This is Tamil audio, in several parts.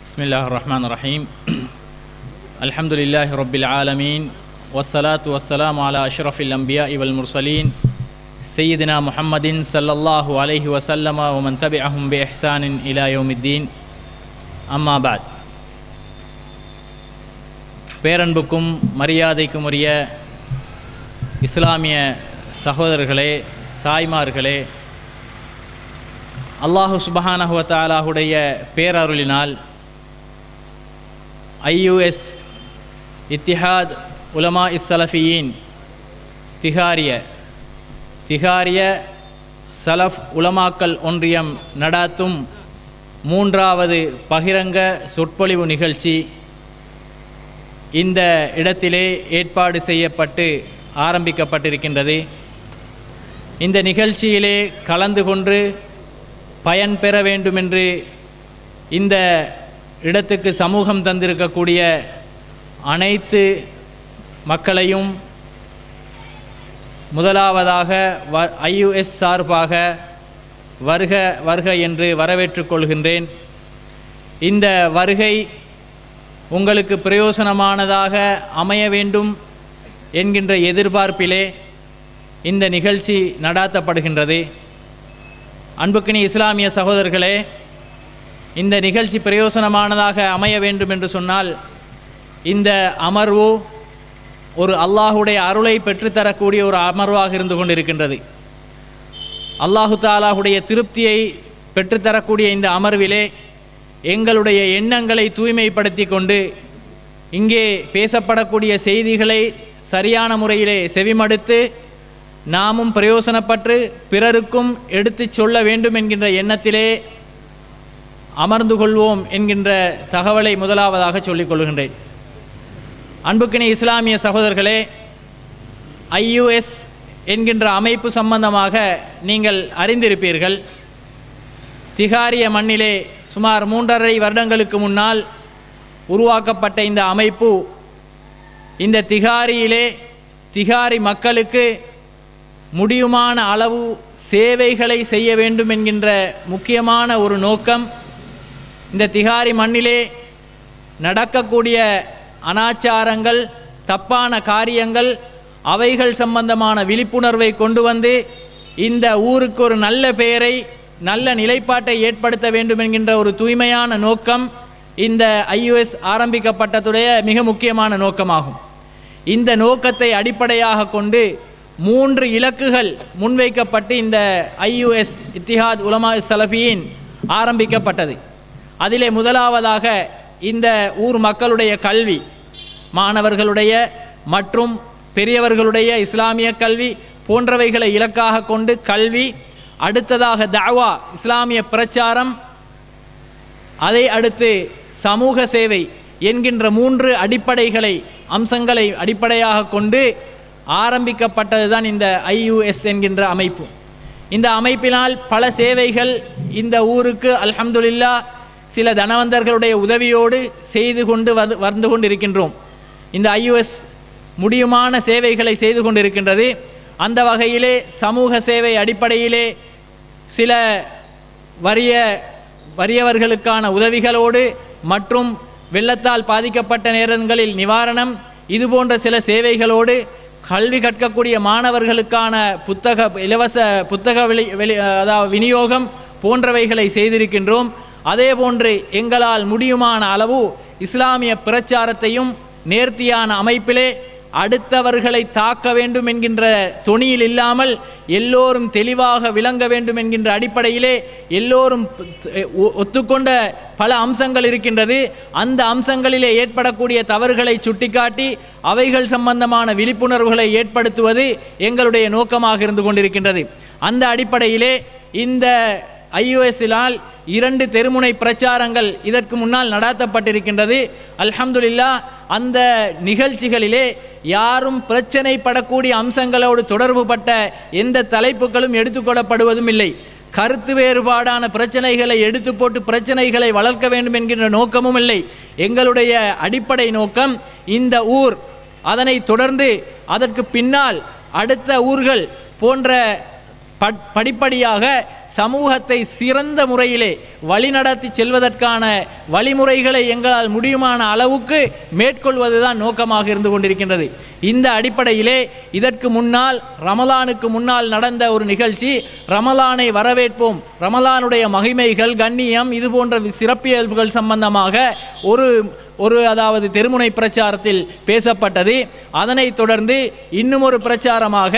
بسم الله الرحمن الرحيم الحمد لله رب العالمين والصلاة والسلام على أشرف الأنبياء والمرسلين سيدنا محمد صلى الله عليه وسلم ومن تبعهم بإحسان إلى يوم الدين أما بعد பேரன்புக்கும் மரியாதைக்கும் உரிய இஸ்லாமிய சகோதரர்களே தாய்மார்களே அல்லாஹு சுபஹானஹுவ தாலாஹுடைய பேரருளினால் ஐயுஎஸ் இத்திஹாத் உலமா இஸ்ஸலஃபியின் திகாரிய திகாரிய சலஃப் உலமாக்கல் ஒன்றியம் நடாத்தும் மூன்றாவது பகிரங்க சொற்பொழிவு நிகழ்ச்சி இந்த இடத்திலே ஏற்பாடு செய்யப்பட்டு ஆரம்பிக்கப்பட்டிருக்கின்றது இந்த நிகழ்ச்சியிலே கலந்து கொண்டு பயன் பெற வேண்டுமென்று இந்த இடத்துக்கு சமூகம் தந்திருக்கக்கூடிய அனைத்து மக்களையும் முதலாவதாக வ ஐயுஎஸ் சார்பாக வருக வருக என்று வரவேற்றுக் கொள்கின்றேன் இந்த வருகை உங்களுக்கு பிரயோசனமானதாக அமைய வேண்டும் என்கின்ற எதிர்பார்ப்பிலே இந்த நிகழ்ச்சி நடாத்தப்படுகின்றது அன்புக்கினி இஸ்லாமிய சகோதரர்களே இந்த நிகழ்ச்சி பிரயோசனமானதாக அமைய வேண்டும் என்று சொன்னால் இந்த அமர்வு ஒரு அல்லாஹுடைய அருளை பெற்றுத்தரக்கூடிய ஒரு அமர்வாக இருந்து கொண்டிருக்கின்றது அல்லாஹு தாலாஹுடைய திருப்தியை பெற்றுத்தரக்கூடிய இந்த அமர்விலே எங்களுடைய எண்ணங்களை தூய்மைப்படுத்தி கொண்டு இங்கே பேசப்படக்கூடிய செய்திகளை சரியான முறையிலே செவிமடுத்து நாமும் பிரயோசனப்பட்டு பிறருக்கும் எடுத்துச் சொல்ல வேண்டும் என்கின்ற எண்ணத்திலே அமர்ந்து கொள்வோம் என்கின்ற தகவலை முதலாவதாக சொல்லிக் கொள்கின்றேன் அன்புக்கினி இஸ்லாமிய சகோதரர்களே ஐயுஎஸ் என்கின்ற அமைப்பு சம்பந்தமாக நீங்கள் அறிந்திருப்பீர்கள் திகாரிய மண்ணிலே சுமார் மூன்றரை வருடங்களுக்கு முன்னால் உருவாக்கப்பட்ட இந்த அமைப்பு இந்த திகாரியிலே திகாரி மக்களுக்கு முடியுமான அளவு சேவைகளை செய்ய வேண்டும் என்கின்ற முக்கியமான ஒரு நோக்கம் இந்த திகாரி மண்ணிலே நடக்கக்கூடிய அனாச்சாரங்கள் தப்பான காரியங்கள் அவைகள் சம்பந்தமான விழிப்புணர்வை கொண்டு வந்து இந்த ஊருக்கு ஒரு நல்ல பெயரை நல்ல நிலைப்பாட்டை ஏற்படுத்த வேண்டும் என்கின்ற ஒரு தூய்மையான நோக்கம் இந்த ஐயுஎஸ் ஆரம்பிக்கப்பட்டதுடைய மிக முக்கியமான நோக்கமாகும் இந்த நோக்கத்தை அடிப்படையாக கொண்டு மூன்று இலக்குகள் முன்வைக்கப்பட்டு இந்த ஐயுஎஸ் இத்திஹாத் உலமா சலபியின் ஆரம்பிக்கப்பட்டது அதிலே முதலாவதாக இந்த ஊர் மக்களுடைய கல்வி மாணவர்களுடைய மற்றும் பெரியவர்களுடைய இஸ்லாமிய கல்வி போன்றவைகளை இலக்காக கொண்டு கல்வி அடுத்ததாக தாவா இஸ்லாமிய பிரச்சாரம் அதை அடுத்து சமூக சேவை என்கின்ற மூன்று அடிப்படைகளை அம்சங்களை அடிப்படையாக கொண்டு ஆரம்பிக்கப்பட்டது தான் இந்த ஐயுஎஸ் என்கின்ற அமைப்பு இந்த அமைப்பினால் பல சேவைகள் இந்த ஊருக்கு அல்ஹம்துலில்லா சில தனவந்தர்களுடைய உதவியோடு செய்து கொண்டு வந்து வந்து கொண்டிருக்கின்றோம் இந்த ஐயுஎஸ் முடியுமான சேவைகளை செய்து கொண்டிருக்கின்றது அந்த வகையிலே சமூக சேவை அடிப்படையிலே சில வறிய வறியவர்களுக்கான உதவிகளோடு மற்றும் வெள்ளத்தால் பாதிக்கப்பட்ட நேரங்களில் நிவாரணம் இது போன்ற சில சேவைகளோடு கல்வி கற்கக்கூடிய மாணவர்களுக்கான புத்தக இலவச புத்தக வெளி வெளி அதாவது விநியோகம் போன்றவைகளை செய்திருக்கின்றோம் அதே போன்று எங்களால் முடியுமான அளவு இஸ்லாமிய பிரச்சாரத்தையும் நேர்த்தியான அமைப்பிலே அடுத்தவர்களை தாக்க வேண்டும் என்கின்ற தொனியில் இல்லாமல் எல்லோரும் தெளிவாக விளங்க வேண்டும் என்கின்ற அடிப்படையிலே எல்லோரும் ஒத்துக்கொண்ட பல அம்சங்கள் இருக்கின்றது அந்த அம்சங்களிலே ஏற்படக்கூடிய தவறுகளை சுட்டிக்காட்டி அவைகள் சம்பந்தமான விழிப்புணர்வுகளை ஏற்படுத்துவது எங்களுடைய நோக்கமாக இருந்து கொண்டிருக்கின்றது அந்த அடிப்படையிலே இந்த ஐயுஎஸ்ஸினால் இரண்டு தெருமுனை பிரச்சாரங்கள் இதற்கு முன்னால் நடாத்தப்பட்டிருக்கின்றது அல்ஹம்துலில்லா அந்த நிகழ்ச்சிகளிலே யாரும் பிரச்சனைப்படக்கூடிய அம்சங்களோடு தொடர்புபட்ட எந்த தலைப்புகளும் எடுத்துக்கொள்ளப்படுவதும் இல்லை கருத்து வேறுபாடான பிரச்சனைகளை எடுத்து போட்டு பிரச்சனைகளை வளர்க்க வேண்டும் என்கின்ற நோக்கமும் இல்லை எங்களுடைய அடிப்படை நோக்கம் இந்த ஊர் அதனை தொடர்ந்து அதற்கு பின்னால் அடுத்த ஊர்கள் போன்ற படிப்படியாக சமூகத்தை சிறந்த முறையிலே வழிநடத்தி செல்வதற்கான வழிமுறைகளை எங்களால் முடியுமான அளவுக்கு மேற்கொள்வதுதான் நோக்கமாக இருந்து கொண்டிருக்கின்றது இந்த அடிப்படையிலே இதற்கு முன்னால் ரமலானுக்கு முன்னால் நடந்த ஒரு நிகழ்ச்சி ரமலானை வரவேற்போம் ரமலானுடைய மகிமைகள் கண்ணியம் இது போன்ற சிறப்பியல்புகள் சம்பந்தமாக ஒரு ஒரு அதாவது தெருமுனை பிரச்சாரத்தில் பேசப்பட்டது அதனைத் தொடர்ந்து இன்னும் ஒரு பிரச்சாரமாக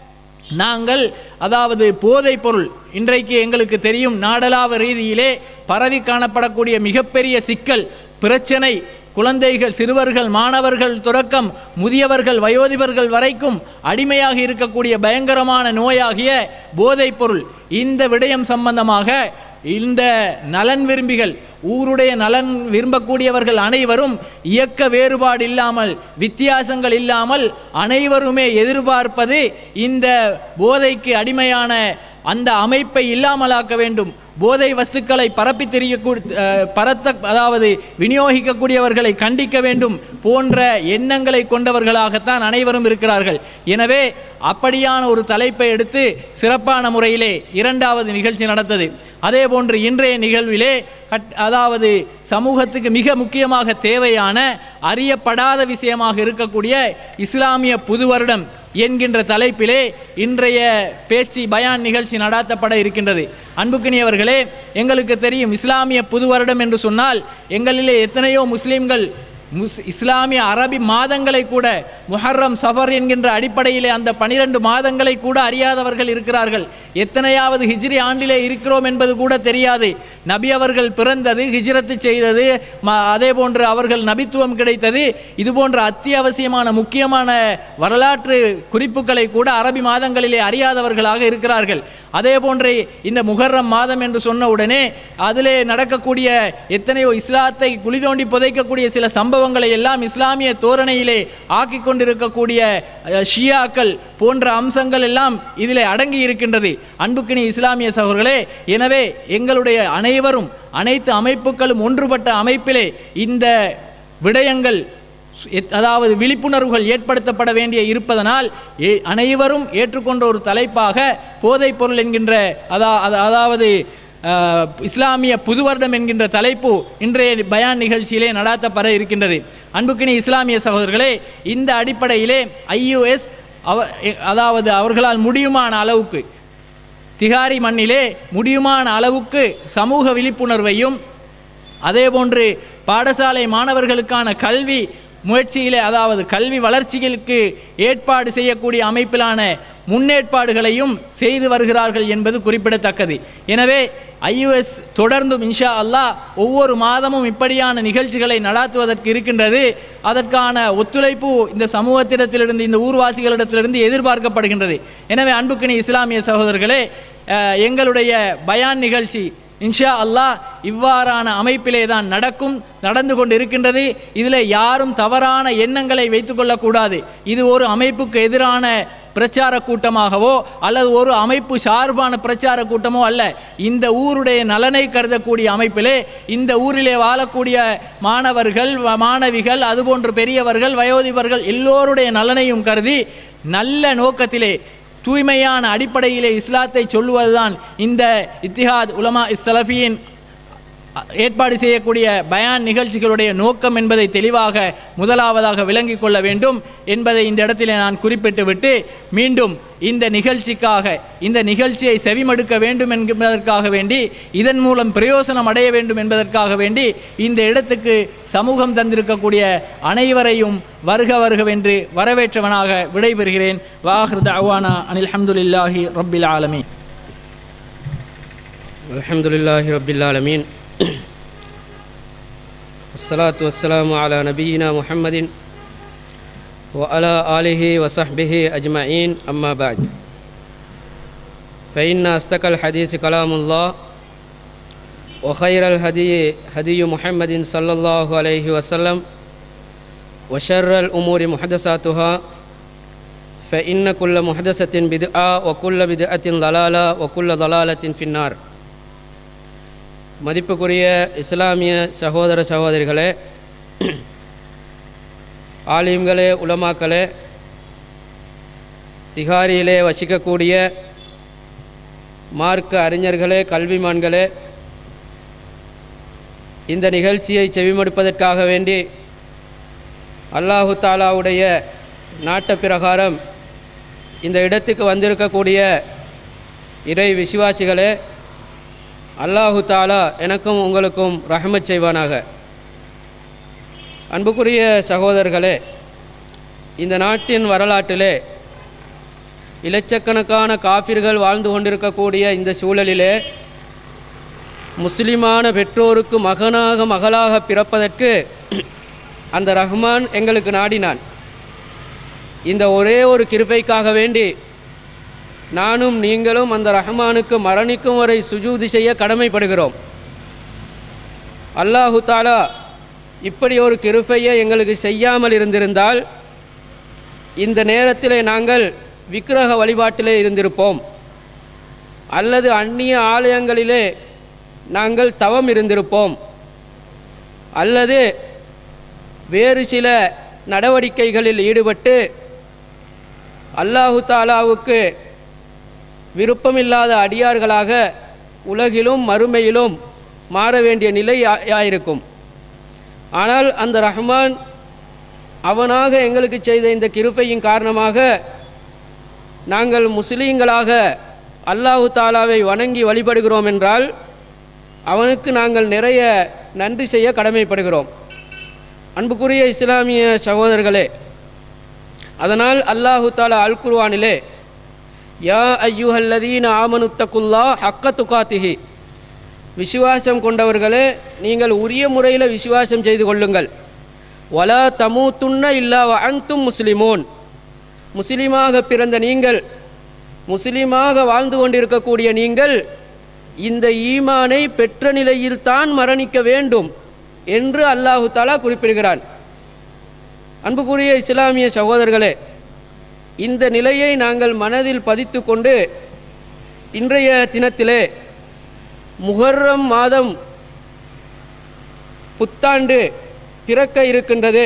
நாங்கள் அதாவது போதைப் பொருள் இன்றைக்கு எங்களுக்கு தெரியும் நாடளாவ ரீதியிலே பரவி காணப்படக்கூடிய மிகப்பெரிய சிக்கல் பிரச்சனை குழந்தைகள் சிறுவர்கள் மாணவர்கள் தொடக்கம் முதியவர்கள் வயோதிபர்கள் வரைக்கும் அடிமையாக இருக்கக்கூடிய பயங்கரமான நோயாகிய போதைப் பொருள் இந்த விடயம் சம்பந்தமாக இந்த நலன் விரும்பிகள் ஊருடைய நலன் விரும்பக்கூடியவர்கள் அனைவரும் இயக்க வேறுபாடு இல்லாமல் வித்தியாசங்கள் இல்லாமல் அனைவருமே எதிர்பார்ப்பது இந்த போதைக்கு அடிமையான அந்த அமைப்பை இல்லாமலாக்க வேண்டும் போதை வஸ்துக்களை பரப்பி தெரியக்கூ பரத்த அதாவது விநியோகிக்கக்கூடியவர்களை கண்டிக்க வேண்டும் போன்ற எண்ணங்களை கொண்டவர்களாகத்தான் அனைவரும் இருக்கிறார்கள் எனவே அப்படியான ஒரு தலைப்பை எடுத்து சிறப்பான முறையிலே இரண்டாவது நிகழ்ச்சி நடந்தது அதே போன்று இன்றைய நிகழ்விலே கட் அதாவது சமூகத்துக்கு மிக முக்கியமாக தேவையான அறியப்படாத விஷயமாக இருக்கக்கூடிய இஸ்லாமிய புது வருடம் என்கின்ற தலைப்பிலே இன்றைய பேச்சு பயான் நிகழ்ச்சி நடாத்தப்பட இருக்கின்றது அன்புக்கினியவர்களே எங்களுக்கு தெரியும் இஸ்லாமிய புது வருடம் என்று சொன்னால் எங்களிலே எத்தனையோ முஸ்லீம்கள் முஸ் இஸ்லாமிய அரபி மாதங்களை கூட முஹர்ரம் சஃபர் என்கின்ற அடிப்படையிலே அந்த பனிரெண்டு மாதங்களை கூட அறியாதவர்கள் இருக்கிறார்கள் எத்தனையாவது ஹிஜ்ரி ஆண்டிலே இருக்கிறோம் என்பது கூட தெரியாது நபி அவர்கள் பிறந்தது ஹிஜ்ரத்து செய்தது ம- அதே போன்று அவர்கள் நபித்துவம் கிடைத்தது இது போன்ற அத்தியாவசியமான முக்கியமான வரலாற்று குறிப்புகளை கூட அரபி மாதங்களிலே அறியாதவர்களாக இருக்கிறார்கள் அதே போன்று இந்த முஹர்ரம் மாதம் என்று சொன்ன உடனே அதிலே நடக்கக்கூடிய எத்தனையோ இஸ்லாத்தை குழி தோண்டி புதைக்கக்கூடிய சில சம்பவங்களை எல்லாம் இஸ்லாமிய தோரணையிலே ஆக்கி கொண்டிருக்கக்கூடிய அஹ், ஷியாக்கள் போன்ற அம்சங்கள் எல்லாம் இதிலே அடங்கி இருக்கின்றது அன்புக்கினி இஸ்லாமிய சகோதரர்களே எனவே எங்களுடைய அனைவரும் அனைத்து அமைப்புகளும் ஒன்றுபட்ட அமைப்பிலே இந்த விடயங்கள் எத்- அதாவது விழிப்புணர்வுகள் ஏற்படுத்தப்பட வேண்டிய இருப்பதனால் ஏ- அனைவரும் ஏற்றுக்கொண்ட ஒரு தலைப்பாக போதைப் பொருள் என்கின்ற அதா அதா- அதாவது அஹ், இஸ்லாமிய புது வருடம் என்கின்ற தலைப்பு இன்றைய பயான் நிகழ்ச்சியிலே நடாத்தப்பட இருக்கின்றது அன்புக்கினி இஸ்லாமிய சகோதரர்களே இந்த அடிப்படையிலே ஐயுஎஸ் அவ எ- அதாவது அவர்களால் முடியுமான அளவுக்கு திகாரி மண்ணிலே முடியுமான அளவுக்கு சமூக விழிப்புணர்வையும் அதேபோன்று பாடசாலை மாணவர்களுக்கான கல்வி முயற்சியிலே அதாவது கல்வி வளர்ச்சிகளுக்கு ஏற்பாடு செய்யக்கூடிய அமைப்பிலான முன்னேற்பாடுகளையும் செய்து வருகிறார்கள் என்பது குறிப்பிடத்தக்கது எனவே ஐயுஎஸ் தொடர்ந்தும் இன்ஷா அல்லாஹ் ஒவ்வொரு மாதமும் இப்படியான நிகழ்ச்சிகளை நடாத்துவதற்கு இருக்கின்றது அதற்கான ஒத்துழைப்பு இந்த சமூகத்திடத்திலிருந்து இந்த ஊர்வாசிகளிடத்திலிருந்து எதிர்பார்க்கப்படுகின்றது எனவே அன்புக்கினி இஸ்லாமிய சகோதரர்களே அஹ், எங்களுடைய பயான் நிகழ்ச்சி இன்ஷா அல்லாஹ் இவ்வாறான அமைப்பிலே தான் நடக்கும் நடந்து கொண்டு இருக்கின்றது இதில் யாரும் தவறான எண்ணங்களை வைத்துக்கொள்ளக்கூடாது இது ஒரு அமைப்புக்கு எதிரான பிரச்சார கூட்டமாகவோ அல்லது ஒரு அமைப்பு சார்பான பிரச்சார கூட்டமோ அல்ல இந்த ஊருடைய நலனை கருதக்கூடிய அமைப்பிலே இந்த ஊரிலே வாழக்கூடிய மாணவர்கள் வ- மாணவிகள் அதுபோன்று பெரியவர்கள் வயோதிபர்கள் எல்லோருடைய நலனையும் கருதி நல்ல நோக்கத்திலே தூய்மையான அடிப்படையிலே இஸ்லாத்தை சொல்லுவதுதான் இந்த இத்திஹாத் உலமா இஸ்ஸலஃபியின் ஏற்பாடு செய்யக்கூடிய பயான் நிகழ்ச்சிகளுடைய நோக்கம் என்பதை தெளிவாக முதலாவதாக விளங்கிக் கொள்ள வேண்டும் என்பதை இந்த இடத்திலே நான் குறிப்பிட்டு விட்டு மீண்டும் இந்த நிகழ்ச்சிக்காக இந்த நிகழ்ச்சியை செவிமடுக்க வேண்டும் என்பதற்காக வேண்டி இதன் மூலம் பிரயோசனம் அடைய வேண்டும் என்பதற்காக வேண்டி இந்த இடத்துக்கு சமூகம் தந்திருக்கக்கூடிய அனைவரையும் வருக வருகவென்று வரவேற்றவனாக விடைபெறுகிறேன் வாஹிருத அவானா அனில் ஹம்துலில்லாஹி ரப்பில் ஆலமீன் الحمد لله رب العالمين والصلاة والسلام على نبينا محمد وعلى آله وصحبه أجمعين أما بعد فإن أصدق الحديث كلام الله وخير الهدي هدي محمد صلى الله عليه وسلم وشر الأمور محدثاتها فإن كل محدثة بدعة وكل بدعة ضلالة وكل ضلالة في النار மதிப்புக்குரிய இஸ்லாமிய சகோதர சகோதரிகளே ஆலிம்களே உலமாக்களே திகாரியிலே வசிக்கக்கூடிய மார்க்க அறிஞர்களே கல்விமான்களே இந்த நிகழ்ச்சியை செவிமடுப்பதற்காக வேண்டி அல்லாஹு தாலாவுடைய நாட்ட பிரகாரம் இந்த இடத்துக்கு வந்திருக்கக்கூடிய இறை விசுவாசிகளே அல்லாஹு தாலா எனக்கும் உங்களுக்கும் ரஹமத் செய்வானாக அன்புக்குரிய சகோதரர்களே இந்த நாட்டின் வரலாற்றிலே இலட்சக்கணக்கான காபிர்கள் வாழ்ந்து கொண்டிருக்கக்கூடிய இந்த சூழலிலே முஸ்லிமான பெற்றோருக்கு மகனாக மகளாக பிறப்பதற்கு அந்த ரஹ்மான் எங்களுக்கு நாடினான் இந்த ஒரே ஒரு கிருபைக்காக வேண்டி நானும் நீங்களும் அந்த ரஹ்மானுக்கு மரணிக்கும் வரை சுஜூதி செய்ய கடமைப்படுகிறோம் அல்லாஹு தாலா இப்படி ஒரு கிருபையை எங்களுக்கு செய்யாமல் இருந்திருந்தால் இந்த நேரத்திலே நாங்கள் விக்கிரக வழிபாட்டிலே இருந்திருப்போம் அல்லது அந்நிய ஆலயங்களிலே நாங்கள் தவம் இருந்திருப்போம் அல்லது வேறு சில நடவடிக்கைகளில் ஈடுபட்டு அல்லாஹு தாலாவுக்கு விருப்பமில்லாத அடியார்களாக உலகிலும் மறுமையிலும் மாற வேண்டிய நிலை ஆ- ஆயிருக்கும் ஆனால் அந்த ரஹ்மான் அவனாக எங்களுக்கு செய்த இந்த கிருபையின் காரணமாக நாங்கள் முஸ்லீம்களாக அல்லாஹு தாலாவை வணங்கி வழிபடுகிறோம் என்றால் அவனுக்கு நாங்கள் நிறைய நன்றி செய்ய கடமைப்படுகிறோம் அன்புக்குரிய இஸ்லாமிய சகோதரர்களே அதனால் அல்லாஹு தாலா அல் குர்ஆனிலே யா ஐயுஹல்லதீன ஆமனுத்தகுல்லா ஹக்க துகாத்திஹி விசுவாசம் கொண்டவர்களே நீங்கள் உரிய முறையில் விசுவாசம் செய்து கொள்ளுங்கள் வலா தமூத்துன்ன இல்லா அன்தும் முஸ்லிமூன் முஸ்லிமாக பிறந்த நீங்கள் முஸ்லிமாக வாழ்ந்து கொண்டிருக்கக்கூடிய நீங்கள் இந்த ஈமானை பெற்ற நிலையில் தான் மரணிக்க வேண்டும் என்று அல்லாஹு தாலா குறிப்பிடுகிறான் அன்புக்குரிய இஸ்லாமிய சகோதரர்களே இந்த நிலையை நாங்கள் மனதில் பதித்து கொண்டு இன்றைய தினத்திலே முஹர்ரம் மாதம் புத்தாண்டு பிறக்க இருக்கின்றது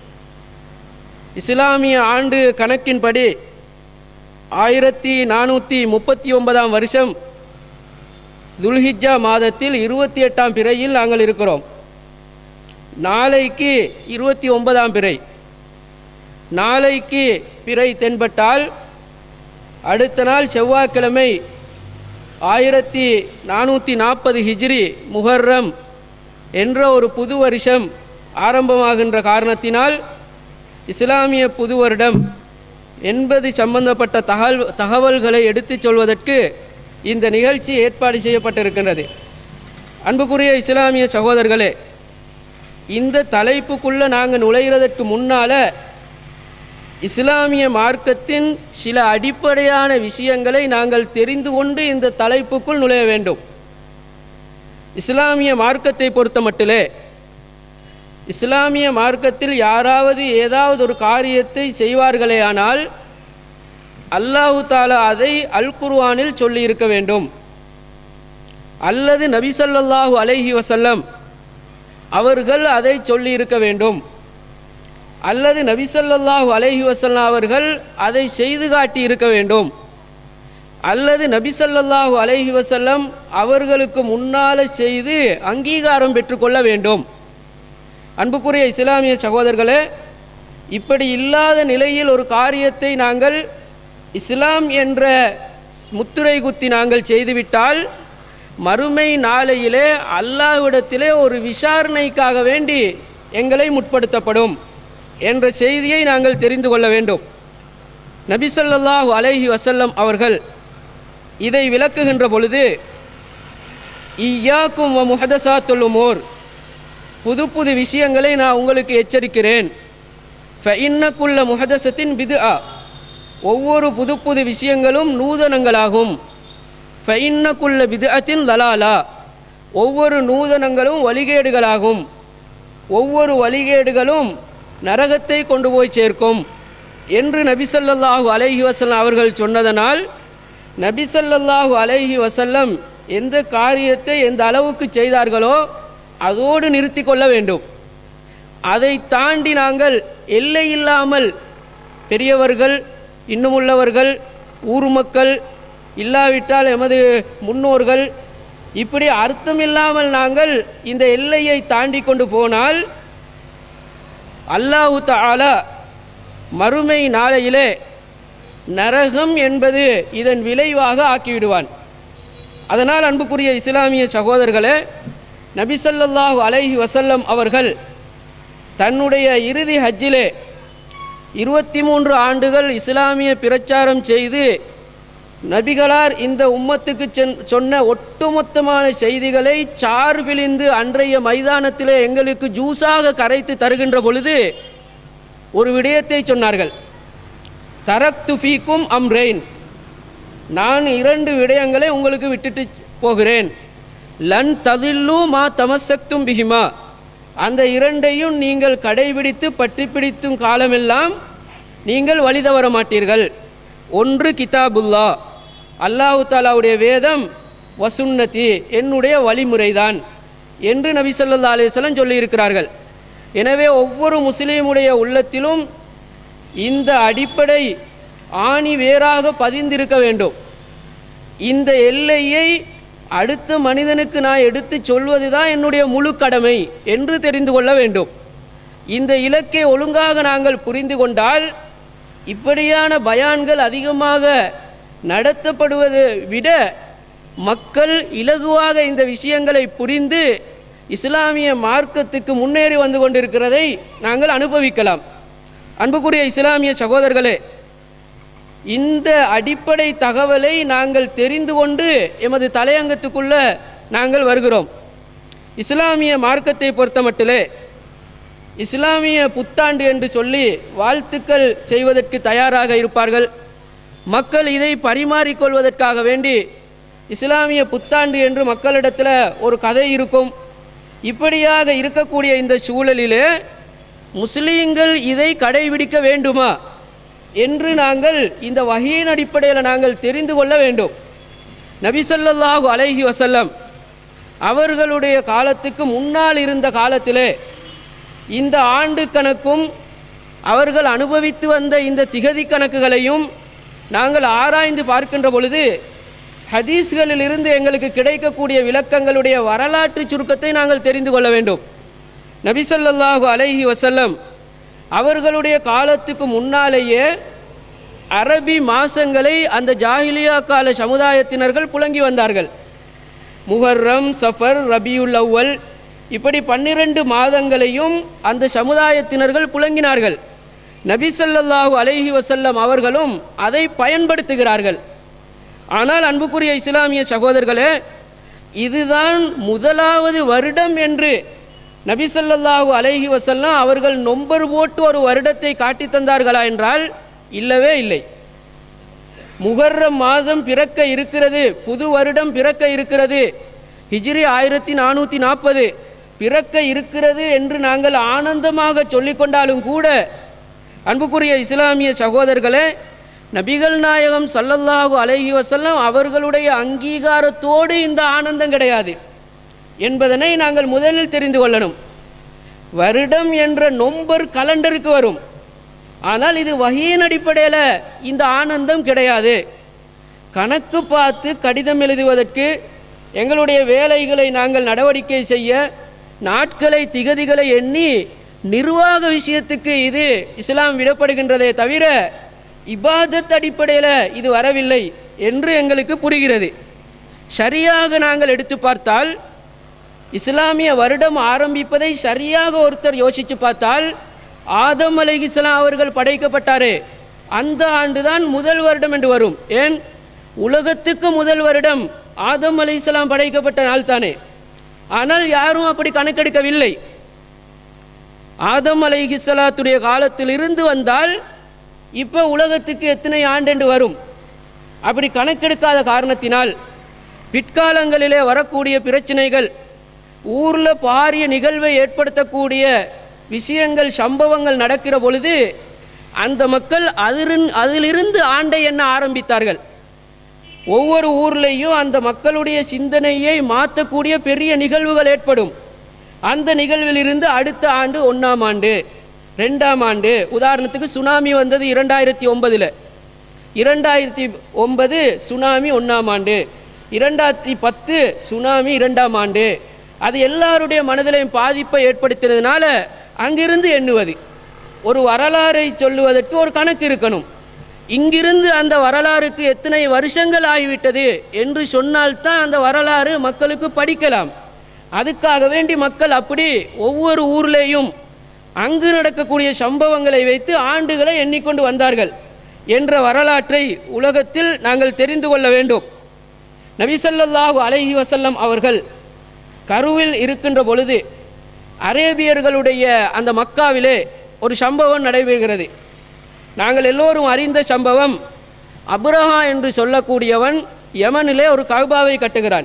இஸ்லாமிய ஆண்டு கணக்கின்படி ஆயிரத்தி நானூற்றி முப்பத்தி ஒன்பதாம் வருஷம் துல்ஹிஜ்ஜா மாதத்தில் இருபத்தி எட்டாம் பிறையில் நாங்கள் இருக்கிறோம் நாளைக்கு இருபத்தி ஒன்பதாம் பிறை நாளைக்கு பிறை தென்பட்டால் அடுத்த நாள் செவ்வாய்க்கிழமை ஆயிரத்தி நானூற்றி நாற்பது ஹிஜ்ரி முஹர்ரம் என்ற ஒரு புது வருஷம் ஆரம்பமாகின்ற காரணத்தினால் இஸ்லாமிய புது வருடம் என்பது சம்பந்தப்பட்ட தகவல் தகவல்களை எடுத்துச் சொல்வதற்கு இந்த நிகழ்ச்சி ஏற்பாடு செய்யப்பட்டிருக்கின்றது அன்புக்குரிய இஸ்லாமிய சகோதரர்களே இந்த தலைப்புக்குள்ளே நாங்கள் நுழைகிறதற்கு முன்னால் இஸ்லாமிய மார்க்கத்தின் சில அடிப்படையான விஷயங்களை நாங்கள் தெரிந்து கொண்டு இந்த தலைப்புக்குள் நுழைய வேண்டும் இஸ்லாமிய மார்க்கத்தை பொறுத்த மட்டிலே இஸ்லாமிய மார்க்கத்தில் யாராவது ஏதாவது ஒரு காரியத்தை செய்வார்களேயானால் அல்லாஹு தாலா அதை அல் குர்ஆனில் சொல்லி இருக்க வேண்டும் அல்லது நபி ஸல்லல்லாஹு அலைஹி வஸல்லம் அவர்கள் அதை சொல்லி இருக்க வேண்டும் அல்லது நபி ஸல்லல்லாஹு அலைஹி வஸல்லம் அவர்கள் அதை செய்து காட்டி இருக்க வேண்டும் அல்லது நபி ஸல்லல்லாஹு அலைஹி வஸல்லம் அவர்களுக்கு முன்னால செய்து அங்கீகாரம் பெற்றுக்கொள்ள வேண்டும் அன்புக்குரிய இஸ்லாமிய சகோதரர்களே இப்படி இல்லாத நிலையில் ஒரு காரியத்தை நாங்கள் இஸ்லாம் என்ற முத்திரை குத்தி நாங்கள் செய்துவிட்டால் மறுமை நாளையிலே அல்லாஹ்விடத்திலே ஒரு விசாரணைக்காக வேண்டி எங்களை முற்படுத்தப்படும் என்ற செய்தியை நாங்கள் தெரிந்து கொள்ள வேண்டும் நபி ஸல்லல்லாஹு அலைஹி வஸல்லம் அவர்கள் இதை விளக்குகின்ற பொழுது ஈயாக்கும் வ முஹதசாத்துல் உமூர் புது புது விஷயங்களை நான் உங்களுக்கு எச்சரிக்கிறேன் ஃபஇன்னக்குள்ள முஹதசத்தின் பிதுஆ ஒவ்வொரு புது புது விஷயங்களும் நூதனங்களாகும் ஃபஇன்னக்குள்ள பிதுஅத்தின் லலாலா ஒவ்வொரு நூதனங்களும் வழிகேடுகளாகும் ஒவ்வொரு வழிகேடுகளும் நரகத்தை கொண்டு போய் சேர்க்கும் என்று நபி ஸல்லல்லாஹு அலைஹி வஸல்லம் அவர்கள் சொன்னதனால் நபி ஸல்லல்லாஹு அலைஹி வஸல்லம் எந்த காரியத்தை எந்த அளவுக்கு செய்தார்களோ அதோடு நிறுத்தி கொள்ள வேண்டும் அதை தாண்டி நாங்கள் எல்லை இல்லாமல் பெரியவர்கள் இன்னுமுள்ளவர்கள் ஊர் மக்கள் இல்லாவிட்டால் எமது முன்னோர்கள் இப்படி அர்த்தமில்லாமல் நாங்கள் இந்த எல்லையை தாண்டி கொண்டு போனால் அல்லாஹு தஆலா மறுமை நாளையிலே நரகம் என்பது இதன் விளைவாக ஆக்கிவிடுவான் அதனால் அன்புக்குரிய இஸ்லாமிய சகோதரர்களே நபி ஸல்லல்லாஹு அலைஹி வஸல்லம் அவர்கள் தன்னுடைய இறுதி ஹஜ்ஜிலே இருபத்தி மூன்று ஆண்டுகள் இஸ்லாமிய பிரச்சாரம் செய்து நபிகளார் இந்த உம்மத்துக்கு சென் சொன்ன ஒட்டுமொத்தமான செய்திகளை சாறு பிழிந்து அன்றைய மைதானத்திலே எங்களுக்கு ஜூஸாக கரைத்து தருகின்ற பொழுது ஒரு விடயத்தை சொன்னார்கள் தரக்து ஃபீக்கும் அம்ரெயின் நான் இரண்டு விடயங்களை உங்களுக்கு விட்டுட்டு போகிறேன் லன் ததில்லு மா தமசக்தும் பிஹிமா அந்த இரண்டையும் நீங்கள் கடைபிடித்து பற்றி பிடித்தும் காலமெல்லாம் நீங்கள் வழி தவற மாட்டீர்கள் ஒன்று கிதாபுல்லா அல்லாஹு தாலாவுடைய வேதம் வசுன்னதி என்னுடைய வழிமுறைதான் என்று நபி ஸல்லல்லாஹு அலைஹி வஸல்லம் சொல்லியிருக்கிறார்கள் எனவே ஒவ்வொரு முஸ்லீமுடைய உள்ளத்திலும் இந்த அடிப்படை ஆணி வேறாக பதிந்திருக்க வேண்டும் இந்த எல்லையை அடுத்த மனிதனுக்கு நான் எடுத்து சொல்வது தான் என்னுடைய முழு கடமை என்று தெரிந்து கொள்ள வேண்டும் இந்த இலக்கை ஒழுங்காக நாங்கள் புரிந்து கொண்டால் இப்படியான பயான்கள் அதிகமாக நடத்தப்படுவதை விட மக்கள் இலகுவாக இந்த விஷயங்களை புரிந்து இஸ்லாமிய மார்க்கத்துக்கு முன்னேறி வந்து கொண்டிருக்கிறதை நாங்கள் அனுபவிக்கலாம் அன்புக்குரிய இஸ்லாமிய சகோதரர்களே இந்த அடிப்படை தகவலை நாங்கள் தெரிந்து கொண்டு எமது தலையங்கத்துக்குள்ள நாங்கள் வருகிறோம் இஸ்லாமிய மார்க்கத்தை பொறுத்தமட்டிலே இஸ்லாமிய புத்தாண்டு என்று சொல்லி வாழ்த்துக்கள் செய்வதற்கு தயாராக இருப்பார்கள் மக்கள் இதை பரிமாறிக்கொள்வதற்காக வேண்டி இஸ்லாமிய புத்தாண்டு என்று மக்களிடத்தில் ஒரு கதை இருக்கும் இப்படியாக இருக்கக்கூடிய இந்த சூழலிலே முஸ்லீம்கள் இதை கடைபிடிக்க வேண்டுமா என்று நாங்கள் இந்த வகையின் அடிப்படையில் நாங்கள் தெரிந்து கொள்ள வேண்டும் நபி ஸல்லல்லாஹு அலைஹி வஸல்லம் அவர்களுடைய காலத்துக்கு முன்னால் இருந்த காலத்திலே இந்த ஆண்டு கணக்கும் அவர்கள் அனுபவித்து வந்த இந்த திகதி கணக்குகளையும் நாங்கள் ஆராய்ந்து பார்க்கின்ற பொழுது ஹதீஸ்களிலிருந்து எங்களுக்கு கிடைக்கக்கூடிய விளக்கங்களுடைய வரலாற்று சுருக்கத்தை நாங்கள் தெரிந்து கொள்ள வேண்டும் நபி ஸல்லல்லாஹு அலைஹி வஸல்லம் அவர்களுடைய காலத்துக்கு முன்னாலேயே அரபி மாசங்களை அந்த ஜாஹிலியா கால சமுதாயத்தினர்கள் புழங்கி வந்தார்கள் முஹர்ரம் சஃபர் ரபியுல் அவ்வல் இப்படி பன்னிரண்டு மாதங்களையும் அந்த சமுதாயத்தினர்கள் புழங்கினார்கள் நபி ஸல்லல்லாஹு அலைஹி வஸல்லம் அவர்களும் அதை பயன்படுத்துகிறார்கள் ஆனால் அன்புக்குரிய இஸ்லாமிய சகோதரர்களே இதுதான் முதலாவது வருடம் என்று நபி ஸல்லல்லாஹு அலைஹி வஸல்லம் அவர்கள் நொம்பர் போட்டு ஒரு வருடத்தை காட்டி தந்தார்களா என்றால் இல்லவே இல்லை முகர்ரம் மாதம் பிறக்க இருக்கிறது புது வருடம் பிறக்க இருக்கிறது ஹிஜ்ரி ஆயிரத்தி நானூற்றி நாற்பது பிறக்க இருக்கிறது என்று நாங்கள் ஆனந்தமாக சொல்லிக்கொண்டாலும் கூட அன்புக்குரிய இஸ்லாமிய சகோதரர்களே நபிகள் நாயகம் ஸல்லல்லாஹு அலைஹி வஸல்லம் அவர்களுடைய அங்கீகாரத்தோடு இந்த ஆனந்தம் கிடையாது என்பதனை நாங்கள் முதலில் தெரிந்து கொள்ளணும் வருடம் என்ற நொம்பர் கலண்டருக்கு வரும் ஆனால் இது வகையின் அடிப்படையில் இந்த ஆனந்தம் கிடையாது கணக்கு பார்த்து கடிதம் எழுதுவதற்கு எங்களுடைய வேலைகளை நாங்கள் நடவடிக்கை செய்ய நாட்களை திகதிகளை எண்ணி நிர்வாக விஷயத்துக்கு இது இஸ்லாம் விடப்படுகின்றதே தவிர இபாதத் அடிப்படையில் இது வரவில்லை என்று எங்களுக்கு புரிகிறது சரியாக நாங்கள் எடுத்து பார்த்தால் இஸ்லாமிய வருடம் ஆரம்பிப்பதை சரியாக ஒருத்தர் யோசித்து பார்த்தால் ஆதம் அலைஹிஸ்ஸலாம் அவர்கள் படைக்கப்பட்டாரே அந்த ஆண்டுதான் முதல் வருடம் என்று வரும் ஏன் உலகத்துக்கு முதல் வருடம் ஆதம் அலைஹிஸ்ஸலாம் படைக்கப்பட்ட நாள் தானே ஆனால் யாரும் அப்படி கணக்கெடுக்கவில்லை ஆதம் அலைஹிஸ்ஸலாத்துடைய காலத்திலிருந்து வந்தால் இப்போ உலகத்துக்கு எத்தனை ஆண்டென்று வரும் அப்படி கணக்கெடுக்காத காரணத்தினால் பிற்காலங்களிலே வரக்கூடிய பிரச்சனைகள் ஊரில் பாரிய நிகழ்வை ஏற்படுத்தக்கூடிய விஷயங்கள் சம்பவங்கள் நடக்கிற பொழுது அந்த மக்கள் அதிலின் அதிலிருந்து ஆண்டை எண்ண ஆரம்பித்தார்கள் ஒவ்வொரு ஊர்லேயும் அந்த மக்களுடைய சிந்தனையை மாற்றக்கூடிய பெரிய நிகழ்வுகள் ஏற்படும் அந்த நிகழ்விலிருந்து அடுத்த ஆண்டு ஒன்றாம் ஆண்டு ரெண்டாம் ஆண்டு உதாரணத்துக்கு சுனாமி வந்தது இரண்டாயிரத்தி ஒன்பதில் இரண்டாயிரத்தி ஒன்பது சுனாமி ஒன்றாம் ஆண்டு இரண்டாயிரத்தி பத்து சுனாமி இரண்டாம் ஆண்டு அது எல்லாருடைய மனதிலையும் பாதிப்பை ஏற்படுத்தினதுனால அங்கிருந்து எண்ணுவது ஒரு வரலாறை சொல்லுவதற்கு ஒரு கணக்கு இருக்கணும் இங்கிருந்து அந்த வரலாறுக்கு எத்தனை வருஷங்கள் ஆகிவிட்டது என்று சொன்னால்தான் அந்த வரலாறு மக்களுக்கு படிக்கலாம் அதுக்காக வேண்டி மக்கள் அப்படி ஒவ்வொரு ஊர்லேயும் அங்கு நடக்கக்கூடிய சம்பவங்களை வைத்து ஆண்டுகளை எண்ணிக்கொண்டு வந்தார்கள் என்ற வரலாற்றை உலகத்தில் நாங்கள் தெரிந்து கொள்ள வேண்டும் நபிசல்லாஹு அலைஹி வசல்லம் அவர்கள் கருவில் இருக்கின்ற பொழுது அரேபியர்களுடைய அந்த மக்காவிலே ஒரு சம்பவம் நடைபெறுகிறது நாங்கள் எல்லோரும் அறிந்த சம்பவம் அப்ரஹா என்று சொல்லக்கூடியவன் யமனிலே ஒரு கௌபாவை கட்டுகிறான்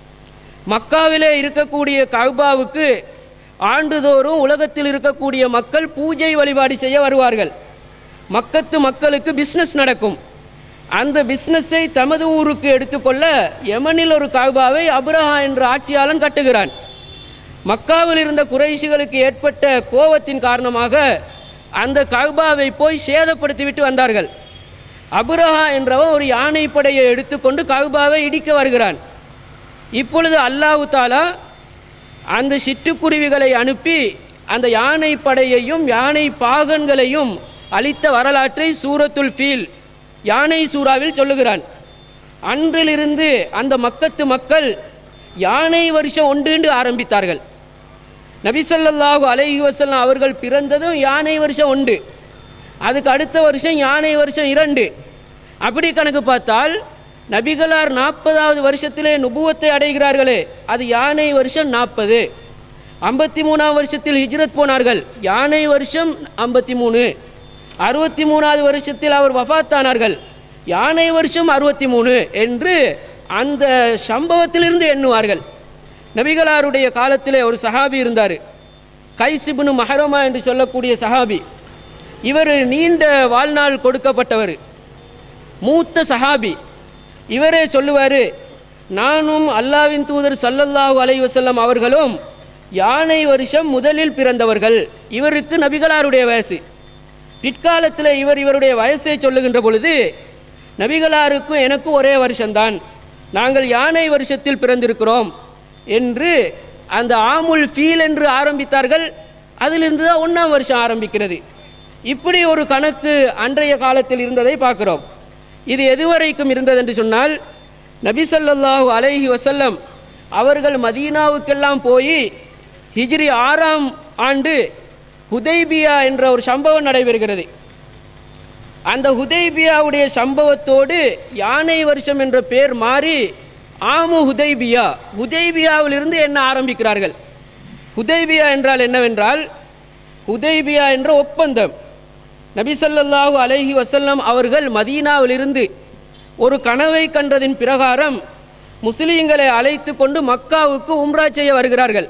மக்காவிலே இருக்கக்கூடிய கௌபாவுக்கு ஆண்டுதோறும் உலகத்தில் இருக்கக்கூடிய மக்கள் பூஜை வழிபாடு செய்ய வருவார்கள் மக்கத்து மக்களுக்கு பிஸ்னஸ் நடக்கும் அந்த பிஸ்னஸை தமது ஊருக்கு எடுத்துக்கொள்ள யமனில் ஒரு கௌபாவை அப்ரஹா என்ற ஆட்சியாளன் கட்டுகிறான் மக்காவில் இருந்த குறைஷிகளுக்கு ஏற்பட்ட கோபத்தின் காரணமாக அந்த கௌபாவை போய் சேதப்படுத்திவிட்டு வந்தார்கள் அபுரஹா என்றவன் ஒரு யானை படையை எடுத்துக்கொண்டு கௌபாவை இடிக்க வருகிறான் இப்பொழுது அல்லாஹு தாலா அந்த சிட்டுக்குருவிகளை அனுப்பி அந்த யானை படையையும் யானை பாகன்களையும் அளித்த வரலாற்றை சூரத்துல் ஃபீல் யானை சூறாவில் சொல்லுகிறான் அன்றிலிருந்து அந்த மக்கத்து மக்கள் யானை வருஷம் ஒன்று ஆரம்பித்தார்கள் நபிசல்லாஹு அலைஹி வசல்லம் அவர்கள் பிறந்ததும் யானை வருஷம் உண்டு அதுக்கு அடுத்த வருஷம் யானை வருஷம் இரண்டு அப்படி கணக்கு பார்த்தால் நபிகளார் நாற்பதாவது வருஷத்திலே நுபுவத்தை அடைகிறார்களே அது யானை வருஷம் நாற்பது ஐம்பத்தி மூணாம் வருஷத்தில் ஹிஜ்ரத் போனார்கள் யானை வருஷம் ஐம்பத்தி மூணு அறுபத்தி மூணாவது வருஷத்தில் அவர் வஃத்தானார்கள் யானை வருஷம் அறுபத்தி மூணு என்று அந்த சம்பவத்திலிருந்து எண்ணுவார்கள் நபிகளாருடைய காலத்திலே ஒரு சஹாபி இருந்தார் கைசிபுனு மஹரமா என்று சொல்லக்கூடிய சஹாபி இவர் நீண்ட வாழ்நாள் கொடுக்கப்பட்டவர் மூத்த சஹாபி இவரே சொல்லுவார் நானும் அல்லாவின் தூதர் சல்லல்லாஹு அலைஹி வஸல்லம் அவர்களும் யானை வருஷம் முதலில் பிறந்தவர்கள் இவருக்கு நபிகளாருடைய வயசு பிற்காலத்தில் இவர் இவருடைய வயசை சொல்லுகின்ற பொழுது நபிகளாருக்கும் எனக்கும் ஒரே வருஷம்தான் நாங்கள் யானை வருஷத்தில் பிறந்திருக்கிறோம் என்று அந்த ஆமுல் ஃபீல் என்று ஆரம்பித்தார்கள் அதிலிருந்து தான் ஒன்றாம் வருஷம் ஆரம்பிக்கிறது இப்படி ஒரு கணக்கு அன்றைய காலத்தில் இருந்ததை பார்க்கிறோம் இது எதுவரைக்கும் இருந்தது என்று சொன்னால் நபி ஸல்லல்லாஹு அலைஹி வஸல்லம் அவர்கள் மதீனாவுக்கெல்லாம் போய் ஹிஜ்ரி ஆறாம் ஆண்டு ஹுதைபியா என்ற ஒரு சம்பவம் நடைபெறுகிறது அந்த ஹுதைபியாவுடைய சம்பவத்தோடு யானை வருஷம் என்ற பேர் மாறி ஆமு ஹுதைபியா ஹுதைபியாவிலிருந்து என்ன ஆரம்பிக்கிறார்கள் ஹுதைபியா என்றால் என்னவென்றால் ஹுதைபியா என்ற ஒப்பந்தம் நபி ஸல்லல்லாஹு அலைஹி வஸல்லம் அவர்கள் மதீனாவிலிருந்து ஒரு கனவை கண்டதின் பிரகாரம் முஸ்லீம்களை அழைத்து கொண்டு மக்காவுக்கு உம்ரா செய்ய வருகிறார்கள்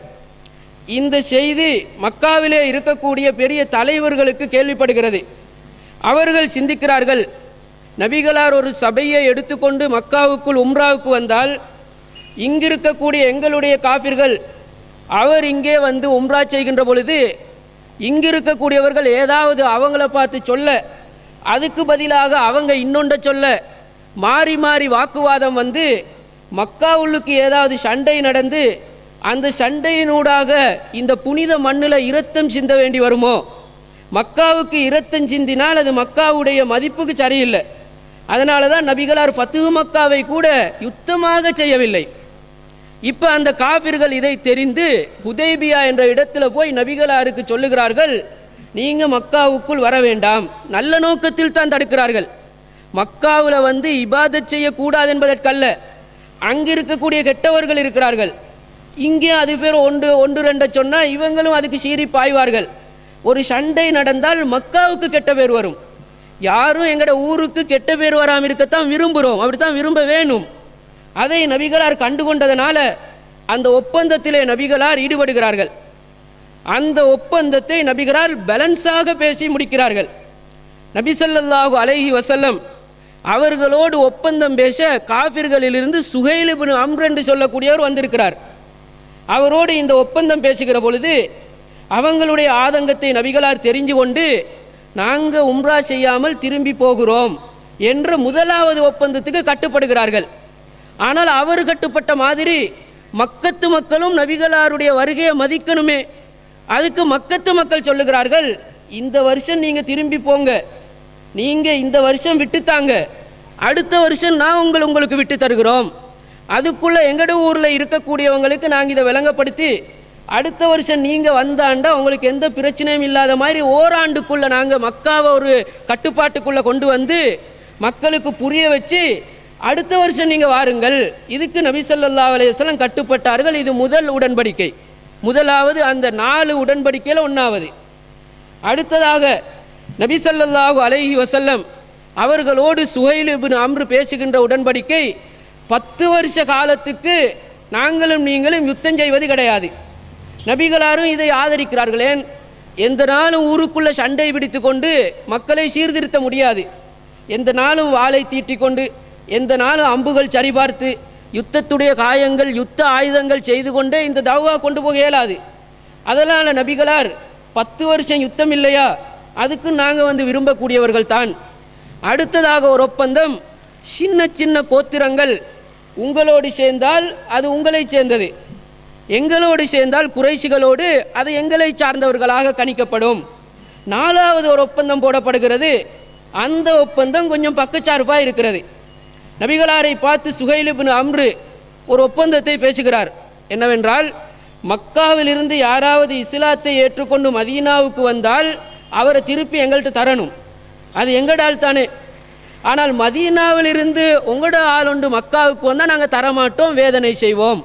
இந்த செய்தி மக்காவிலே இருக்கக்கூடிய பெரிய தலைவர்களுக்கு கேள்விப்படுகிறது அவர்கள் சிந்திக்கிறார்கள் நபிகளார் ஒரு சபையை எடுத்துக்கொண்டு மக்காவுக்குள் உம்ராவுக்கு வந்தால் இங்கிருக்கக்கூடிய எங்களுடைய காபிர்கள் அவர் இங்கே வந்து உம்ரா செய்கின்ற பொழுது இங்கிருக்கக்கூடியவர்கள் ஏதாவது அவங்கள பார்த்து சொல்ல அதுக்கு பதிலாக அவங்க இன்னொன்றை சொல்ல மாறி மாறி வாக்குவாதம் வந்து மக்காவுள்ளுக்கு ஏதாவது சண்டை நடந்து அந்த சண்டையினூடாக இந்த புனித மண்ணில் இரத்தம் சிந்த வேண்டி வருமோ மக்காவுக்கு இரத்தம் சிந்தினால் அது மக்காவுடைய மதிப்புக்கு சரியில்லை அதனால தான் நபிகளார் ஃபத்துஹு மக்காவை கூட யுத்தமாக செய்யவில்லை இப்போ அந்த காபிர்கள் இதை தெரிந்து ஹுதைபியா என்ற இடத்துல போய் நபிகளாருக்கு சொல்லுகிறார்கள் நீங்கள் மக்காவுக்குள் வர வேண்டாம் நல்ல நோக்கத்தில் தான் தடுக்கிறார்கள் மக்காவில் வந்து இபாதத் செய்யக்கூடாது என்பதற்கல்ல அங்கே இருக்கக்கூடிய கெட்டவர்கள் இருக்கிறார்கள் இங்கே அது பேர் ஒன்று ஒன்று ரெண்டை சொன்னால் இவங்களும் அதுக்கு சீறி பாய்வார்கள் ஒரு சண்டை நடந்தால் மக்காவுக்கு கெட்ட பேர் வரும் யாரும் எங்கட ஊருக்கு கெட்ட பேர் வராமல் இருக்கத்தான் விரும்புகிறோம் அப்படித்தான் விரும்ப வேணும் அதை நபிகளார் கண்டுகொண்டதனால அந்த ஒப்பந்தத்திலே நபிகளார் ஈடுபடுகிறார்கள் அந்த ஒப்பந்தத்தை நபிகளார் பேலன்ஸாக பேசி முடிக்கிறார்கள் நபி ஸல்லல்லாஹு அலைஹி வஸல்லம் அவர்களோடு ஒப்பந்தம் பேச காபிர்களிலிருந்து சுஹைல் இப்னு அம்ர் என்று சொல்லக்கூடியவர் வந்திருக்கிறார் அவரோடு இந்த ஒப்பந்தம் பேசுகிற பொழுது அவங்களுடைய ஆதங்கத்தை நபிகளார் தெரிஞ்சு கொண்டு நாங்கள் உம்ரா செய்யாமல் திரும்பி போகிறோம் என்ற முதலாவது ஒப்பந்தத்துக்கு கட்டுப்படுகிறார்கள் ஆனால் அவர் கட்டுப்பட்ட மாதிரி மக்கத்து மக்களும் நபிகளாருடைய வருகையை மதிக்கணுமே அதுக்கு மக்கத்து மக்கள் சொல்லுகிறார்கள் இந்த வருஷம் நீங்க திரும்பி போங்க நீங்க இந்த வருஷம் விட்டுத்தாங்க அடுத்த வருஷம் நான் உங்கள் உங்களுக்கு விட்டு தருகிறோம் அதுக்குள்ள எங்கட ஊர்ல இருக்கக்கூடியவங்களுக்கு நாங்க இதை விளங்கப்படுத்தி அடுத்த வருஷம் நீங்க வந்தாண்டா உங்களுக்கு எந்த பிரச்சனையும் இல்லாத மாதிரி ஓராண்டுக்குள்ள நாங்க மக்காவை ஒரு கட்டுப்பாட்டுக்குள்ள கொண்டு வந்து மக்களுக்கு புரிய வச்சு அடுத்த வருஷம் நீங்க வாருங்கள் இதுக்கு நபி ஸல்லல்லாஹு அலைஹி வஸல்லம் கட்டுப்பட்டார்கள் இது முதல் உடன்படிக்கை முதலாவது அந்த நாலு உடன்படிக்கையில் ஒன்றாவது அடுத்ததாக நபி ஸல்லல்லாஹு அலைஹி வஸல்லம் அவர்களோடு சுஹைல் இப்னு அம்ரு பேசுகின்ற உடன்படிக்கை பத்து வருஷ காலத்துக்கு நாங்களும் நீங்களும் யுத்தம் செய்வது கிடையாது நபிகளாரும் இதை ஆதரிக்கிறார்களேன் எந்த நாளும் ஊருக்குள்ள சண்டை பிடித்து கொண்டு மக்களை சீர்திருத்த முடியாது எந்த நாளும் வாளை தீட்டிக் கொண்டு எந்த நாளும் அம்புகள் சரிபார்த்து யுத்தத்துடைய காயங்கள் யுத்த ஆயுதங்கள் செய்து கொண்டே இந்த தவா கொண்டு போக இயலாது அதனால் நபிகளார் பத்து வருஷம் யுத்தம் இல்லையா அதுக்கு நாங்கள் வந்து விரும்பக்கூடியவர்கள் தான் அடுத்ததாக ஒரு ஒப்பந்தம் சின்ன சின்ன கோத்திரங்கள் உங்களோடு சேர்ந்தால் அது உங்களை சேர்ந்தது எங்களோடு சேர்ந்தால் குறைசிகளோடு அது எங்களை சார்ந்தவர்களாக கணிக்கப்படும் நாலாவது ஒரு ஒப்பந்தம் போடப்படுகிறது அந்த ஒப்பந்தம் கொஞ்சம் பக்கச்சார்பாக இருக்கிறது நபிகளாரை பார்த்து சுஹைல் இப்னு அம்ரு ஒரு ஒப்பந்தத்தை பேசுகிறார் என்னவென்றால் மக்காவிலிருந்து யாராவது இஸ்லாத்தை ஏற்றுக்கொண்டு மதீனாவுக்கு வந்தால் அவரை திருப்பி எங்கள்கிட்ட தரணும் அது எங்கடால் தானே ஆனால் மதீனாவிலிருந்து உங்களோட ஆள் உண்டு மக்காவுக்கு வந்தால் நாங்கள் தரமாட்டோம் வேதனை செய்வோம்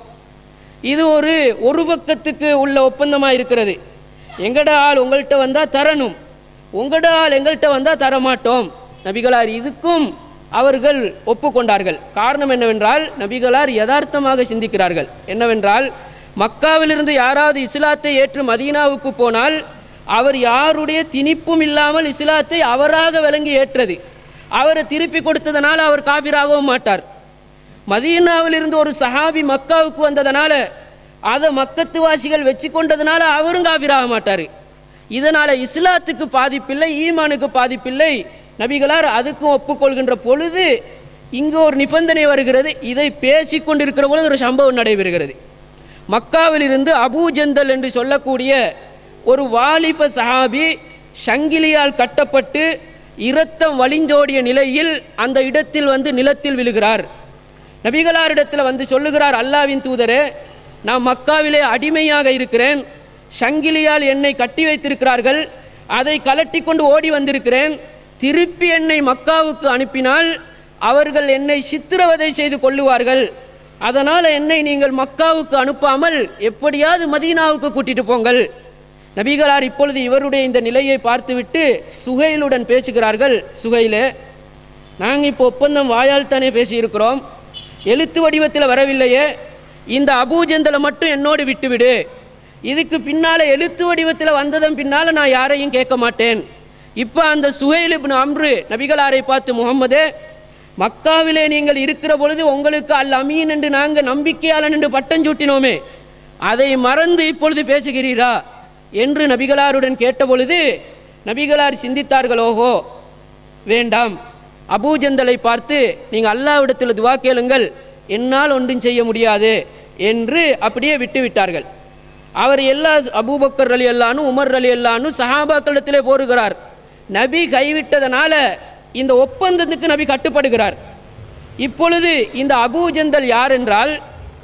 இது ஒரு ஒரு பக்கத்துக்கு உள்ள ஒப்பந்தமாக இருக்கிறது எங்கட ஆள் உங்கள்கிட்ட வந்தால் தரணும் உங்களோட ஆள் எங்கள்கிட்ட வந்தால் தரமாட்டோம் நபிகளார் இதுக்கும் அவர்கள் ஒப்புக்கொண்டார்கள் காரணம் என்னவென்றால் நபிகளார் யதார்த்தமாக சிந்திக்கிறார்கள் என்னவென்றால் மக்காவிலிருந்து யாராவது இஸ்லாத்தை ஏற்று மதீனாவுக்கு போனால் அவர் யாருடைய திணிப்பும் இல்லாமல் இஸ்லாத்தை அவராக விளங்கி ஏற்றது அவரை திருப்பி கொடுத்ததனால அவர் காபிராகவும் மாட்டார் மதீனாவிலிருந்து ஒரு சஹாபி மக்காவுக்கு வந்ததனால அதை மக்கத்து வாசிகள் வச்சு கொண்டதுனால அவரும் காபிராக மாட்டார் இதனால இஸ்லாத்துக்கு பாதிப்பில்லை ஈமானுக்கு பாதிப்பில்லை நபிகளார் அதுக்கும் ஒப்புக்கொள்கின்ற பொழுது இங்கு ஒரு நிபந்தனை வருகிறது இதை பேசிக் கொண்டிருக்கிற பொழுது ஒரு சம்பவம் நடைபெறுகிறது மக்காவிலிருந்து அபூஜந்தல் என்று சொல்லக்கூடிய ஒரு வாலிப சஹாபி சங்கிலியால் கட்டப்பட்டு இரத்தம் வழிஞ்சோடிய நிலையில் அந்த இடத்தில் வந்து நிலத்தில் விழுகிறார் நபிகளாரிடத்தில் வந்து சொல்லுகிறார் அல்லாவின் தூதரே நான் மக்காவிலே அடிமையாக இருக்கிறேன் சங்கிலியால் என்னை கட்டி வைத்திருக்கிறார்கள் அதை கலட்டி கொண்டு ஓடி வந்திருக்கிறேன் திருப்பி என்னை மக்காவுக்கு அனுப்பினால் அவர்கள் என்னை சித்திரவதை செய்து கொள்ளுவார்கள் அதனால் என்னை நீங்கள் மக்காவுக்கு அனுப்பாமல் எப்படியாவது மதீனாவுக்கு கூட்டிட்டு போங்கள் நபிகளார் இப்பொழுது இவருடைய இந்த நிலையை பார்த்துவிட்டு சுகைலுடன் பேசுகிறார்கள் சுகைலே நாங்கள் இப்போ ஒப்பந்தம் வாயால் தானே பேசியிருக்கிறோம் எழுத்து வடிவத்தில் வரவில்லையே இந்த அபூஜந்தலை மட்டும் என்னோடு விட்டுவிடு இதுக்கு பின்னால் எழுத்து வடிவத்தில் வந்ததன் பின்னால் நான் யாரையும் கேட்க மாட்டேன் இப்போ அந்த சுஹைல் இப்னு அம்ரு நபிகளாரை பார்த்து முகம்மதே மக்காவிலே நீங்கள் இருக்கிற பொழுது உங்களுக்கு அல் அமீன் என்று நாங்கள் நம்பிக்கையாளன் என்று பட்டம் சூட்டினோமே அதை மறந்து இப்பொழுது பேசுகிறீரா என்று நபிகளாருடன் கேட்டபொழுது நபிகளார் சிந்தித்தார்கள் ஓஹோ வேண்டாம் அபூஜந்தலை பார்த்து நீங்கள் அல்லாவிடத்தில் துவா கேளுங்கள் என்னால் ஒன்றும் செய்ய முடியாது என்று அப்படியே விட்டு விட்டார்கள் அவர் எல்லா அபூபக்கர் அலி அல்லானும் உமர் அலி அல்லானும் சஹாபாக்களிடத்திலே போருகிறார் நபி கைவிட்டதனால இந்த ஒப்பந்தத்துக்கு நபி கட்டுப்படுகிறார் இப்பொழுது இந்த அபூஜந்தல் யார் என்றால்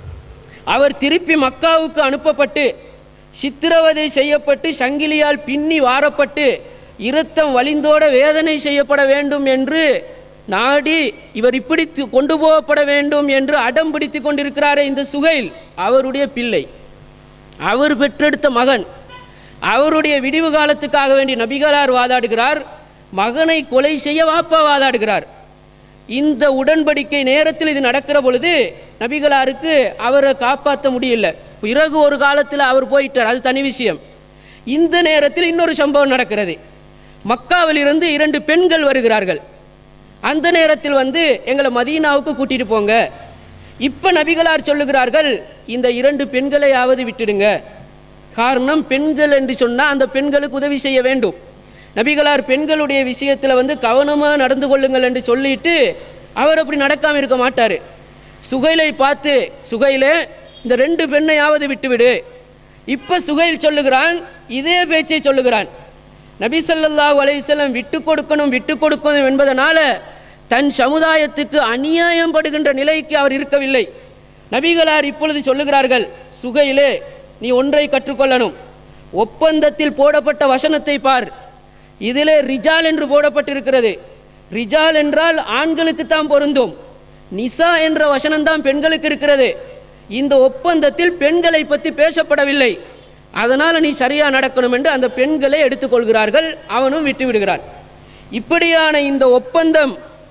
அவர் திருப்பி மக்காவுக்கு அனுப்பப்பட்டு சித்திரவதை செய்யப்பட்டு சங்கிலியால் பின்னி வாரப்பட்டு இரத்தம் வலிந்தோட வேதனை செய்யப்பட வேண்டும் என்று நாடி இவர் இப்படி து- கொண்டு போகப்பட வேண்டும் என்று அடம் பிடித்து கொண்டிருக்கிறாரே இந்த சுகைல் அவருடைய பிள்ளை அவர் பெற்றெடுத்த மகன் அவருடைய விடிவு காலத்துக்காக வேண்டி நபிகளார் வாதாடுகிறார் மகனை கொலை செய்ய வாப்பா வாதாடுகிறார் இந்த உடன்படிக்கை நேரத்தில் இது நடக்கிற பொழுது நபிகளாருக்கு அவரை காப்பாற்ற முடியல பிறகு ஒரு காலத்தில் அவர் போயிட்டார் அது தனி விஷயம் இந்த நேரத்தில் இன்னொரு சம்பவம் நடக்கிறது மக்காவிலிருந்து இரண்டு பெண்கள் வருகிறார்கள் அந்த நேரத்தில் வந்து எங்களை மதீனாவுக்கு கூட்டிட்டு போங்க இப்ப நபிகளார் சொல்லுகிறார்கள் இந்த இரண்டு பெண்களையாவது விட்டுடுங்க காரணம் பெண்கள் என்று சொன்னால் அந்த பெண்களுக்கு உதவி செய்ய வேண்டும் நபிகளார் பெண்களுடைய விஷயத்தில் வந்து கவனமாக நடந்து கொள்ளுங்கள் என்று சொல்லிட்டு அவர் அப்படி நடக்காமல் இருக்க மாட்டார் சுகைலை பார்த்து சுகையிலே இந்த ரெண்டு பெண்ணையாவது விட்டுவிடு இப்போ சுகைல் சொல்லுகிறான் இதே பேச்சை சொல்லுகிறான் நபி ஸல்லல்லாஹு அலைஹி வஸல்லம் விட்டு கொடுக்கணும் விட்டு கொடுக்கணும் என்பதனால தன் சமுதாயத்துக்கு அநியாயம் படுகின்ற நிலைக்கு அவர் இருக்கவில்லை நபிகளார் இப்பொழுது சொல்லுகிறார்கள் சுகையிலே நீ ஒன்றை கற்றுக்கொள்ளணும் ஒப்பந்தத்தில் போடப்பட்ட வசனத்தை பார் இதிலே ரிஜால் என்று போடப்பட்டிருக்கிறது ரிஜால் என்றால் ஆண்களுக்கு தான் பொருந்தும் நிசா என்ற வசனம்தான் பெண்களுக்கு இருக்கிறது இந்த ஒப்பந்தத்தில் பெண்களை பற்றி பேசப்படவில்லை அதனால் நீ சரியாக நடக்கணும் என்று அந்த பெண்களை எடுத்துக்கொள்கிறார்கள் அவனும் விட்டு விடுகிறான் இப்படியான இந்த ஒப்பந்தம்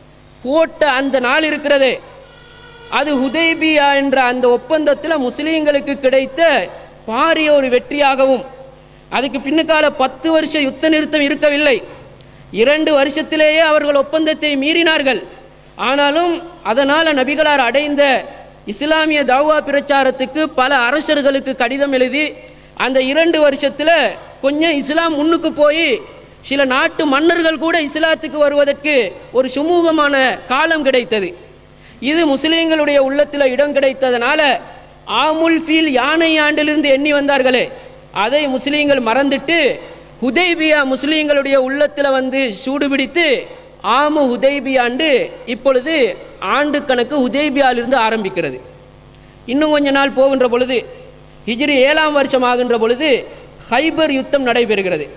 போட்ட அந்த நாள் இருக்கிறதே அது ஹுதைபியா என்ற அந்த ஒப்பந்தத்தில் முஸ்லீம்களுக்கு கிடைத்த பாரிய ஒரு வெற்றியாகவும் அதுக்கு பின்னுக்கால பத்து வருஷ யுத்த நிறுத்தம் இருக்கவில்லை இரண்டு வருஷத்திலேயே அவர்கள் ஒப்பந்தத்தை மீறினார்கள் ஆனாலும் அதனால் நபிகளார் அடைந்த இஸ்லாமிய தாவா பிரச்சாரத்துக்கு பல அரசர்களுக்கு கடிதம் எழுதி அந்த இரண்டு வருஷத்தில் கொஞ்சம் இஸ்லாம் முன்னுக்கு போய் சில நாட்டு மன்னர்கள் கூட இஸ்லாத்துக்கு வருவதற்கு ஒரு சுமூகமான காலம் கிடைத்தது இது முஸ்லீம்களுடைய உள்ளத்தில் இடம் கிடைத்ததனால ஆமுல் ஃபீல் யானை ஆண்டிலிருந்து எண்ணி வந்தார்களே அதை முஸ்லீம்கள் மறந்துட்டு ஹுதைபியா முஸ்லீம்களுடைய உள்ளத்தில் வந்து சூடுபிடித்து ஆமு ஹுதைபியாண்டு இப்பொழுது ஆண்டு கணக்கு ஹுதைபியாலிருந்து ஆரம்பிக்கிறது இன்னும் கொஞ்ச நாள் போகின்ற பொழுது ஹிஜ்ரி ஏழாம் வருஷம் ஆகின்ற பொழுது ஹைபர் யுத்தம் நடைபெறுகிறது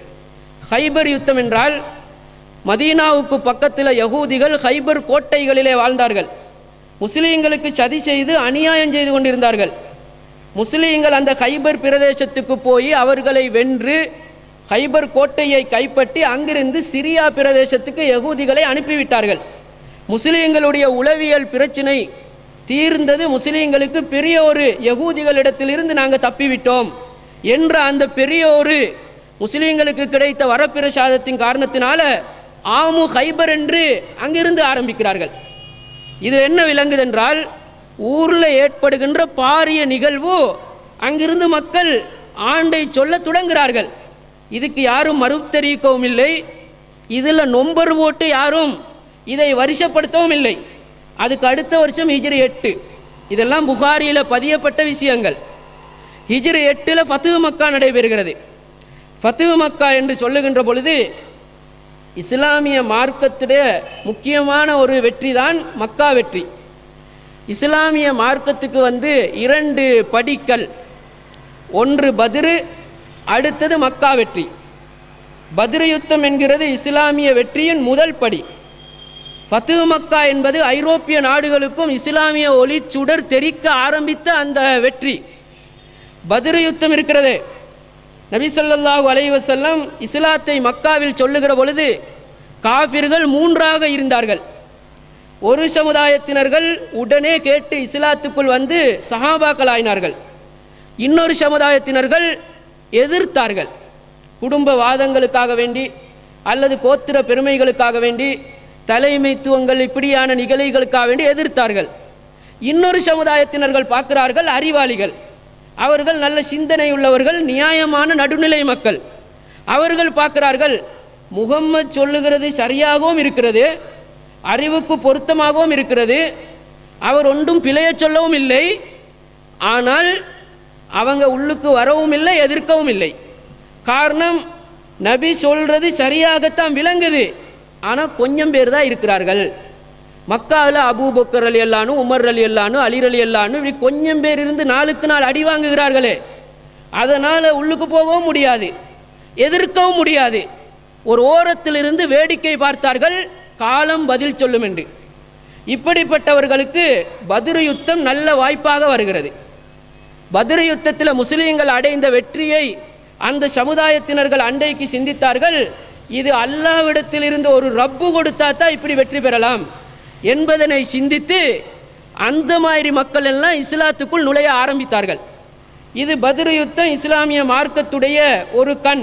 ஹைபர் யுத்தம் என்றால் மதீனாவுக்கு பக்கத்தில் யகூதிகள் ஹைபர் கோட்டைகளிலே வாழ்ந்தார்கள் முஸ்லீம்களுக்கு சதி செய்து அநியாயம் செய்து கொண்டிருந்தார்கள் முஸ்லீம்கள் அந்த ஹைபர் பிரதேசத்துக்கு போய் அவர்களை வென்று ஹைபர் கோட்டையை கைப்பற்றி அங்கிருந்து சிரியா பிரதேசத்துக்கு யகூதிகளை அனுப்பிவிட்டார்கள் முஸ்லீம்களுடைய உளவியல் பிரச்சினை தீர்ந்தது முஸ்லீம்களுக்கு பெரிய ஒரு யகூதிகளிடத்திலிருந்து நாங்கள் தப்பிவிட்டோம் என்ற அந்த பெரிய ஒரு முஸ்லீம்களுக்கு கிடைத்த வரப்பிரசாதத்தின் காரணத்தினால ஆமு ஹைபர் என்று அங்கிருந்து ஆரம்பிக்கிறார்கள் இது என்ன விளங்குதென்றால் ஊரில் ஏற்படுகின்ற பாரிய நிகழ்வு அங்கிருந்து மக்கள் ஆண்டை சொல்ல தொடங்குகிறார்கள் இதுக்கு யாரும் மறுப்பு தெரிவிக்கவும் இல்லை இதில் நொம்பர் போட்டு யாரும் இதை வருஷப்படுத்தவும் இல்லை அதுக்கு அடுத்த வருஷம் ஹிஜ்ரி எட்டு இதெல்லாம் புகாரியில் பதியப்பட்ட விஷயங்கள் ஹிஜ்ரி எட்டில் ஃபத்து மக்கா நடைபெறுகிறது ஃபத்து மக்கா என்று சொல்லுகின்ற பொழுது இஸ்லாமிய மார்க்கத்துடைய முக்கியமான ஒரு வெற்றி தான் மக்கா வெற்றி இஸ்லாமிய மார்க்கத்துக்கு வந்து இரண்டு படிக்கல் ஒன்று பத்ரு அடுத்தது மக்கா வெற்றி பத்ரு யுத்தம் என்கிறது இஸ்லாமிய வெற்றியின் முதல் படி ஃபத்து மக்கா என்பது ஐரோப்பிய நாடுகளுக்கும் இஸ்லாமிய ஒளி சுடர் தெரிக்க ஆரம்பித்த அந்த வெற்றி பத்ரு யுத்தம் இருக்கிறது நபி ஸல்லல்லாஹு அலைஹி வஸல்லம் இஸ்லாத்தை மக்காவில் சொல்லுகிற பொழுது காஃபிர்கள் மூன்றாக இருந்தார்கள் ஒரு சமுதாயத்தினர்கள் உடனே கேட்டு இஸ்லாத்துக்குள் வந்து சஹாபாக்கள் ஆயினார்கள் இன்னொரு சமுதாயத்தினர்கள் எதிர்த்தார்கள் குடும்ப வாதங்களுக்காக வேண்டி அல்லது கோத்திர பெருமைகளுக்காக வேண்டி தலைமைத்துவங்கள் இப்படியான நிகழ்வுகளுக்காக வேண்டி எதிர்த்தார்கள் இன்னொரு சமுதாயத்தினர்கள் பார்க்கிறார்கள் அறிவாளிகள் அவர்கள் நல்ல சிந்தனை உள்ளவர்கள் நியாயமான நடுநிலை மக்கள் அவர்கள் பார்க்கிறார்கள் முகம்மது சொல்லுகிறது சரியாகவும் இருக்கிறது அறிவுக்கு பொருத்தமாகவும் இருக்கிறது அவர் ஒன்றும் பிழையச் சொல்லவும் இல்லை ஆனால் அவங்க உள்ளுக்கு வரவும் இல்லை எதிர்க்கவும் இல்லை காரணம் நபி சொல்றது சரியாகத்தான் விளங்குது ஆனால் கொஞ்சம் பேர் தான் இருக்கிறார்கள் மக்காவில் அபூபக்கர் அலி அல்லானு உமர் அலி அல்லானு அலிர் அலி அல்லானு இப்படி கொஞ்சம் பேர் இருந்து நாளுக்கு நாள் அடி வாங்குகிறார்களே அதனால் உள்ளுக்கு போகவும் முடியாது எதிர்க்கவும் முடியாது ஒரு ஓரத்திலிருந்து வேடிக்கை பார்த்தார்கள் காலம் பதில் சொல்லும் என்று இப்படிப்பட்டவர்களுக்கு பத்ரு யுத்தம் நல்ல வாய்ப்பாக வருகிறது பத்ரு யுத்தத்தில் முஸ்லீம்கள் அடைந்த வெற்றியை அந்த சமுதாயத்தினர்கள் அண்டைக்கு சிந்தித்தார்கள் இது அல்லாவிடத்தில் இருந்து ஒரு ரப்பு கொடுத்தா தான் இப்படி வெற்றி பெறலாம் என்பதனை சிந்தித்து அந்த மாதிரி மக்கள் எல்லாம் இஸ்லாத்துக்குள் நுழைய ஆரம்பித்தார்கள் இது பத்ரு யுத்தம் இஸ்லாமிய மார்க்கத்துடைய ஒரு கண்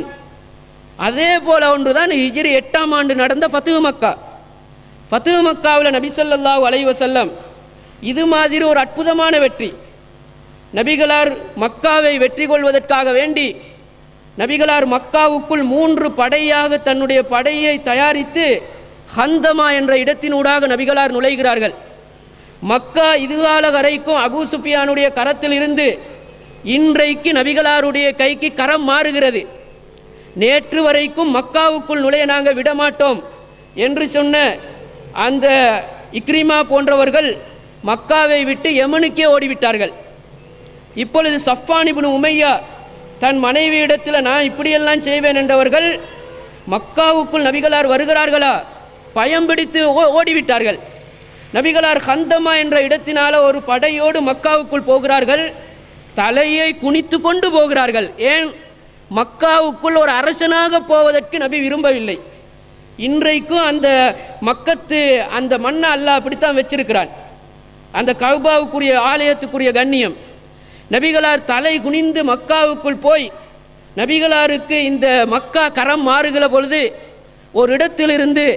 அதே போல ஒன்றுதான் ஹிஜ்ரி எட்டாம் ஆண்டு நடந்த ஃபத்துஹ் மக்கா ஃபத்துஹ் மக்காவில் நபி ஸல்லல்லாஹு அலைஹி வஸல்லம் இது மாதிரி ஒரு அற்புதமான வெற்றி நபிகளார் மக்காவை வெற்றி கொள்வதற்காக வேண்டி நபிகளார் மக்காவுக்குள் மூன்று படையாக தன்னுடைய படையை தயாரித்து ஹந்தமா என்ற இடத்தினூடாக நபிகளார் நுழைகிறார்கள் மக்கா இதுகால வரைக்கும் அபூ சுஃபியானுடைய கரத்தில் இருந்து இன்றைக்கு நபிகளாருடைய கைக்கு கரம் மாறுகிறது நேற்று வரைக்கும் மக்காவுக்குள் நுழைய நாங்கள் விடமாட்டோம் என்று சொன்ன அந்த இக்ரிமா போன்றவர்கள் மக்காவை விட்டு யமனுக்கே ஓடிவிட்டார்கள் இப்பொழுது சஃபான் இப்னு உமையா தன் மனைவியிடத்தில் நான் இப்படியெல்லாம் செய்வேன் என்றவர்கள் மக்காவுக்குள் நபிகளார் வருகிறார்களா பயம் பிடித்து ஓ- ஓடிவிட்டார்கள் நபிகளார் ஹந்தமா என்ற இடத்தினால ஒரு படையோடு மக்காவுக்குள் போகிறார்கள் தலையை குனித்து கொண்டு போகிறார்கள் ஏன் மக்காவுக்குள் ஒரு அரசனாக போவதற்கு நபி விரும்பவில்லை இன்றைக்கும் அந்த மக்கத்து அந்த மண்ணை அல்லாஹ் அப்படித்தான் வச்சிருக்கிறான் அந்த கௌபாவுக்குரிய ஆலயத்துக்குரிய கண்ணியம் நபிகளார் தலை குனிந்து மக்காவுக்குள் போய் நபிகளாருக்கு இந்த மக்கா கரம் மாறுகிற பொழுது ஒரு இடத்திலிருந்து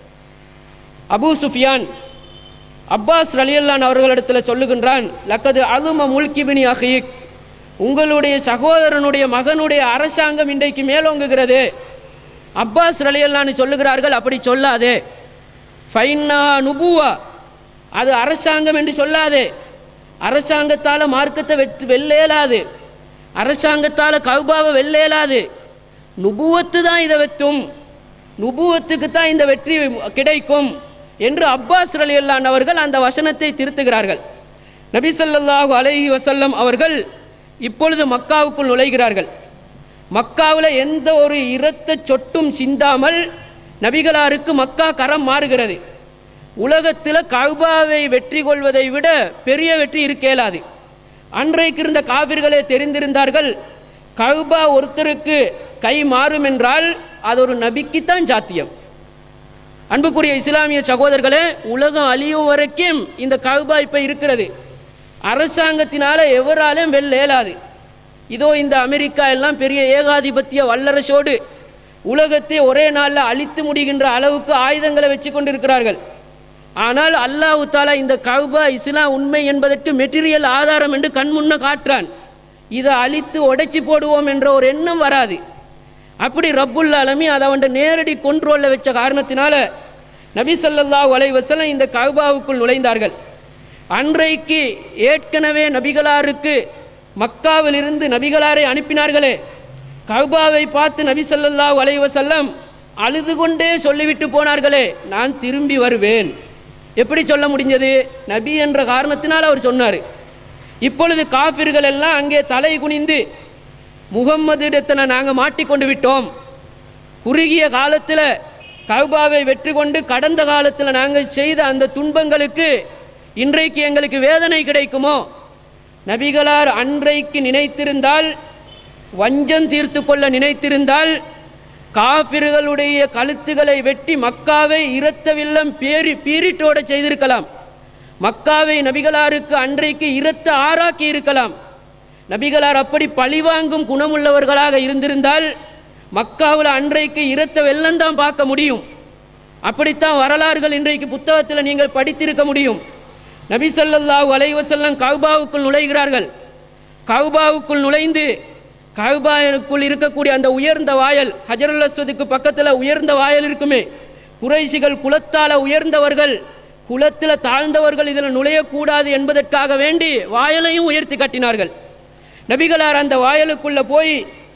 அபூ சுஃபியான் அப்பாஸ் ரலியல்லான் அவர்களிடத்தில் சொல்லுகின்றான் லக்கது அலும முல்கிபினி அஹீக் உங்களுடைய சகோதரனுடைய மகனுடைய அரசாங்கம் இன்றைக்கு மேலோங்குகிறது அப்பாஸ் ரலியல்லான்னு சொல்லுகிறார்கள் அப்படி சொல்லாதே ஃபைன்னா நுபுவா அது அரசாங்கம் என்று சொல்லாதே அரசாங்கத்தால் மார்க்கத்தை வெற்றி வெல்லேலாது அரசாங்கத்தால் கௌபாவை வெல்லேலாது நுபுவத்து தான் இதை வெத்தும் நுபுவத்துக்கு தான் இந்த வெற்றி கிடைக்கும் என்று அப்பாஸ் ரலியல்லான் அவர்கள் அந்த வசனத்தை திருத்துகிறார்கள் நபி ஸல்லல்லாஹு அலைஹி வஸல்லம் அவர்கள் இப்பொழுது மக்காவுக்குள் நுழைகிறார்கள் மக்காவில் எந்த ஒரு இரத்த சொட்டும் சிந்தாமல் நபிகளாருக்கு மக்கா கரம் மாறுகிறது உலகத்தில் கௌபாவை வெற்றி கொள்வதை விட பெரிய வெற்றி இருக்கேலாது அன்றைக்கு இருந்த காவிர்களே தெரிந்திருந்தார்கள் கௌபா ஒருத்தருக்கு கை மாறும் என்றால் அது ஒரு நபிக்குத்தான் சாத்தியம் அன்புக்குரிய இஸ்லாமிய சகோதரர்களே உலகம் அழியும் வரைக்கும் இந்த கௌபா இப்போ இருக்கிறது அரசாங்கத்தினால எவராலும் வெல்ல இயலாது இதோ இந்த அமெரிக்கா எல்லாம் பெரிய ஏகாதிபத்திய வல்லரசோடு உலகத்தை ஒரே நாளில் அழித்து முடிகின்ற அளவுக்கு ஆயுதங்களை வச்சு கொண்டிருக்கிறார்கள் ஆனால் அல்லாஹ் தாலா இந்த கௌபா இஸ்லாம் உண்மை என்பதற்கு மெட்டீரியல் ஆதாரம் என்று கண் முன்ன காட்டுறான் இதை அழித்து உடைச்சி போடுவோம் என்ற ஒரு எண்ணம் வராது அப்படி ரப்புல் ஆலமி அதை அவன் நேரடி கொண்ட்ரோலில் வச்ச காரணத்தினால நபி ஸல்லல்லாஹு அலைஹி வஸல்லம் இந்த கௌபாவுக்குள் நுழைந்தார்கள் அன்றைக்கு ஏற்கனவே நபிகளாருக்கு மக்காவிலிருந்து நபிகளாரை அனுப்பினார்களே கௌபாவை பார்த்து நபி ஸல்லல்லாஹு அலைஹி வஸல்லம் அழுது கொண்டே சொல்லிவிட்டு போனார்களே நான் திரும்பி வருவேன் எப்படி சொல்ல முடிஞ்சது நபி என்ற காரணத்தினால் அவர் சொன்னார் இப்பொழுது காபிர்கள் எல்லாம் அங்கே தலை குனிந்து முகம்மது இடத்துல நாங்கள் மாட்டிக்கொண்டு விட்டோம் குறுகிய காலத்தில் கௌபாவை வெற்றி கொண்டு கடந்த காலத்தில் நாங்கள் செய்த அந்த துன்பங்களுக்கு இன்றைக்கு எங்களுக்கு வேதனை கிடைக்குமோ நபிகளார் அன்றைக்கு நினைத்திருந்தால் வஞ்சம் தீர்த்து கொள்ள நினைத்திருந்தால் காபிர்களுடைய கழுத்துகளை வெட்டி மக்காவை இரத்த வில்லம் பேரி பீரிட்டோட செய்திருக்கலாம் மக்காவை நபிகளாருக்கு அன்றைக்கு இரத்த ஆறாக்கி இருக்கலாம் நபிகளார் அப்படி பழிவாங்கும் குணமுள்ளவர்களாக இருந்திருந்தால் மக்காவில் அன்றைக்கு இரத்த வெள்ளம்தான் பார்க்க முடியும் அப்படித்தான் வரலாறுகள் இன்றைக்கு புத்தகத்தில் நீங்கள் படித்திருக்க முடியும் நபி ஸல்லல்லாஹு அலைஹி வஸல்லம் கௌபாவுக்குள் நுழைகிறார்கள் கௌபாவுக்குள் நுழைந்து கௌபாவுக்குள் இருக்கக்கூடிய அந்த உயர்ந்த வாயல் ஹஜருல் அஸ்வதுக்கு பக்கத்தில் உயர்ந்த வாயல் இருக்குமே குறைசிகள் குலத்தால உயர்ந்தவர்கள் குலத்தில் தாழ்ந்தவர்கள் இதில் நுழையக்கூடாது என்பதற்காக வேண்டி வாயலையும் உயர்த்தி கட்டினார்கள் நபிகளார் அந்த வாயலுக்குள்ள போய்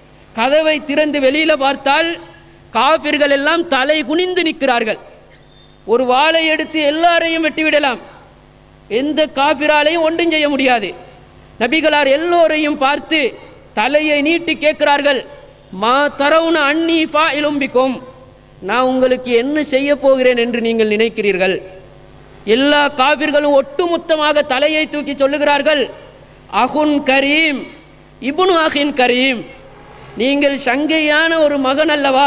கதவை திறந்து வெளியில பார்த்தால் காபிர்கள் எல்லாம் தலை குனிந்து நிற்கிறார்கள் ஒரு வாளை எடுத்து எல்லாரையும் வெட்டிவிடலாம் எந்த காபிராலையும் ஒன்றும் செய்ய முடியாது நபிகளார் எல்லோரையும் பார்த்து தலையை நீட்டி கேட்கிறார்கள் மா தரவுன அன்னி ஃபா இலும்பிக்கும் நான் உங்களுக்கு என்ன செய்ய போகிறேன் என்று நீங்கள் நினைக்கிறீர்கள் எல்லா காபிர்களும் ஒட்டுமொத்தமாக தலையை தூக்கி சொல்லுகிறார்கள் அகுன் கரீம் இப்னு அஹின் கரீம் நீங்கள் சங்கையான ஒரு மகன் அல்லவா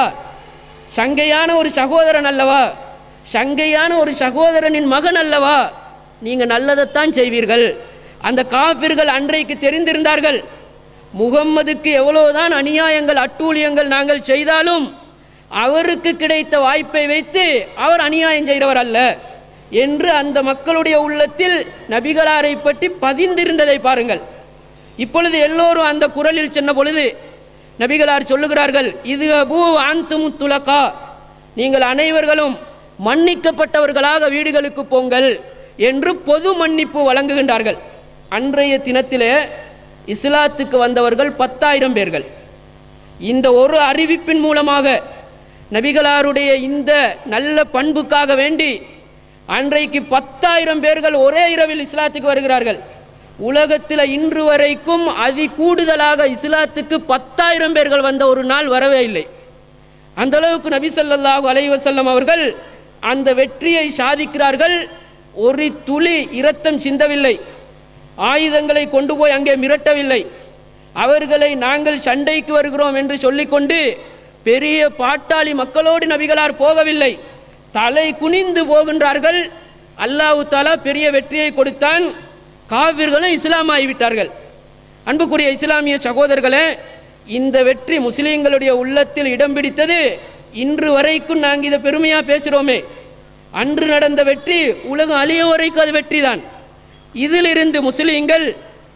சங்கையான ஒரு சகோதரன் அல்லவா சங்கையான ஒரு சகோதரனின் மகன் அல்லவா நீங்கள் நல்லதைத்தான் செய்வீர்கள் அந்த காபிர்கள் அன்றைக்கு தெரிந்திருந்தார்கள் முகம்மதுக்கு எவ்வளவுதான் அநியாயங்கள் அட்டூழியங்கள் நாங்கள் செய்தாலும் அவருக்கு கிடைத்த வாய்ப்பை வைத்து அவர் அநியாயம் செய்கிறவர் அல்ல என்று அந்த மக்களுடைய உள்ளத்தில் நபிகளாரை பற்றி பதிந்திருந்ததை பாருங்கள் இப்பொழுது எல்லோரும் அந்த குரலில் சென்ற பொழுது நபிகளார் சொல்லுகிறார்கள் இது அபூ அந்தும் துலகா நீங்கள் அனைவர்களும் மன்னிக்கப்பட்டவர்களாக வீடுகளுக்கு போங்கள் என்று பொது மன்னிப்பு வழங்குகின்றார்கள் அன்றைய தினத்திலே இஸ்லாத்துக்கு வந்தவர்கள் பத்தாயிரம் பேர்கள் இந்த ஒரு அறிவிப்பின் மூலமாக நபிகளாருடைய இந்த நல்ல பண்புக்காக வேண்டி அன்றைக்கு பத்தாயிரம் பேர்கள் ஒரே இரவில் இஸ்லாத்துக்கு வருகிறார்கள் உலகத்தில் இன்று வரைக்கும் அதி கூடுதலாக இஸ்லாத்துக்கு பத்தாயிரம் பேர்கள் வந்த ஒரு நாள் வரவே இல்லை அந்த அளவுக்கு நபி ஸல்லல்லாஹு அலைஹி வஸல்லம் அவர்கள் அந்த வெற்றியை சாதிக்கிறார்கள் ஒரு துளி இரத்தம் சிந்தவில்லை ஆயுதங்களை கொண்டு போய் அங்கே மிரட்டவில்லை அவர்களை நாங்கள் சண்டைக்கு வருகிறோம் என்று சொல்லிக்கொண்டு பெரிய பாட்டாளி மக்களோடு நபிகளார் போகவில்லை தலை குனிந்து போகின்றார்கள் அல்லாஹ் தாலா பெரிய வெற்றியை கொடுத்தான் காவிர்களும் இஸ்லாம் ஆகிவிட்டார்கள் அன்புக்குரிய இஸ்லாமிய சகோதரர்களே இந்த வெற்றி முஸ்லிம்களுடைய உள்ளத்தில் இடம் பிடித்தது இன்று வரைக்கும் நாங்கள் இதை பெருமையாக பேசுகிறோமே அன்று நடந்த வெற்றி உலகம் அழிய வரைக்கும் அது வெற்றி தான் இதிலிருந்து முஸ்லிம்கள்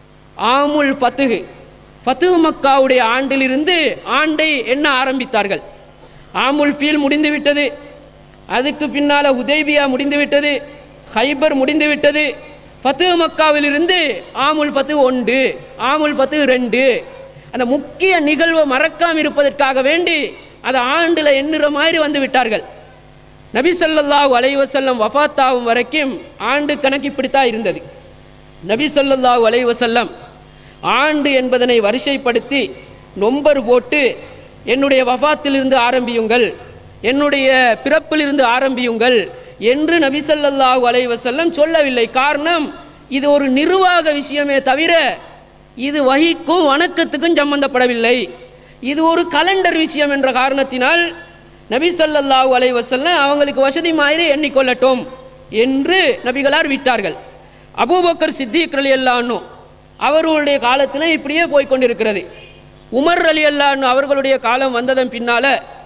ஆமுல் ஃபத்துஹு ஃபத்துஹ் மக்காவுடைய ஆண்டிலிருந்து ஆண்டை எண்ண ஆரம்பித்தார்கள் ஆமுல் ஃபீல் முடிந்து விட்டது அதுக்கு பின்னால் உதேபியா முடிந்து விட்டது ஹைபர் முடிந்து விட்டது ஃபத்துஹ் மக்காவிலிருந்து ஆமுல் ஃபத்து ஒன்று ஆமுல் ஃபத்து ரெண்டு அந்த முக்கிய நிகழ்வை மறக்காம இருப்பதற்காக வேண்டி அதை ஆண்டில் எண்ணுற மாதிரி வந்து விட்டார்கள் நபி ஸல்லல்லாஹு அலைஹி வஸல்லம் வஃபாத்தாகும் வரைக்கும் ஆண்டு கணக்கு இப்படித்தான் இருந்தது நபி ஸல்லல்லாஹு அலைஹி வஸல்லம் ஆண்டு என்பதனை வரிசைப்படுத்தி நொம்பர் போட்டு என்னுடைய வஃபாத்திலிருந்து ஆரம்பியுங்கள் என்னுடைய பிறப்பிலிருந்து ஆரம்பியுங்கள் என்று நபி ஸல்லல்லாஹு அலைஹி வஸல்லம் சொல்லவில்லை காரணம் இது ஒரு நிர்வாக விஷயமே தவிர இது வகிக்கும் வணக்கத்துக்கும் சம்பந்தப்படவில்லை இது ஒரு கலண்டர் விஷயம் என்ற காரணத்தினால் நபி ஸல்லல்லாஹு அலைஹி வஸல்லம் அவங்களுக்கு வசதி மாதிரி எண்ணிக்கொள்ளட்டும் என்று நபிகளார் விட்டார்கள் அபூபக்கர் சித்திக் அலி அல்லான்னு அவர்களுடைய காலத்தில் இப்படியே போய் கொண்டிருக்கிறது உமர் அலி அல்லான்னு அவர்களுடைய காலம் வந்ததன் பின்னால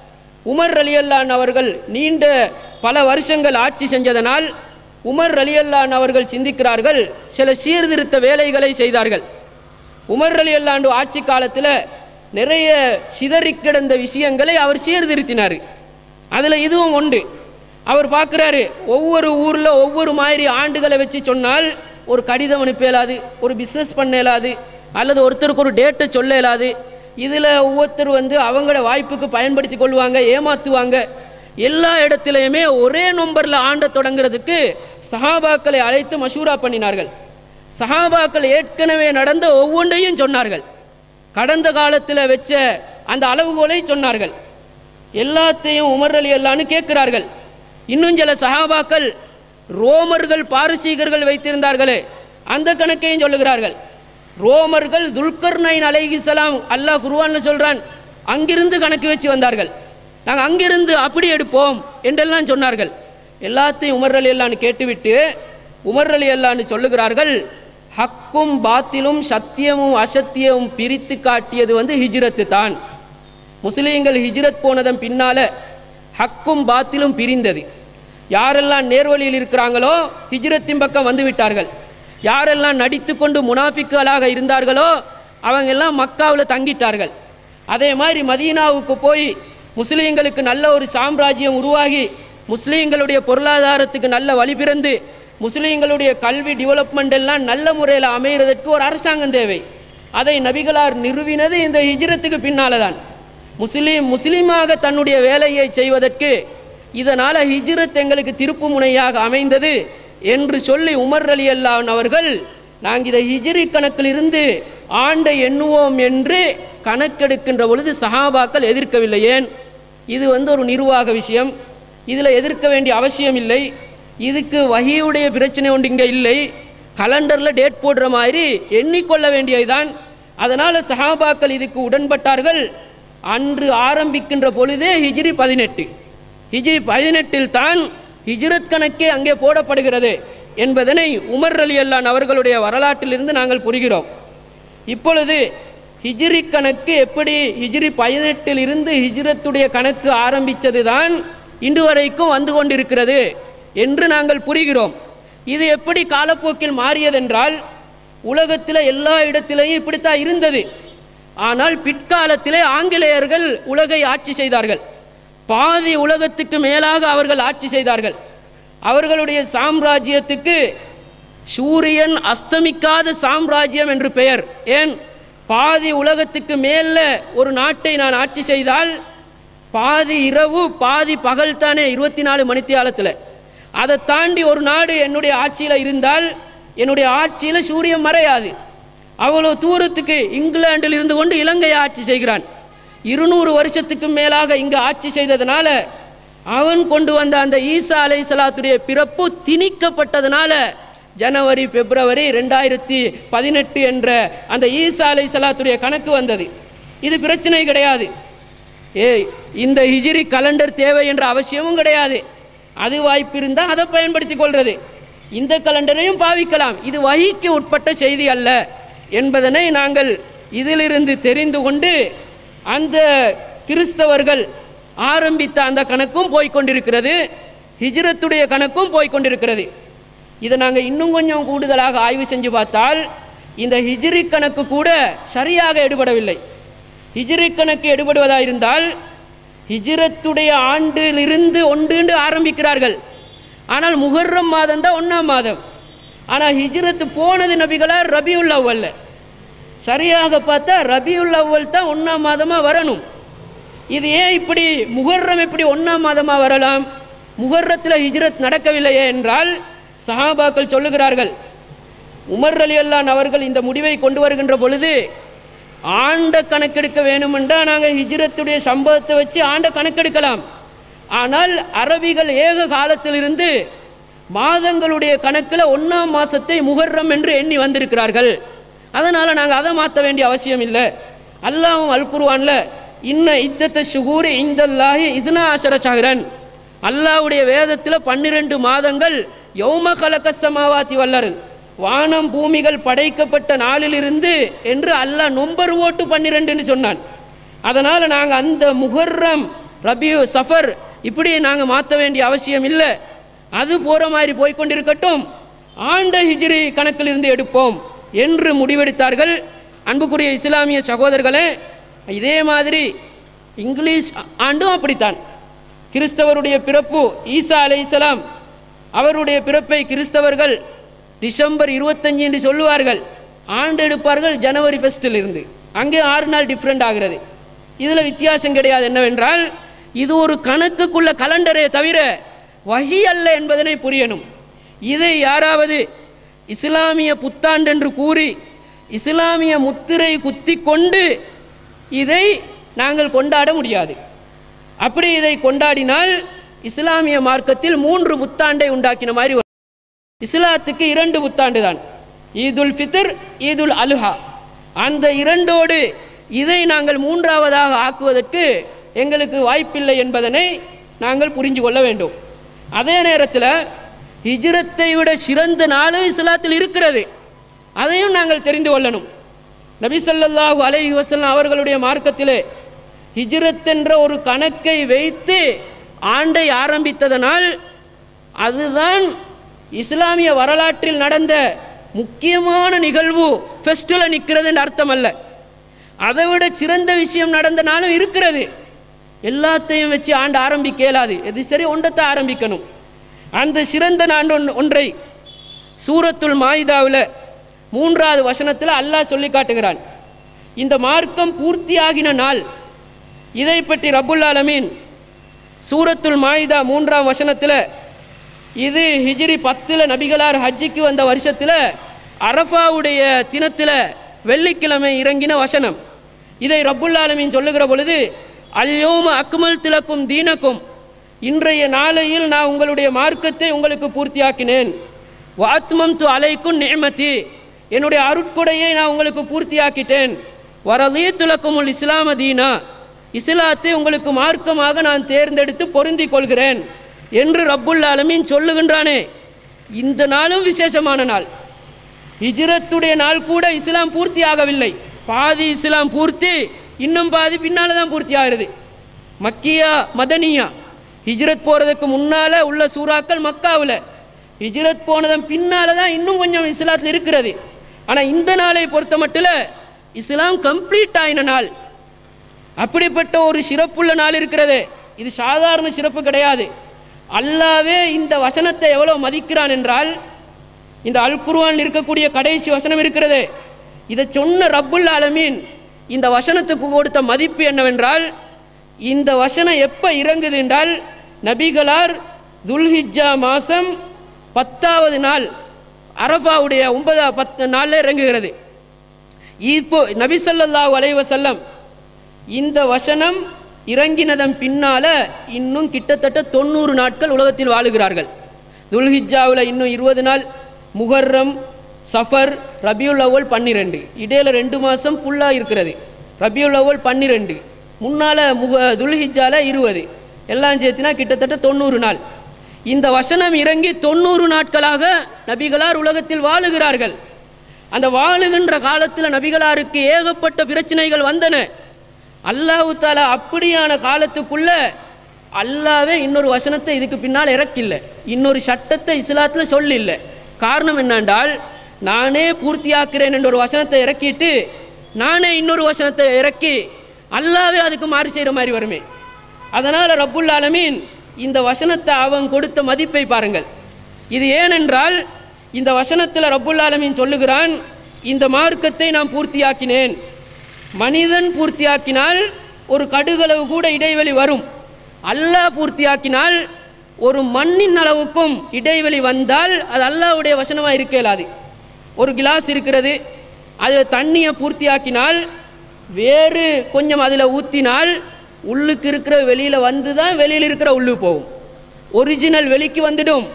உமர் அலி அல்லான் அவர்கள் நீண்ட பல வருஷங்கள் ஆட்சி செஞ்சதனால் உமர் அலி அல்லான் அவர்கள் சிந்திக்கிறார்கள் சில சீர்திருத்த வேலைகளை செய்தார்கள் உமர் அலி அல்லாண்டு ஆட்சி காலத்தில் நிறைய சிதறி கிடந்த விஷயங்களை அவர் சீர்திருத்தினார் அதில் இதுவும் உண்டு அவர் பார்க்குறாரு ஒவ்வொரு ஊரில் ஒவ்வொரு மாதிரி ஆண்டுகளை வச்சு சொன்னால் ஒரு கடிதம் அனுப்ப இயலாது ஒரு பிஸ்னஸ் பண்ண இயலாது அல்லது ஒருத்தருக்கு ஒரு டேட்டை சொல்ல இயலாது இதில் ஒவ்வொருத்தர் வந்து அவங்களோட வாய்ப்புக்கு பயன்படுத்தி கொள்வாங்க ஏமாற்றுவாங்க எல்லா இடத்துலையுமே ஒரே நம்பரில் ஆண்டை தொடங்குறதுக்கு சஹாபாக்களை அழைத்து மஷூரா பண்ணினார்கள் சஹாபாக்கள் ஏற்கனவே நடந்த ஒவ்வொன்றையும் சொன்னார்கள் கடந்த காலத்தில் வச்ச அந்த அளவுகோலை சொன்னார்கள் எல்லாத்தையும் உமர் அலி அல்லான்னு கேட்கிறார்கள் இன்னும் சில சஹாபாக்கள் ரோமர்கள் பாரசீகர்கள் வைத்திருந்தார்களே அந்த கணக்கையும் சொல்லுகிறார்கள் ரோமர்கள் துல்கர்னைன் அலைஹிஸ்ஸலாம் அல்லாஹ் குருவான்னு சொல்றான் அங்கிருந்து கணக்கு வச்சு வந்தார்கள் நாங்கள் அங்கிருந்து அப்படி எடுப்போம் என்றெல்லாம் சொன்னார்கள் எல்லாத்தையும் உமர் அலி அல்லான்னு கேட்டுவிட்டு உமர் அலி அல்லான்னு சொல்லுகிறார்கள் ஹக்கும் பாத்திலும் சத்தியமும் அசத்தியமும் பிரித்து காட்டியது வந்து ஹிஜ்ரத்து தான் முஸ்லீம்கள் ஹிஜ்ரத் போனதன் பின்னால ஹக்கும் பாத்திலும் பிரிந்தது யாரெல்லாம் நேர்வழியில் இருக்கிறாங்களோ ஹிஜ்ரத்தின் பக்கம் வந்து விட்டார்கள் யாரெல்லாம் நடித்து கொண்டு முனாஃபிக்குகளாக இருந்தார்களோ அவங்க எல்லாம் மக்காவில் தங்கிட்டார்கள் அதே மாதிரி மதீனாவுக்கு போய் முஸ்லீம்களுக்கு நல்ல ஒரு சாம்ராஜ்யம் உருவாகி முஸ்லீம்களுடைய பொருளாதாரத்துக்கு நல்ல வழி பிறந்து முஸ்லீம்களுடைய கல்வி டெவலப்மெண்ட் எல்லாம் நல்ல முறையில் அமைகிறதற்கு ஒரு அரசாங்கம் தேவை அதை நபிகளார் நிறுவினது இந்த ஹிஜ்ரத்துக்கு பின்னால தான் முஸ்லீம் முஸ்லீமாக தன்னுடைய வேலையை செய்வதற்கு இதனால் ஹிஜ்ரத் எங்களுக்கு திருப்பு முனையாக அமைந்தது என்று சொல்லி உமர் அலி அல்லான் அவர்கள் நாங்கள் இதை ஹிஜ்ரி கணக்கிலிருந்து ஆண்டை எண்ணுவோம் என்று கணக்கெடுக்கின்ற பொழுது சஹாபாக்கள் எதிர்க்கவில்லை ஏன் இது வந்து ஒரு நிர்வாக விஷயம் இதில் எதிர்க்க வேண்டிய அவசியம் இல்லை இதுக்கு வகியுடைய பிரச்சனை ஒன்று இங்கே இல்லை கலண்டரில் டேட் போடுற மாதிரி எண்ணிக்கொள்ள வேண்டியதுதான் அதனால் சஹாபாக்கள் இதுக்கு உடன்பட்டார்கள் அன்று ஆரம்பிக்கின்ற பொழுதே ஹிஜ்ரி பதினெட்டு ஹிஜ்ரி பதினெட்டில் தான் ஹிஜ்ரத் கணக்கே அங்கே போடப்படுகிறது என்பதனை உமர் அலி அல்லான் அவர்களுடைய வரலாற்றிலிருந்து நாங்கள் புரிகிறோம் இப்பொழுது ஹிஜ்ரி கணக்கு எப்படி ஹிஜ்ரி பதினெட்டில் இருந்து ஹிஜ்ரத்துடைய கணக்கு ஆரம்பித்தது தான் இன்று வரைக்கும் வந்து கொண்டிருக்கிறது என்று நாங்கள் புரிகிறோம் இது எப்படி காலப்போக்கில் மாறியதென்றால் உலகத்தில் எல்லா இடத்திலையும் இப்படித்தான் இருந்தது ஆனால் பிற்காலத்திலே ஆங்கிலேயர்கள் உலகை ஆட்சி செய்தார்கள் பாதி உலகத்துக்கு மேலாக அவர்கள் ஆட்சி செய்தார்கள் அவர்களுடைய சாம்ராஜ்யத்துக்கு சூரியன் அஸ்தமிக்காத சாம்ராஜ்யம் என்று பெயர் ஏன் பாதி உலகத்துக்கு மேல ஒரு நாட்டை நான் ஆட்சி செய்தால் பாதி இரவு பாதி பகல் தானே இருபத்தி நாலு மணித்தியாலத்தில் அதை தாண்டி ஒரு நாடு என்னுடைய ஆட்சியில் இருந்தால் என்னுடைய ஆட்சியில் சூரியன் மறையாது அவ்வளோ தூரத்துக்கு இங்கிலாந்தில் இருந்து கொண்டு இலங்கையை ஆட்சி செய்கிறான் இருநூறு வருஷத்துக்கு மேலாக இங்கு ஆட்சி செய்ததுனால அவன் கொண்டு வந்த அந்த ஈசா அலை சலாத்துடைய பிறப்பு திணிக்கப்பட்டதுனால ஜனவரி பிப்ரவரி ரெண்டாயிரத்தி பதினெட்டு என்ற அந்த ஈசா அலை சலாத்துடைய கணக்கு வந்தது இது பிரச்சனை கிடையாது ஏய் இந்த ஹிஜ்ரி கலண்டர் தேவை என்ற அவசியமும் கிடையாது அது வாய்ப்பு இருந்தால் அதை பயன்படுத்தி கொள்வது இந்த கலண்டரையும் பாவிக்கலாம் இது வகிக்கு உட்பட்ட செய்தி அல்ல என்பதனை நாங்கள் இதிலிருந்து தெரிந்து கொண்டு அந்த கிறிஸ்தவர்கள் ஆரம்பித்த அந்த கணக்கும் போய்க்கொண்டிருக்கிறது ஹிஜ்ரத்துடைய கணக்கும் போய்க்கொண்டிருக்கிறது இதை நாங்கள் இன்னும் கொஞ்சம் கூடுதலாக ஆய்வு செஞ்சு பார்த்தால் இந்த ஹிஜ்ரி கணக்கு கூட சரியாக எடுபடவில்லை ஹிஜ்ரி கணக்கு எடுபடுவதாக இருந்தால் ஹிஜ்ரத்துடைய ஆண்டிலிருந்து ஒன்று ஆரம்பிக்கிறார்கள் ஆனால் முகர்ரம் மாதம் தான் ஒன்றாம் மாதம் ஆனால் ஹிஜ்ரத்து போனது நபிகளார் ரபியுல் அவ்வல்ல சரியாக பார்த்தா ரபியுல் அவ்வல் தான் ஒன்றாம் மாதமாக வரணும் இது ஏன் இப்படி முகர்ரம் எப்படி ஒன்றாம் மாதமாக வரலாம் முகர்ரத்தில் ஹிஜ்ரத் நடக்கவில்லையே என்றால் சஹாபாக்கள் சொல்லுகிறார்கள் உமர் அலி அல்லான் அவர்கள் இந்த முடிவை கொண்டு வருகின்ற பொழுது ஆண்ட கணக்கெடுக்க வேணுமென்றால் நாங்கள் ஹிஜ்ரத்துடைய சம்பவத்தை வச்சு ஆண்ட கணக்கெடுக்கலாம் ஆனால் அரபிகள் ஏக காலத்திலிருந்து மாதங்களுடைய கணக்கில் ஒன்றாம் மாதத்தை முகர்ரம் என்று எண்ணி வந்திருக்கிறார்கள் அதனால் நாங்கள் அதை மாற்ற வேண்டிய அவசியம் இல்லை அல்லாவும் அல் குர்ஆன்ல இன்ன இத்தத்த ஷுகூர் இந்தல்லாஹி இதுனா அசர சஹரன் அல்லாவுடைய வேதத்தில் பன்னிரண்டு மாதங்கள் யௌம கலக்க சமாவாத்தி வல்லரன் வானம் பூமிகள் படைக்கப்பட்ட நாளிலிருந்து என்று அல்லாஹ் நொம்பர் ஓட்டு பன்னிரெண்டுன்னு சொன்னான் அதனால் நாங்கள் அந்த முகர்ரம் ரபியு சஃபர் இப்படி நாங்கள் மாற்ற வேண்டிய அவசியம் இல்லை அது போகிற மாதிரி போய்க்கொண்டிருக்கட்டும் ஆண்ட ஹிஜ்ரி கணக்கிலிருந்து எடுப்போம் என்று முடிவெடுத்தார்கள் அன்புக்குரிய இஸ்லாமிய சகோதரர்களே இதே மாதிரி இங்கிலீஷ் ஆண்டும் அப்படித்தான் கிறிஸ்தவருடைய பிறப்பு ஈசா அலைஹிஸ்ஸலாம் அவருடைய பிறப்பை கிறிஸ்தவர்கள் டிசம்பர் இருபத்தஞ்சு என்று சொல்லுவார்கள் ஆண்டு எடுப்பார்கள் ஜனவரி ஃபஸ்ட்டில் இருந்து அங்கே ஆறு நாள் டிஃப்ரெண்ட் ஆகிறது இதில் வித்தியாசம் கிடையாது என்னவென்றால் இது ஒரு கணக்குக்குள்ள கலண்டரே தவிர வகி அல்ல என்பதனை புரியணும் இதை யாராவது இஸ்லாமிய புத்தாண்டு என்று கூறி இஸ்லாமிய முத்திரை குத்தி கொண்டு இதை நாங்கள் கொண்டாட முடியாது அப்படி இதை கொண்டாடினால் இஸ்லாமிய மார்க்கத்தில் மூன்று புத்தாண்டை உண்டாக்கின மாதிரி வரும். இஸ்லாத்துக்கு இரண்டு புத்தாண்டு தான் ஈதுல் ஃபித்ர் ஈதுல் அலுஹா அந்த இரண்டோடு இதை நாங்கள் மூன்றாவதாக ஆக்குவதற்கு எங்களுக்கு வாய்ப்பில்லை என்பதனை நாங்கள் புரிஞ்சு கொள்ள வேண்டும் அதே நேரத்தில் ஹிஜ்ரத்தை விட சிறந்த நாளும் இஸ்லாத்தில் இருக்கிறது அதையும் நாங்கள் தெரிந்து கொள்ளணும் நபி ஸல்லல்லாஹு அலைஹி வஸல்லம் அவர்களுடைய மார்க்கத்திலே ஹிஜ்ரத் என்ற ஒரு கணக்கை வைத்து ஆண்டை ஆரம்பித்ததனால் அதுதான் இஸ்லாமிய வரலாற்றில் நடந்த முக்கியமான நிகழ்வு ஃபெஸ்டில் நிற்கிறது என்று அர்த்தம் அல்ல அதை விட சிறந்த விஷயம் நடந்த நாளும் இருக்கிறது எல்லாத்தையும் வச்சு ஆண்டு ஆரம்பிக்க இயலாது எது சரி ஒன்றத்தை ஆரம்பிக்கணும் அந்த சிறந்த நாண்டு ஒன்- ஒன்றை சூரத்துல் மாயிதாவில் மூன்றாவது வசனத்தில் அல்லாஹ் சொல்லி காட்டுகிறான் இந்த மார்க்கம் பூர்த்தியாகின நாள் இதை பற்றி ரப்புல் ஆலமீன் சூரத்துல் மாயிதா மூன்றாம் வசனத்தில் இது ஹிஜ்ரி பத்தில் நபிகளார் ஹஜ்ஜிக்கு வந்த வருஷத்தில் அரஃபாவுடைய தினத்தில் வெள்ளிக்கிழமை இறங்கின வசனம் இதை ரப்புல் ஆலமீன் சொல்லுகிற பொழுது அல்யோம அக்மல் திலக்கும் தீனக்கும் இன்றைய நாளையில் நான் உங்களுடைய மார்க்கத்தை உங்களுக்கு பூர்த்தியாக்கினேன் வாத்மம் து அலைக்கும் நியமதி என்னுடைய அருட்கொடையை நான் உங்களுக்கு பூர்த்தியாக்கிட்டேன் வரலீ துலக்குமுல் இஸ்லாம தீனா இஸ்லாத்தை உங்களுக்கு மார்க்கமாக நான் தேர்ந்தெடுத்து பொருந்திக் கொள்கிறேன் என்று ரப்புல் ஆலமீன் சொல்லுகின்றானே இந்த நாளும் விசேஷமான நாள் ஹிஜ்ரத்துடைய நாள் கூட இஸ்லாம் பூர்த்தி ஆகவில்லை பாதி இஸ்லாம் பூர்த்தி இன்னும் பாதி பின்னால் தான் பூர்த்தி ஆகிறது மக்கியா மதனியா ஹிஜ்ரத் போகிறதுக்கு முன்னால் உள்ள சூறாக்கள் மக்காவில் ஹிஜ்ரத் போனதன் பின்னால் தான் இன்னும் கொஞ்சம் இஸ்லாத்தில் இருக்கிறது ஆனால் இந்த நாளை பொறுத்த மட்டும் இஸ்லாம் கம்ப்ளீட் ஆயின நாள் அப்படிப்பட்ட ஒரு சிறப்புள்ள நாள் இருக்கிறது இது சாதாரண சிறப்பு கிடையாது அல்லாவே இந்த வசனத்தை எவ்வளோ மதிக்கிறான் என்றால் இந்த அல் குர்ஆனில் இருக்கக்கூடிய கடைசி வசனம் இருக்கிறது இதை சொன்ன ரப்புல் ஆலமீன் இந்த வசனத்துக்கு கொடுத்த மதிப்பு என்னவென்றால் இந்த வசனம் எப்போ இறங்குது என்றால் நபிகளார் துல்ஹிஜ்ஜா மாதம் பத்தாவது நாள் அரஃபாவுடைய ஒன்பதா பத்து நாளில் இறங்குகிறது இப்போ நபி ஸல்லல்லாஹு அலைஹி வஸல்லம் இந்த வசனம் இறங்கினதன் பின்னால இன்னும் கிட்டத்தட்ட தொண்ணூறு நாட்கள் உலகத்தில் வாழுகிறார்கள் துல்ஹிஜ்ஜாவில் இன்னும் இருபது நாள் முகர்ரம் சஃபர் ரபியுல் அவ்வல் பன்னிரெண்டு இடையில ரெண்டு மாதம் ஃபுல்லாக இருக்கிறது ரபியுல் அவ்வல் பன்னிரெண்டு முன்னால முக துல்ஹிஜ்ஜால இருபது எல்லாம் சேர்த்தினா கிட்டத்தட்ட தொண்ணூறு நாள் இந்த வசனம் இறங்கி தொண்ணூறு நாட்களாக நபிகளார் உலகத்தில் வாழுகிறார்கள் அந்த வாழுகின்ற காலத்தில் நபிகளாருக்கு ஏகப்பட்ட பிரச்சனைகள் வந்தன அல்லாஹு தாலா அப்படியான காலத்துக்குள்ள அல்லாவே இன்னொரு வசனத்தை இதுக்கு பின்னால் இறக்கில்ல இன்னொரு சட்டத்தை இஸ்லாத்தில் சொல்லில்ல காரணம் என்னென்றால் நானே பூர்த்தியாக்குறேன் என்ற ஒரு வசனத்தை இறக்கிட்டு நானே இன்னொரு வசனத்தை இறக்கி அல்லாவே அதுக்கு மாறு செய்கிற மாதிரி வருமே அதனால் ரப்புல் ஆலமீன் இந்த வசனத்தை அவன் கொடுத்த மதிப்பை பாருங்கள் இது ஏனென்றால் இந்த வசனத்தில் ரப்புல் ஆலமீன் சொல்லுகிறான் இந்த மார்க்கத்தை நான் பூர்த்தியாக்கினேன் மனிதன் பூர்த்தியாக்கினால் ஒரு கடுகளவு கூட இடைவெளி வரும் அல்லாஹ் பூர்த்தியாக்கினால் ஒரு மண்ணின் அளவுக்கும் இடைவெளி வந்தால் அது அல்லாஹ்வுடைய வசனமாக இருக்க இயலாது ஒரு கிளாஸ் இருக்கிறது அதில் தண்ணியை பூர்த்தியாக்கினால் வேறு கொஞ்சம் அதில் ஊற்றினால் உள்ளுக்கு இருக்கிற வெளியில் வந்து தான் வெளியில் இருக்கிற உள்ளு போகும் ஒரிஜினல் வெளிக்கு வந்துடும்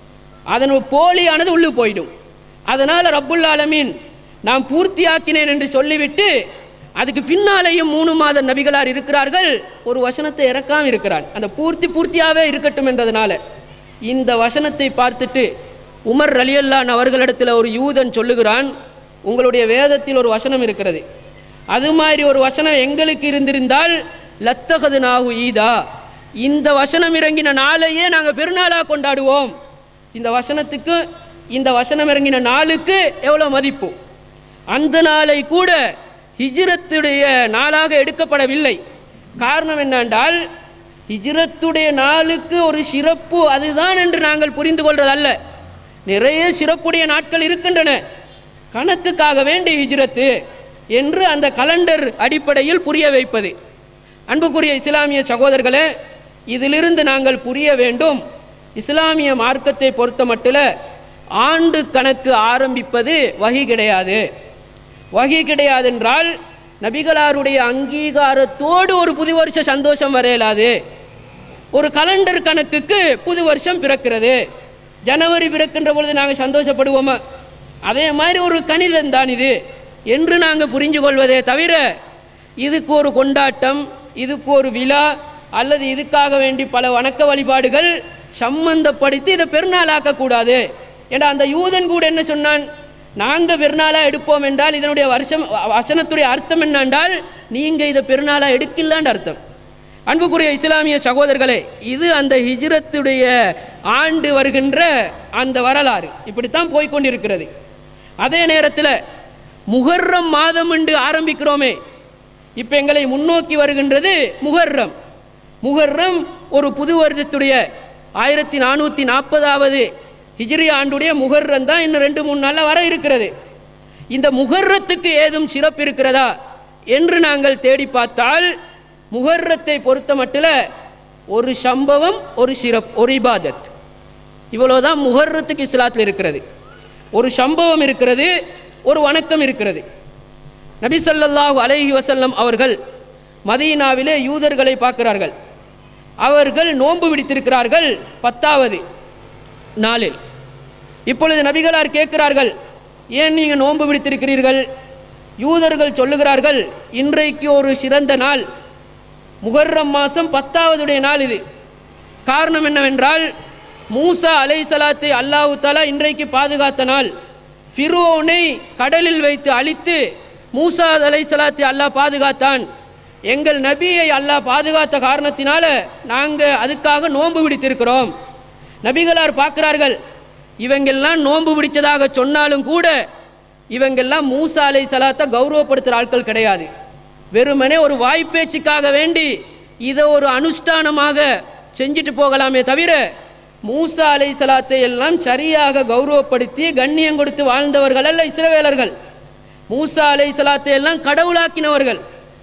அதன் போலியானது உள்ளு போயிடும் அதனால் ரப்புல் ஆலமீன் நான் பூர்த்தியாக்கினேன் என்று சொல்லிவிட்டு அதுக்கு பின்னாலேயும் மூணு மாத நபிகளார் இருக்கிறார்கள் ஒரு வசனத்தை இறக்காம இருக்கிறான் அந்த பூர்த்தி பூர்த்தியாகவே இருக்கட்டும் என்றதுனால இந்த வசனத்தை பார்த்துட்டு உமர் ரலியல்லான் அவர்களிடத்தில் ஒரு யூதன் சொல்லுகிறான் உங்களுடைய வேதத்தில் ஒரு வசனம் இருக்கிறது அது மாதிரி ஒரு வசனம் எங்களுக்கு இருந்திருந்தால் லத்தகது நாகு ஈதா இந்த வசனம் இறங்கின நாளையே நாங்கள் பெருநாளாக கொண்டாடுவோம் இந்த வசனத்துக்கு இந்த வசனம் இறங்கின நாளுக்கு எவ்வளோ மதிப்பு அந்த நாளை கூட ஹிஜ்ரத்துடைய நாளாக எடுக்கப்படவில்லை காரணம் என்னென்றால் ஹிஜ்ரத்துடைய நாளுக்கு ஒரு சிறப்பு அதுதான் என்று நாங்கள் புரிந்து கொள்வதல்ல நிறைய சிறப்புடைய நாட்கள் இருக்கின்றன கணக்குக்காக வேண்டிய ஹிஜ்ரத்து என்று அந்த கலண்டர் அடிப்படையில் புரிய வைப்பது அன்புக்குரிய இஸ்லாமிய சகோதரர்களே இதிலிருந்து நாங்கள் புரிய வேண்டும் இஸ்லாமிய மார்க்கத்தை பொறுத்த மட்டில் ஆண்டு கணக்கு ஆரம்பிப்பது வகி கிடையாது வகி கிடையாது என்றால் நபிகளாருடைய அங்கீகாரத்தோடு ஒரு புது வருஷ சந்தோஷம் வரையலாது ஒரு கலண்டர் கணக்குக்கு புது வருஷம் பிறக்கிறது ஜனவரி பிறக்கின்ற பொழுது நாங்கள் சந்தோஷப்படுவோமா அதே மாதிரி ஒரு கணிதம் தான் இது என்று நாங்கள் புரிஞ்சு கொள்வதே தவிர இதுக்கு ஒரு கொண்டாட்டம் இதுக்கு ஒரு விழா அல்லது இதுக்காக வேண்டி பல வணக்க வழிபாடுகள் சம்பந்தப்படுத்தி இதை பெருநாளாக்கக்கூடாது ஏன்னா அந்த யூதன் கூட என்ன சொன்னான் நாங்கள் பெருநாளாக எடுப்போம் என்றால் இதனுடைய வருஷம் வசனத்துடைய அர்த்தம் என்னென்றால் நீங்கள் இதை பெருநாளாக எடுக்கலான்னு அர்த்தம் அன்புக்குரிய இஸ்லாமிய சகோதரர்களே இது அந்த ஹிஜ்ரத்துடைய ஆண்டு வருகின்ற அந்த வரலாறு இப்படித்தான் போய்க்கொண்டிருக்கிறது அதே நேரத்தில் முகர்ரம் மாதம் என்று ஆரம்பிக்கிறோமே இப்போ எங்களை முன்னோக்கி வருகின்றது முகர்ரம் முகர்ரம் ஒரு புது வருடத்துடைய ஆயிரத்தி நானூற்றி நாற்பதாவது ஹிஜ்ரி ஆண்டுடைய முகர்ரம் தான் இன்னும் ரெண்டு மூணு நாளில் வர இருக்கிறது இந்த முகர்ரத்துக்கு ஏதும் சிறப்பு இருக்கிறதா என்று நாங்கள் தேடி பார்த்தால் முகர்ரத்தை பொறுத்த மட்டில் ஒரு சம்பவம் ஒரு சிறப் ஒரு இபாதத் இவ்வளோதான் முகர்ரத்துக்கு இஸ்லாத்தில் இருக்கிறது ஒரு சம்பவம் இருக்கிறது ஒரு வணக்கம் இருக்கிறது நபி ஸல்லல்லாஹு அலைஹி வஸல்லம் அவர்கள் மதீனாவிலே யூதர்களை பார்க்கிறார்கள் அவர்கள் நோன்பு பிடித்திருக்கிறார்கள் பத்தாவது நாளில் இப்பொழுது நபிகளார் கேட்கிறார்கள் ஏன் நீங்கள் நோன்பு பிடித்திருக்கிறீர்கள் யூதர்கள் சொல்லுகிறார்கள் இன்றைக்கு ஒரு சிறந்த நாள் முகர்ரம் மாதம் பத்தாவதுடைய நாள் இது காரணம் என்னவென்றால் மூசா அலை சலாத்தை அல்லாஹு தலா இன்றைக்கு பாதுகாத்த நாள் ஃபிரோனை கடலில் வைத்து அழித்து மூசா அலை சலாத்தை அல்லாஹ் பாதுகாத்தான் எங்கள் நபியை அல்லாஹ் பாதுகாத்த காரணத்தினால நாங்கள் அதுக்காக நோன்பு பிடித்திருக்கிறோம் நபிகளார் பார்க்கிறார்கள் இவங்கெல்லாம் நோன்பு பிடிச்சதாக சொன்னாலும் கூட இவங்கெல்லாம் மூசா அலை சலாத்தை கௌரவப்படுத்துகிற ஆட்கள் கிடையாது வெறுமனே ஒரு வாய்ப்பேச்சுக்காக வேண்டி இதை ஒரு அனுஷ்டானமாக செஞ்சுட்டு போகலாமே தவிர மூசா அலை சலாத்தை எல்லாம் சரியாக கௌரவப்படுத்தி கண்ணியம் கொடுத்து வாழ்ந்தவர்கள் அல்ல இஸ்ரவேலர்கள் மூசா அலை சலாத்தை எல்லாம் கடவுளாக்கினவர்கள்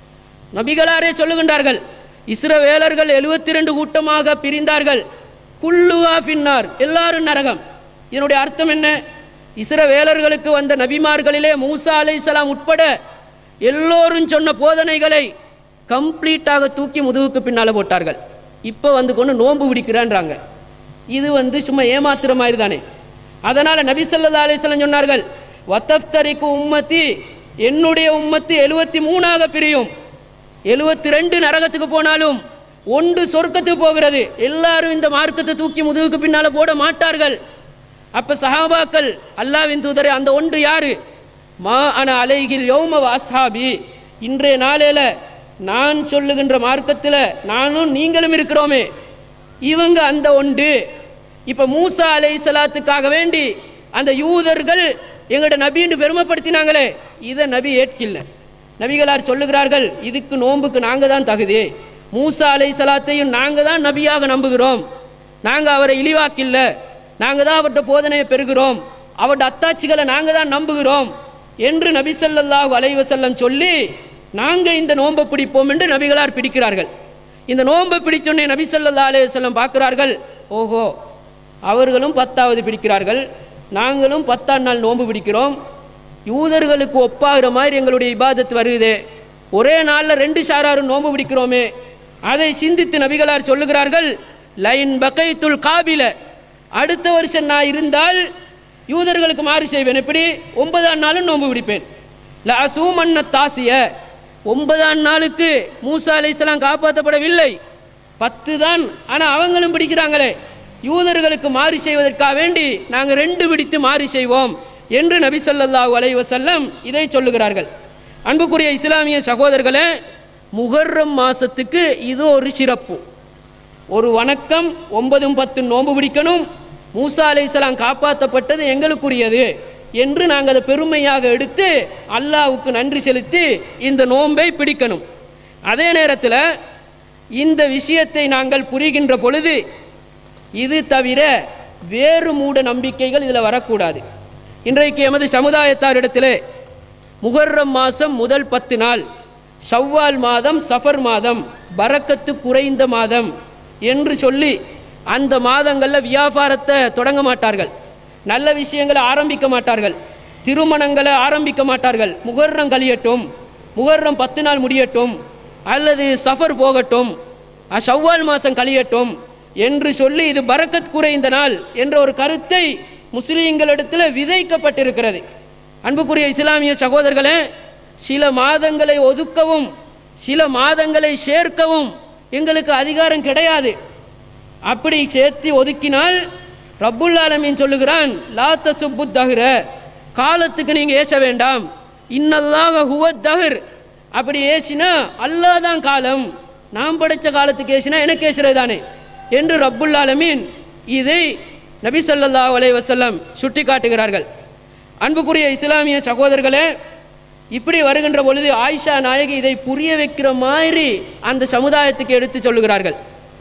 நபிகளாரே சொல்லுகின்றார்கள் இஸ்ரவேலர்கள் எழுபத்தி ரெண்டு கூட்டமாக பிரிந்தார்கள் குல்லுவா பின்னார் எல்லாரும் நரகம் இதனுடைய அர்த்தம் என்ன இஸ்ரவேலர்களுக்கு வந்த நபிமார்களிலே மூசா அலைஹிஸ்ஸலாம் உட்பட எல்லோரும் சொன்ன போதனைகளை கம்ப்ளீட்டாக தூக்கி முதுகுக்கு பின்னால போட்டார்கள் இப்போ வந்து கொண்டு நோன்பு பிடிக்கிறான்றாங்க இது வந்து சும்மா ஏமாத்துற மாதிரி தானே அதனால நபி ஸல்லல்லாஹு அலைஹி வஸல்லம் சொன்னார்கள் வத்தஃப்தரிக்கு உம்மத்தி என்னுடைய உம்மத்து எழுபத்தி மூணாக பிரியும் எழுபத்தி ரெண்டு நரகத்துக்கு போனாலும் ஒன்று சொர்க்கத்துக்கு போகிறது எல்லாரும் இந்த மார்க்கத்தை தூக்கி முதுகுக்கு பின்னால போட மாட்டார்கள் அப்ப சஹாபாக்கள் அல்லாவின் தூதரே அந்த ஒன்று யாரு மா அன அலைகில் யௌம வாஸ்ஹாபி இன்றைய நாளையில நான் சொல்லுகின்ற மார்க்கத்தில் நானும் நீங்களும் இருக்கிறோமே இவங்க அந்த ஒன்று இப்ப மூசா அலை சலாத்துக்காக வேண்டி அந்த யூதர்கள் எங்களோட நபின்னு பெருமைப்படுத்தினாங்களே இதை நபி ஏற்கில்ல நபிகளார் சொல்லுகிறார்கள் இதுக்கு நோன்புக்கு நாங்க தான் தகுதி மூசா அலை சலாத்தையும் நாங்க தான் நபியாக நம்புகிறோம் நாங்க அவரை இழிவாக்கில்ல நாங்க தான் அவர்கிட்ட போதனையை பெறுகிறோம் அவருடைய அத்தாட்சிகளை நாங்க தான் நம்புகிறோம் என்று நபி ஸல்லல்லாஹு அலைஹி வஸல்லம் சொல்லி நாங்க இந்த நோன்பை பிடிப்போம் என்று நபிகளார் பிடிக்கிறார்கள் இந்த நோன்பை பிடிச்சோன்னே நபி ஸல்லல்லாஹு அலைஹி வஸல்லம் பார்க்கிறார்கள் ஓஹோ அவர்களும் பத்தாவது பிடிக்கிறார்கள் நாங்களும் பத்தாம் நாள் நோன்பு பிடிக்கிறோம் யூதர்களுக்கு ஒப்பாகிற மாதிரி எங்களுடைய இபாதத் வருது ஒரே நாளில் ரெண்டு ஷாராரும் நோன்பு பிடிக்கிறோமே அதை சிந்தித்து நபிகளார் சொல்லுகிறார்கள் லைன் பகைத்துல் காபில அடுத்த வருஷம் நான் இருந்தால் யூதர்களுக்கு மாறு செய்வேன் எப்படி ஒன்பதாம் நாளும் நோன்பு பிடிப்பேன் ல அசூமன்ன தாசிய ஒன்பதாம் நாளுக்கு மூசா அலைஹிஸ்ஸலாம் காப்பாற்றப்படவில்லை பத்து தான் ஆனால் அவங்களும் பிடிக்கிறாங்களே யூதர்களுக்கு மாறு செய்வதற்காக வேண்டி நாங்கள் ரெண்டு பிடித்து மாறு செய்வோம் என்று நபி ஸல்லல்லாஹு அலைஹி வஸல்லம் இதை சொல்லுகிறார்கள் அன்புக்குரிய இஸ்லாமிய சகோதரர்களே முகர்ரம் மாசத்துக்கு இது ஒரு சிறப்பு ஒரு வணக்கம் ஒன்பதும் பத்து நோன்பு பிடிக்கணும் மூசா அலைஹிஸ்ஸலாம் காப்பாற்றப்பட்டது எங்களுக்குரியது என்று நாங்கள் அதை பெருமையாக எடுத்து அல்லாஹ்வுக்கு நன்றி செலுத்தி இந்த நோன்பை பிடிக்கணும் அதே நேரத்தில் இந்த விஷயத்தை நாங்கள் புரிகின்ற பொழுது இது தவிர வேறு மூட நம்பிக்கைகள் இதில் வரக்கூடாது இன்றைக்கு எமது சமுதாயத்தாரிடத்திலே முகர்ரம் மாதம் முதல் பத்து நாள் ஷவ்வால் மாதம் சஃபர் மாதம் பரக்கத்து குறைந்த மாதம் என்று சொல்லி அந்த மாதங்களில் வியாபாரத்தை தொடங்க மாட்டார்கள் நல்ல விஷயங்களை ஆரம்பிக்க மாட்டார்கள் திருமணங்களை ஆரம்பிக்க மாட்டார்கள் முகர்ரம் கழியட்டும் முகர்ரம் பத்து நாள் முடியட்டும் அல்லது சஃபர் போகட்டும் அஹ், ஷவ்வால் மாதம் கழியட்டும் என்று சொல்லி இது பரக்கத் குறைந்த நாள் என்ற ஒரு கருத்தை முஸ்லீம்களிடத்தில் விதைக்கப்பட்டிருக்கிறது அன்புக்குரிய இஸ்லாமிய சகோதரர்களே சில மாதங்களை ஒதுக்கவும் சில மாதங்களை சேர்க்கவும் எங்களுக்கு அதிகாரம் கிடையாது அப்படி சேர்த்து ஒதுக்கினால் ரப்புல் ஆலமீன் சொல்லுகிறான் லா தசுப்பு தஹ்ர காலத்துக்கு நீங்க ஏச வேண்டாம் இன்னல்லாக ஹுவத் தஹர் அப்படி ஏசினா அல்லாஹ் தான் காலம் நாம் படைச்ச காலத்துக்கு ஏசினா எனக்கு ஏசுறது தானே என்று ரப்புல் ஆலமீன் இதை நபி ஸல்லல்லாஹு அலைஹி வஸல்லம் சுட்டி காட்டுகிறார்கள் அன்புக்குரிய இஸ்லாமிய சகோதரர்களே இப்படி வருகின்ற பொழுது ஆயிஷா நாயகி இதை புரிய வைக்கிற மாதிரி அந்த சமுதாயத்துக்கு எடுத்து சொல்லுகிறார்கள்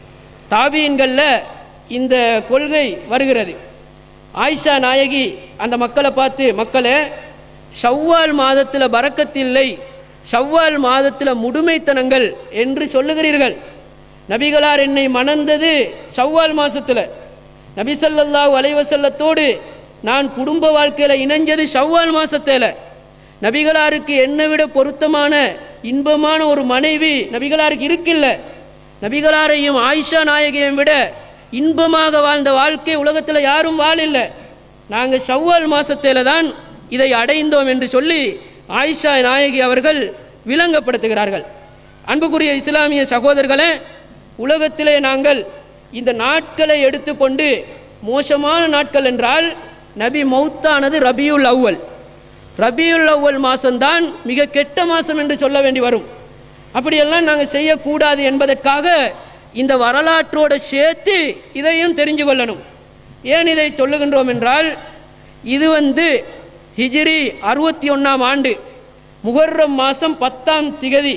தாபீன்களில் இந்த கொள்கை வருகிறது ஆயிஷா நாயகி அந்த மக்களை பார்த்து மக்களே ஷவ்வால் மாதத்தில் பறக்கத்தில்லை ஷவ்வால் மாதத்தில் முடுமைத்தனங்கள் என்று சொல்லுகிறீர்கள் நபிகளார் என்னை மணந்தது ஷவ்வால் மாசத்துல நபி ஸல்லல்லாஹு அலைஹி வஸல்லத்தோடு நான் குடும்ப வாழ்க்கையில் இணைஞ்சது ஷவ்வால் மாசத்துல நபிகளாருக்கு என்னை விட பொருத்தமான இன்பமான ஒரு மனைவி நபிகளாருக்கு இருக்கில்ல நபிகளாரையும் ஆயிஷா நாயகியையும் விட இன்பமாக வாழ்ந்த வாழ்க்கை உலகத்தில் யாரும் வாழில்லை நாங்கள் ஷவ்வால் மாசத்தில தான் இதை அடைந்தோம் என்று சொல்லி ஆயிஷா நாயகி அவர்கள் விளங்கப்படுத்துகிறார்கள் அன்புக்குரிய இஸ்லாமிய சகோதரர்களே உலகத்திலே நாங்கள் இந்த நாட்களை எடுத்துக்கொண்டு மோசமான நாட்கள் என்றால் நபி மௌத்தானது ரபியுல் அவ்வல் ரபியுல் அவ்வல் மாதம்தான் மிக கெட்ட மாதம் என்று சொல்ல வேண்டி வரும் அப்படியெல்லாம் நாங்கள் செய்யக்கூடாது என்பதற்காக இந்த வரலாற்றோடு சேர்த்து இதையும் தெரிஞ்சு கொள்ளணும் ஏன் இதை சொல்லுகின்றோம் என்றால் இது வந்து ஹிஜ்ரி அறுபத்தி ஒன்றாம் ஆண்டு முகர்ரம் மாதம் பத்தாம் திகதி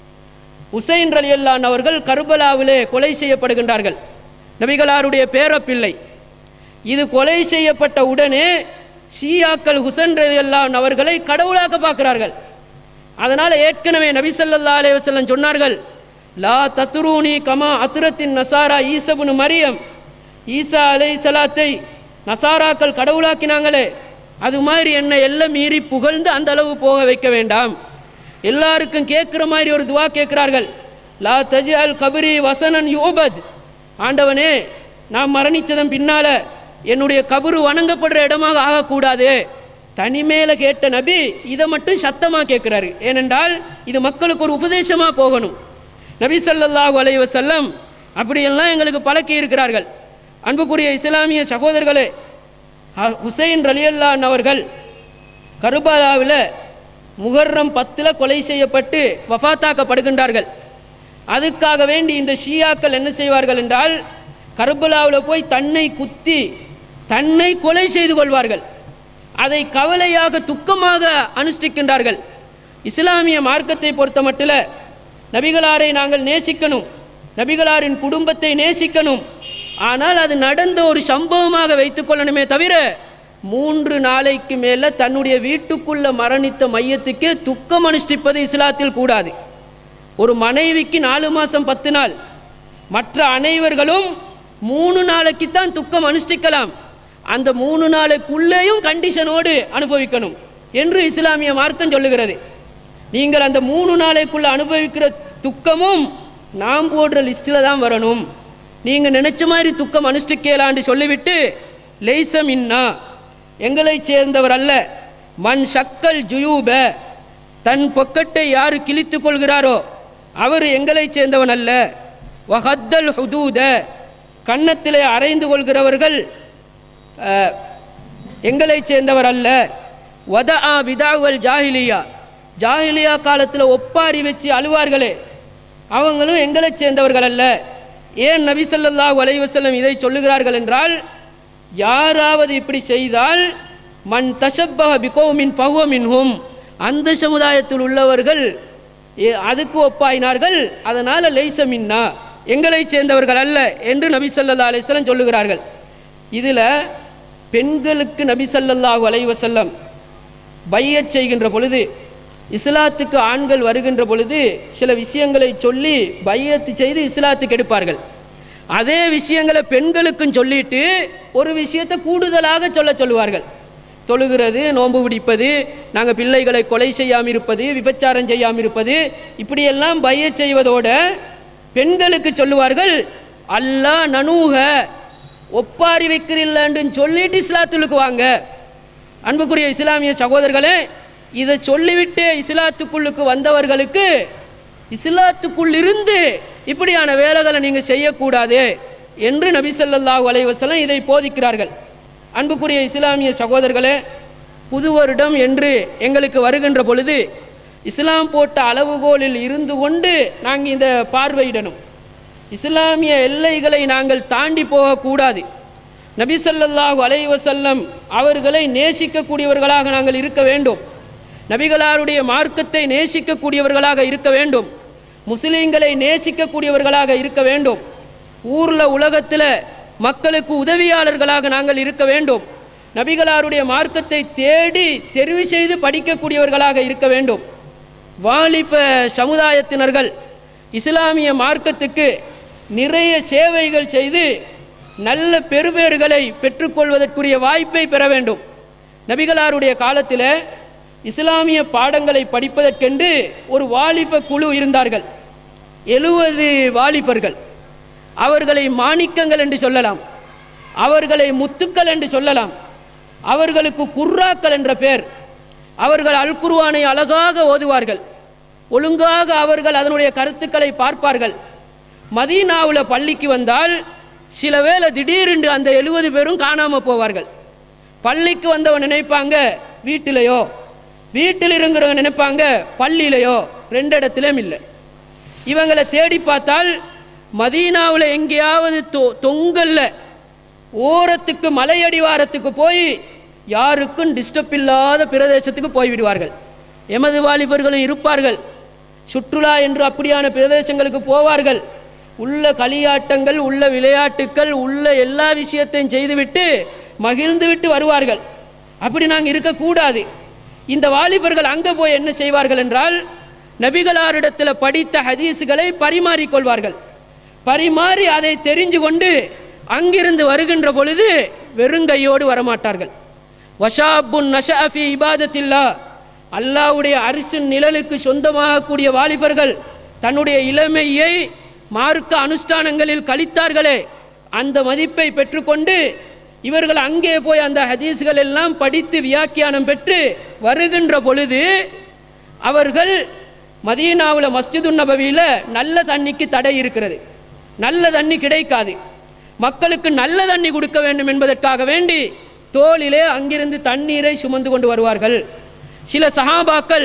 உசைன் ரலியல்லான் அவர்கள் கர்பலாவிலே கொலை செய்யப்படுகின்றார்கள் நபிகளாருடைய பேரப்பிள்ளை இது கொலை செய்யப்பட்ட உடனே ஷியாக்கள் ஹுசன் ரலியல்லான் அவர்களை கடவுளாக்க பார்க்கிறார்கள் அதனால் ஏற்கனவே நபி ஸல்லல்லாஹு அலைஹி வஸல்லம் சொன்னார்கள் லா தத்ரூனி கமா அத்ரத்தின் நசாரா ஈசபுனு மரியம் ஈசா அலை சலாத்தை நசாராக்கள் கடவுளாக்கினாங்களே அது மாதிரி என்னை எல்லாம் மீறி புகழ்ந்து அந்த அளவு போக வைக்க வேண்டாம் எல்லாருக்கும் கேட்குற மாதிரி ஒரு துவா கேட்கிறார்கள் லா தஜ் அல் கபரி வசனன் யோபஜ் ஆண்டவனே நான் மரணிச்சதன் பின்னால என்னுடைய கபரு வணங்கப்படுற இடமாக ஆகக்கூடாது தனிமேல கேட்ட நபி இதை மட்டும் சத்தமாக கேட்குறாரு ஏனென்றால் இது மக்களுக்கு ஒரு உபதேசமாக போகணும் நபி ஸல்லல்லாஹு அலைஹி வஸல்லம் அப்படியெல்லாம் எங்களுக்கு பழக்கி இருக்கிறார்கள் அன்புக்குரிய இஸ்லாமிய சகோதரர்களே ஹ- ஹுசைன் ரலியல்லான் அவர்கள் கருபாலாவில் முகர்ரம் பத்தில் கொலை செய்யப்பட்டு வஃபாத்தாக்கப்படுகின்றார்கள் அதுக்காக வேண்டி இந்த ஷியாக்கள் என்ன செய்வார்கள் என்றால் கர்பலாவில் போய் தன்னை குத்தி தன்னை கொலை செய்து கொள்வார்கள் அதை கவலையாக துக்கமாக அனுஷ்டிக்கின்றார்கள் இஸ்லாமிய மார்க்கத்தை பொறுத்த மட்டில் நபிகளாரை நாங்கள் நேசிக்கணும் நபிகளாரின் குடும்பத்தை நேசிக்கணும் ஆனால் அது நடந்த ஒரு சம்பவமாக வைத்துக்கொள்ளணுமே தவிர மூன்று நாளைக்கு மேலே தன்னுடைய வீட்டுக்குள்ள மரணித்த மையத்துக்கே துக்கம் அனுஷ்டிப்பது இஸ்லாத்தில் கூடாது ஒரு மனைவிக்கு நாலு மாதம் பத்து நாள் மற்ற அனைவர்களும் மூணு நாளைக்கு தான் துக்கம் அனுஷ்டிக்கலாம் அந்த மூணு நாளைக்குள்ளேயும் கண்டிஷனோடு அனுபவிக்கணும் என்று இஸ்லாமிய மார்க்கம் சொல்லுகிறது நீங்கள் அந்த மூணு நாளைக்குள்ள அனுபவிக்கிற துக்கமும் நாம் போடுற லிஸ்ட்டில் தான் வரணும் நீங்கள் நினைச்ச மாதிரி துக்கம் அனுஷ்டிக்கலான்னு சொல்லிவிட்டு லைசம் இன்னா எங்களைச் சேர்ந்தவர் அல்ல மண் சக்கல் ஜுயூப தன் பொக்கட்டை யார் கிழித்து கொள்கிறாரோ அவர் எங்களைச் சேர்ந்தவன் அல்ல வஹத்தல் ஹுதூத கன்னத்திலே அரைந்து கொள்கிறவர்கள் அஹ், எங்களைச் சேர்ந்தவர் அல்ல வத ஆ விதாவல் ஜாஹிலியா ஜாஹிலியா காலத்தில் ஒப்பாரி வச்சு அழுவார்களே அவங்களும் எங்களைச் சேர்ந்தவர்கள் அல்ல ஏன் நபி ஸல்லல்லாஹு அலைஹி வஸல்லம் இதை சொல்லுகிறார்கள் என்றால் யாராவது இப்படி செய்தால் மன் தஷப்பஹ பிகோமின் பகுவமின்ஹும் அந்த சமுதாயத்தில் உள்ளவர்கள் ஏ- அதுக்கு ஒப்பாயினார்கள் அதனால் லைச மின்னா எங்களைச் சேர்ந்தவர்கள் அல்ல என்று நபி ஸல்லல்லாஹு அலைஹி வஸல்லம் சொல்லுகிறார்கள் இதில் பெண்களுக்கு நபி ஸல்லல்லாஹு அலைஹி வஸல்லம் பையச் செய்கின்ற பொழுது இஸ்லாத்துக்கு ஆண்கள் வருகின்ற பொழுது சில விஷயங்களை சொல்லி பையத்து செய்து இஸ்லாத்துக்கு எடுப்பார்கள் அதே விஷயங்களை பெண்களுக்கும் சொல்லிட்டு ஒரு விஷயத்தை கூடுதலாக சொல்ல சொல்லுவார்கள் தொழுகிறது நோன்பு பிடிப்பது நாங்கள் பிள்ளைகளை கொலை செய்யாமல் இருப்பது விபச்சாரம் செய்யாமல் இருப்பது இப்படியெல்லாம் பைய செய்வதோட பெண்களுக்கு சொல்லுவார்கள் அல்லாஹ் நனூக ஒப்பாரி வைக்கிறீல்லன்னு சொல்லிட்டு இஸ்லாத்துக்கு வாங்க அன்புக்குரிய இஸ்லாமிய சகோதரர்களே இதை சொல்லிவிட்டு இஸ்லாத்துக்குள்ளுக்கு வந்தவர்களுக்கு இஸ்லாத்துக்குள் இருந்து இப்படியான வேலைகளை நீங்கள் செய்யக்கூடாது என்று நபி ஸல்லல்லாஹு அலைஹி வஸல்லம் இதை போதிக்கிறார்கள் அன்புக்குரிய இஸ்லாமிய சகோதரர்களே புது வருடம் என்று எங்களுக்கு வருகின்ற பொழுது இஸ்லாம் போட்ட அளவுகோலில் இருந்து கொண்டு நாங்கள் இந்த பார்வையிடணும் இஸ்லாமிய எல்லைகளை நாங்கள் தாண்டி போகக்கூடாது நபி ஸல்லல்லாஹு அலைஹி வஸல்லம் அவர்களை நேசிக்கக்கூடியவர்களாக நாங்கள் இருக்க வேண்டும் நபிகளாருடைய மார்க்கத்தை நேசிக்கக்கூடியவர்களாக இருக்க வேண்டும் முஸ்லீம்களை நேசிக்கக்கூடியவர்களாக இருக்க வேண்டும் ஊரில் உலகத்தில் மக்களுக்கு உதவியாளர்களாக நாங்கள் இருக்க வேண்டும் நபிகளாருடைய மார்க்கத்தை தேடி தெரிவு செய்து படிக்கக்கூடியவர்களாக இருக்க வேண்டும் வாலிப சமுதாயத்தினர்கள் இஸ்லாமிய மார்க்கத்துக்கு நிறைய சேவைகள் செய்து நல்ல பெருபேறுகளை பெற்றுக்கொள்வதற்குரிய வாய்ப்பை பெற வேண்டும் நபிகளாருடைய காலத்தில் இஸ்லாமிய பாடங்களை படிப்பதற்கென்று ஒரு வாலிப குழு இருந்தார்கள் எழுவது வாலிபர்கள் அவர்களை மாணிக்கங்கள் என்று சொல்லலாம் அவர்களை முத்துக்கள் என்று சொல்லலாம் அவர்களுக்கு குர்ராக்கள் என்ற பெயர் அவர்கள் அல் குர்ஆனை அழகாக ஓதுவார்கள் ஒழுங்காக அவர்கள் அதனுடைய கருத்துக்களை பார்ப்பார்கள் மதீனாவில் பள்ளிக்கு வந்தால் சில வேளை திடீரென்று அந்த எழுபது பேரும் காணாமல் போவார்கள் பள்ளிக்கு வந்தவன் நினைப்பாங்க வீட்டிலையோ வீட்டில் இருக்கிறவங்க நினைப்பாங்க பள்ளியிலையோ ரெண்டு இடத்துலையும் இல்லை இவங்களை தேடி பார்த்தால் மதீனாவில் எங்கேயாவது தொ தொங்கல்ல ஓரத்துக்கு மலையடிவாரத்துக்கு போய் யாருக்கும் டிஸ்டர்ப் இல்லாத பிரதேசத்துக்கு போய்விடுவார்கள் எமது வாலிபர்களும் இருப்பார்கள் சுற்றுலா என்று அப்படியான பிரதேசங்களுக்கு போவார்கள் உள்ள களியாட்டங்கள் உள்ள விளையாட்டுக்கள் உள்ள எல்லா விஷயத்தையும் செய்துவிட்டு மகிழ்ந்து விட்டு வருவார்கள் அப்படி நாங்கள் இருக்கக்கூடாது இந்த வாலிபர்கள் அங்கே போய் என்ன செய்வார்கள் என்றால் நபிகளாரிடத்தில் படித்த ஹதீஸுகளை பரிமாறிக்கொள்வார்கள் பரிமாறி அதை தெரிஞ்சு கொண்டு அங்கிருந்து வருகின்ற பொழுது வெறுங்கையோடு வரமாட்டார்கள் வஷாபுன் நஷாஃபி இபாதத்தில்லா அல்லாவுடைய அரிசின் நிழலுக்கு சொந்தமாகக்கூடிய வாலிபர்கள் தன்னுடைய இளமையை மார்க்க அனுஷ்டானங்களில் கழித்தார்களே அந்த மதிப்பை பெற்றுக்கொண்டு இவர்கள் அங்கே போய் அந்த ஹதீஸ்கள் எல்லாம் படித்து வியாக்கியானம் பெற்று வருகின்ற பொழுது அவர்கள் மதீனாவில் மஸ்ஜிது நபவியில் நல்ல தண்ணிக்கு தடை இருக்கிறது நல்ல தண்ணி கிடைக்காது மக்களுக்கு நல்ல தண்ணி கொடுக்க வேண்டும் என்பதற்காக வேண்டி தோளிலே அங்கிருந்து தண்ணீரை சுமந்து கொண்டு வருவார்கள் சில சஹாபாக்கள்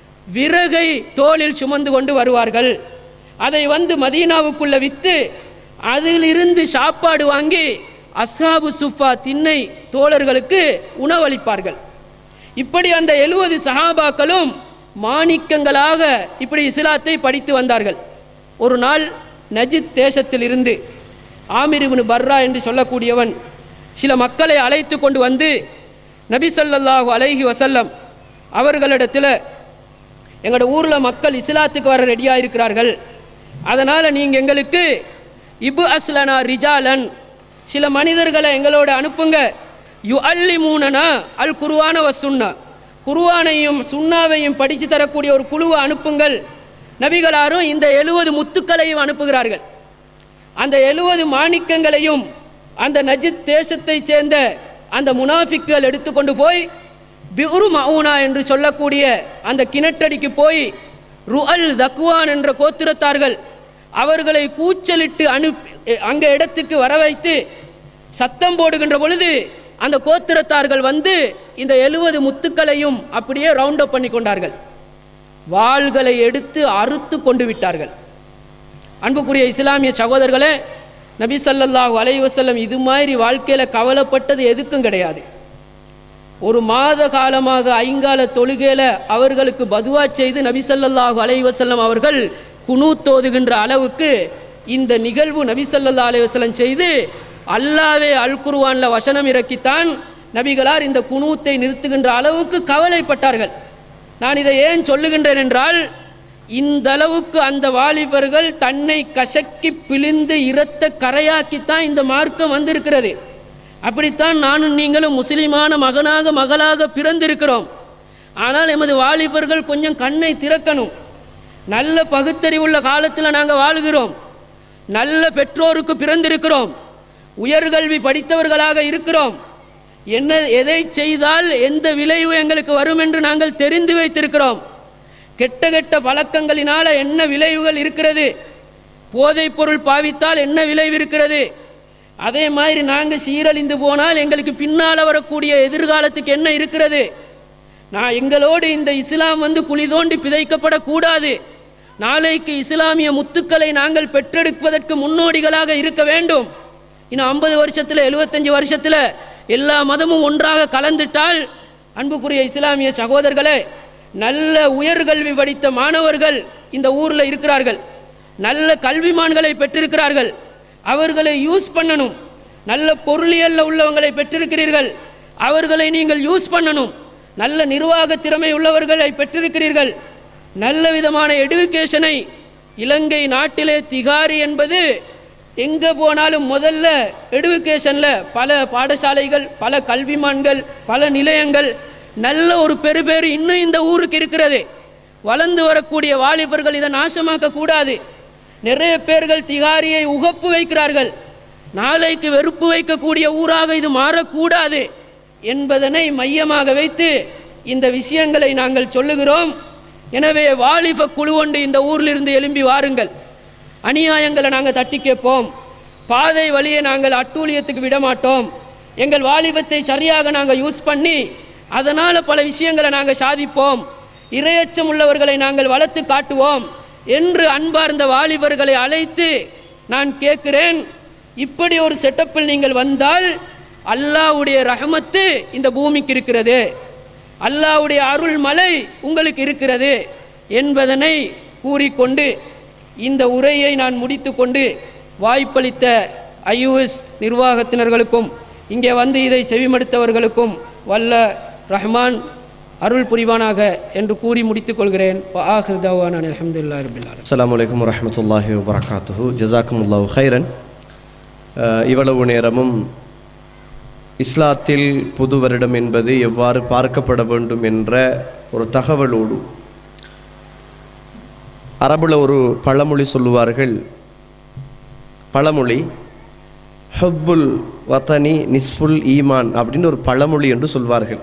விறகை தோளில் சுமந்து கொண்டு வருவார்கள் அதை வந்து மதீனாவுக்குள்ள விற்று அதிலிருந்து சாப்பாடு வாங்கி அஸ்ஹாபு சுஃபா திண்ணை தோழர்களுக்கு உணவளிப்பார்கள் இப்படி அந்த எழுவது சஹாபாக்களும் மாணிக்கங்களாக இப்படி இஸ்லாத்தை படித்து வந்தார்கள் ஒரு நாள் நஜித் தேசத்தில் இருந்து ஆமிர் இப்னு பர்ரா என்று சொல்லக்கூடியவன் சில மக்களை அழைத்து கொண்டு வந்து நபி ஸல்லல்லாஹு அலைஹி வஸல்லம் அவர்களிடத்தில் எங்களோட ஊரில் மக்கள் இஸ்லாத்துக்கு வர ரெடியாக இருக்கிறார்கள் அதனால் நீங்கள் எங்களுக்கு இபு அஸ்லனா ரிஜாலன் சில மனிதர்களை எங்களோட அனுப்புங்க யு அல்லி மூனனா அல் குருவான வசுன்னா குருவானையும் சுண்ணாவையும் படித்து தரக்கூடிய ஒரு குழுவை அனுப்புங்கள் நபிகளாரும் இந்த எழுவது முத்துக்களையும் அனுப்புகிறார்கள் அந்த எழுவது மாணிக்கங்களையும் அந்த நஜித் தேசத்தைச் சேர்ந்த அந்த முனாஃபிக்குகள் எடுத்துக்கொண்டு போய் பிஉரு மவுனா என்று சொல்லக்கூடிய அந்த கிணற்றடிக்கு போய் ருஅல் தக்வான் என்ற கோத்திரத்தார்கள் அவர்களை கூச்சலிட்டு அனுப்பி அங்க இடத்துக்கு வர வைத்து சத்தம் போடுகின்ற பொழுது அந்த கோத்திரத்தார்கள் வந்து இந்த எழுவது முத்துக்களையும் அப்படியே ரவுண்ட் அப் பண்ணி கொண்டார்கள் வாள்களை எடுத்து அறுத்து கொண்டு விட்டார்கள் அன்புக்குரிய இஸ்லாமிய சகோதரர்களே நபி ஸல்லல்லாஹு அலைஹி வஸல்லம் இது மாதிரி வாழ்க்கையில் கவலைப்பட்டது எதுக்கும் கிடையாது ஒரு மாத காலமாக ஐங்கால தொழுகையில அவர்களுக்கு பதுவா செய்து நபி ஸல்லல்லாஹு அலைஹி வஸல்லம் அவர்கள் குனூத் ஓதுகின்ற அளவுக்கு இந்த நிகழ்வு நபி ஸல்லல்லாஹு அலைஹி வஸல்லம் செய்து அல்லாவே அல் குர்ஆன்ல வசனம் இறக்கித்தான் நபிகளார் இந்த குனூத்தை நிறுத்துகின்ற அளவுக்கு கவலைப்பட்டார்கள் நான் இதை ஏன் சொல்லுகின்றேன் என்றால் இந்த அளவுக்கு அந்த வாலிபர்கள் தன்னை கசக்கி பிழிந்து இரத்த கரையாக்கித்தான் இந்த மார்க்கம் வந்திருக்கிறது அப்படித்தான் நானும் நீங்களும் முஸ்லிமான மகனாக மகளாக பிறந்திருக்கிறோம் ஆனால் எமது வாலிபர்கள் கொஞ்சம் கண்ணை திறக்கணும் நல்ல பகுத்தறிவுள்ள காலத்தில் நாங்கள் வாழுகிறோம் நல்ல பெற்றோருக்கு பிறந்திருக்கிறோம் உயர்கல்வி படித்தவர்களாக இருக்கிறோம் என்ன எதை செய்தால் எந்த விளைவு எங்களுக்கு வரும் என்று நாங்கள் தெரிந்து வைத்திருக்கிறோம் கெட்ட கெட்ட பழக்கங்களினால என்ன விளைவுகள் இருக்கிறது போதைப் பொருள் பாவித்தால் என்ன விளைவு இருக்கிறது அதே மாதிரி நாங்கள் சீரழிந்து போனால் எங்களுக்கு பின்னால் வரக்கூடிய எதிர்காலத்துக்கு என்ன இருக்கிறது நான் எங்களோடு இந்த இஸ்லாம் வந்து குழி தோண்டி பிதைக்கப்படக்கூடாது நாளைக்கு இஸ்லாமிய முத்துக்களை நாங்கள் பெற்றெடுப்பதற்கு முன்னோடிகளாக இருக்க வேண்டும் இன்னும் ஐம்பது வருஷத்தில் எழுபத்தஞ்சு வருஷத்தில் எல்லா மதமும் ஒன்றாக கலந்துட்டால் அன்புக்குரிய இஸ்லாமிய சகோதரர்களே நல்ல உயர்கல்வி படித்த மாணவர்கள் இந்த ஊரில் இருக்கிறார்கள் நல்ல கல்விமான்களை பெற்றிருக்கிறார்கள் அவர்களை யூஸ் பண்ணணும் நல்ல பொருளியல்ல உள்ளவங்களை பெற்றிருக்கிறீர்கள் அவர்களை நீங்கள் யூஸ் பண்ணணும் நல்ல நிர்வாக திறமை உள்ளவர்களை பெற்றிருக்கிறீர்கள் நல்ல விதமான எடுகேஷனை இலங்கை நாட்டிலே திகாரி என்பது எங்கே போனாலும் முதல்ல எடுகேஷனில் பல பாடசாலைகள் பல கல்விமான்கள் பல நிலையங்கள் நல்ல ஒரு பெருபேறு இன்னும் இந்த ஊருக்கு இருக்கிறது வளர்ந்து வரக்கூடிய வாலிபர்கள் இதை நாசமாக்க கூடாது நிறைய பேர்கள் திகாரியை உகப்பு வைக்கிறார்கள் நாளைக்கு வெறுப்பு வைக்கக்கூடிய ஊராக இது மாறக்கூடாது என்பதனை மையமாக வைத்து இந்த விஷயங்களை நாங்கள் சொல்லுகிறோம் எனவே வாலிப குழு ஒன்று இந்த ஊரிலிருந்து எழும்பி வாருங்கள் அநியாயங்களை நாங்கள் தட்டி கேட்போம் பாதை வழியை நாங்கள் அட்டூழியத்துக்கு விட மாட்டோம் எங்கள் வாலிபத்தை சரியாக நாங்கள் யூஸ் பண்ணி அதனால் பல விஷயங்களை நாங்கள் சாதிப்போம் இரையச்சம் உள்ளவர்களை நாங்கள் வளர்த்து காட்டுவோம் என்று அன்பார்ந்த வாலிபர்களை அழைத்து நான் கேட்கிறேன் இப்படி ஒரு செட்டப்பில் நீங்கள் வந்தால் அல்லாஹ்வுடைய ரஹமத்து இந்த பூமிக்கு இருக்கிறது அல்லாஹ்வுடைய அருள் மலை உங்களுக்கு இருக்கிறது என்பதனை கூறிக்கொண்டு இந்த உரையை நான் முடித்துக்கொண்டு வாய்ப்பளித்த ஐயூஎஸ் நிர்வாகத்தினர்களுக்கும் இங்கே வந்து இதை செவிமடுத்தவர்களுக்கும் வல்ல ரஹ்மான் அருள் புரிவானாக என்று கூறி முடித்துக் கொள்கிறேன் ஆஹிர் தவான் அலமதுல்லா ரபில் அஸ்ஸலாமு அலைக்கும் வரஹ்மத்துல்லாஹி வபரகாத்துஹு ஜஸாக்குமுல்லாஹு ஹைரன் அஹ், இவ்வளவு நேரமும் இஸ்லாத்தில் புது வருடம் என்பது எவ்வாறு பார்க்கப்பட வேண்டும் என்ற ஒரு தகவலோடு அரபுல ஒரு பழமொழி சொல்லுவார்கள் பழமொழி ஹப்புல் வத்தனி நிஸ்புல் ஈமான் அப்படின்னு ஒரு பழமொழி என்று சொல்வார்கள்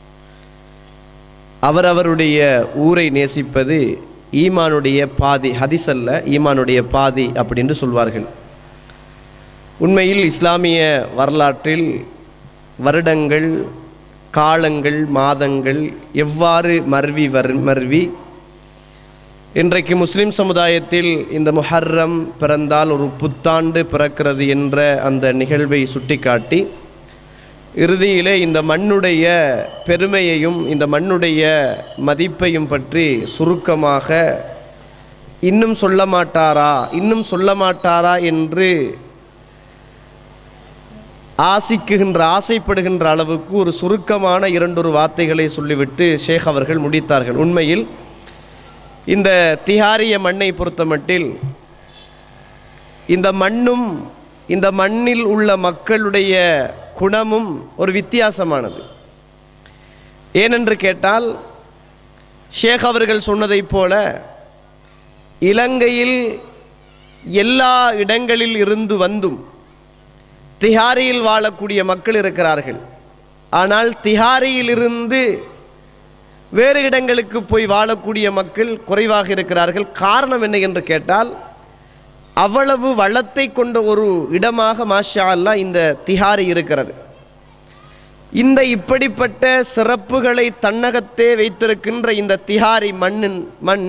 அவரவருடைய ஊரை நேசிப்பது ஈமானுடைய பாதி ஹதீஸ் அல்ல ஈமானுடைய பாதி அப்படின்னு சொல்வார்கள் உண்மையில் இஸ்லாமிய வரலாற்றில் வருடங்கள் காலங்கள் மாதங்கள் எவ்வாறு மருவி வர் மருவி இன்றைக்கு முஸ்லிம் சமுதாயத்தில் இந்த முஹர்ரம் பிறந்தால் ஒரு புத்தாண்டு பிறக்கிறது என்ற அந்த நிகழ்வை சுட்டிக்காட்டி இறுதியிலே இந்த மண்ணுடைய பெருமையையும் இந்த மண்ணுடைய மதிப்பையும் பற்றி சுருக்கமாக இன்னும் சொல்ல மாட்டாரா இன்னும் சொல்ல மாட்டாரா என்று ஆசிக்குகின்ற ஆசைப்படுகின்ற அளவுக்கு ஒரு சுருக்கமான இரண்டொரு வார்த்தைகளை சொல்லிவிட்டு ஷேக் அவர்கள் முடித்தார்கள் உண்மையில் இந்த திஹாரிய மண்ணை பொறுத்தமட்டில் இந்த மண்ணும் இந்த மண்ணில் உள்ள மக்களுடைய குணமும் ஒரு வித்தியாசமானது ஏனென்று கேட்டால் ஷேக் அவர்கள் சொன்னதைப் போல இலங்கையில் எல்லா இடங்களில் இருந்து வந்தும் திஹாரியில் வாழக்கூடிய மக்கள் இருக்கிறார்கள் ஆனால் திஹாரியிலிருந்து வேறு இடங்களுக்கு போய் வாழக்கூடிய மக்கள் குறைவாக இருக்கிறார்கள் காரணம் என்ன என்று கேட்டால் அவ்வளவு வளத்தை கொண்ட ஒரு இடமாக மாஷா அல்லாஹ் இந்த திஹாரி இருக்கிறது இந்த இப்படிப்பட்ட சிறப்புகளை தன்னகத்தே வைத்திருக்கின்ற இந்த திஹாரி மண்ணின் மண்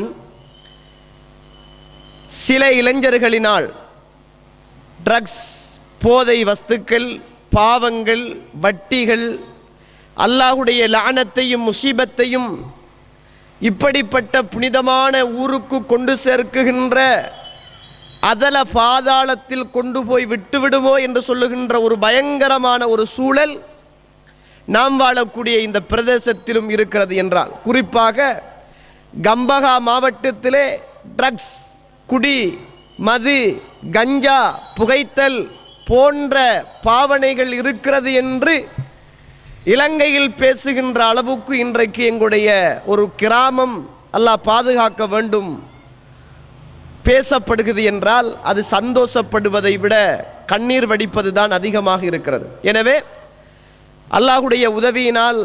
சில இளைஞர்களினால் ட்ரக்ஸ் போதை வஸ்துக்கள் பாவங்கள் வட்டிகள் அல்லாஹுடைய லானத்தையும் முசீபத்தையும் இப்படிப்பட்ட புனிதமான ஊருக்கு கொண்டு சேர்க்குகின்ற அதல பாதாளத்தில் கொண்டு போய் விட்டுவிடுமோ என்று சொல்லுகின்ற ஒரு பயங்கரமான ஒரு சூழல் நாம் வாழக்கூடிய இந்த பிரதேசத்திலும் இருக்கிறது என்றால் குறிப்பாக கம்பகா மாவட்டத்திலே ட்ரக்ஸ் குடி மது கஞ்சா புகைத்தல் போன்ற பாவனைகள் இருக்கிறது என்று இலங்கையில் பேசுகின்ற அளவுக்கு இன்றைக்கு எங்களுடைய ஒரு கிராமம் அல்லாஹ் பாதுகாக்க வேண்டும் பேசப்படுகிறது என்றால் அது சந்தோஷப்படுவதை விட கண்ணீர் வடிப்பது தான் அதிகமாக இருக்கிறது எனவே அல்லாஹுடைய உதவியினால்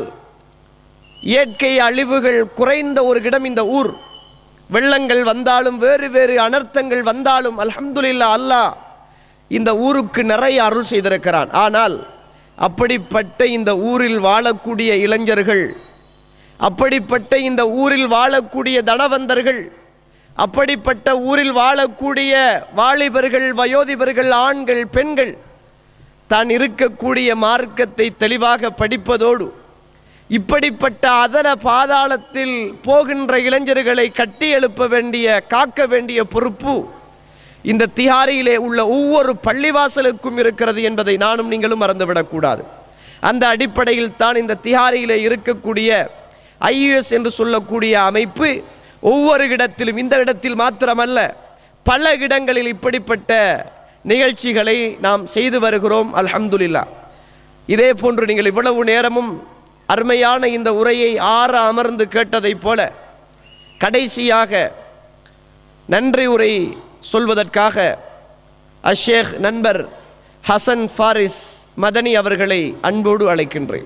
இயற்கை அழிவுகள் குறைந்த ஒரு இடம் இந்த ஊர் வெள்ளங்கள் வந்தாலும் வேறு வேறு அனர்த்தங்கள் வந்தாலும் அல்ஹம்துலில்லா அல்லாஹ் இந்த ஊருக்கு நிறைய அருள் செய்திருக்கிறான் ஆனால் அப்படிப்பட்ட இந்த ஊரில் வாழக்கூடிய இளைஞர்கள் அப்படிப்பட்ட இந்த ஊரில் வாழக்கூடிய தனவந்தர்கள் அப்படிப்பட்ட ஊரில் வாழக்கூடிய வாலிபர்கள் வயோதிபர்கள் ஆண்கள் பெண்கள் தான் இருக்கக்கூடிய மார்க்கத்தை தெளிவாக படிப்பதோடு இப்படிப்பட்ட அதர பாதாளத்தில் போகின்ற இளைஞர்களை கட்டி எழுப்ப வேண்டிய காக்க வேண்டிய பொறுப்பு இந்த திஹாரியிலே உள்ள ஒவ்வொரு பள்ளிவாசலுக்கும் இருக்கிறது என்பதை நானும் நீங்களும் மறந்துவிடக்கூடாது அந்த அடிப்படையில் தான் இந்த திஹாரியிலே இருக்கக்கூடிய ஐயுஎஸ் என்று சொல்லக்கூடிய அமைப்பு ஒவ்வொரு இடத்திலும் இந்த இடத்தில் மாத்திரமல்ல பல இடங்களில் இப்படிப்பட்ட நிகழ்ச்சிகளை நாம் செய்து வருகிறோம் அல்ஹம்துலில்லா இதே போன்று நீங்கள் இவ்வளவு நேரமும் அருமையான இந்த உரையை ஆற அமர்ந்து கேட்டதைப் போல கடைசியாக நன்றி உரை சொல்வதற்காக அஷேக் நண்பர் ஹசன் ஃபாரிஸ் மதனி அவர்களை அன்போடு அழைக்கின்றேன்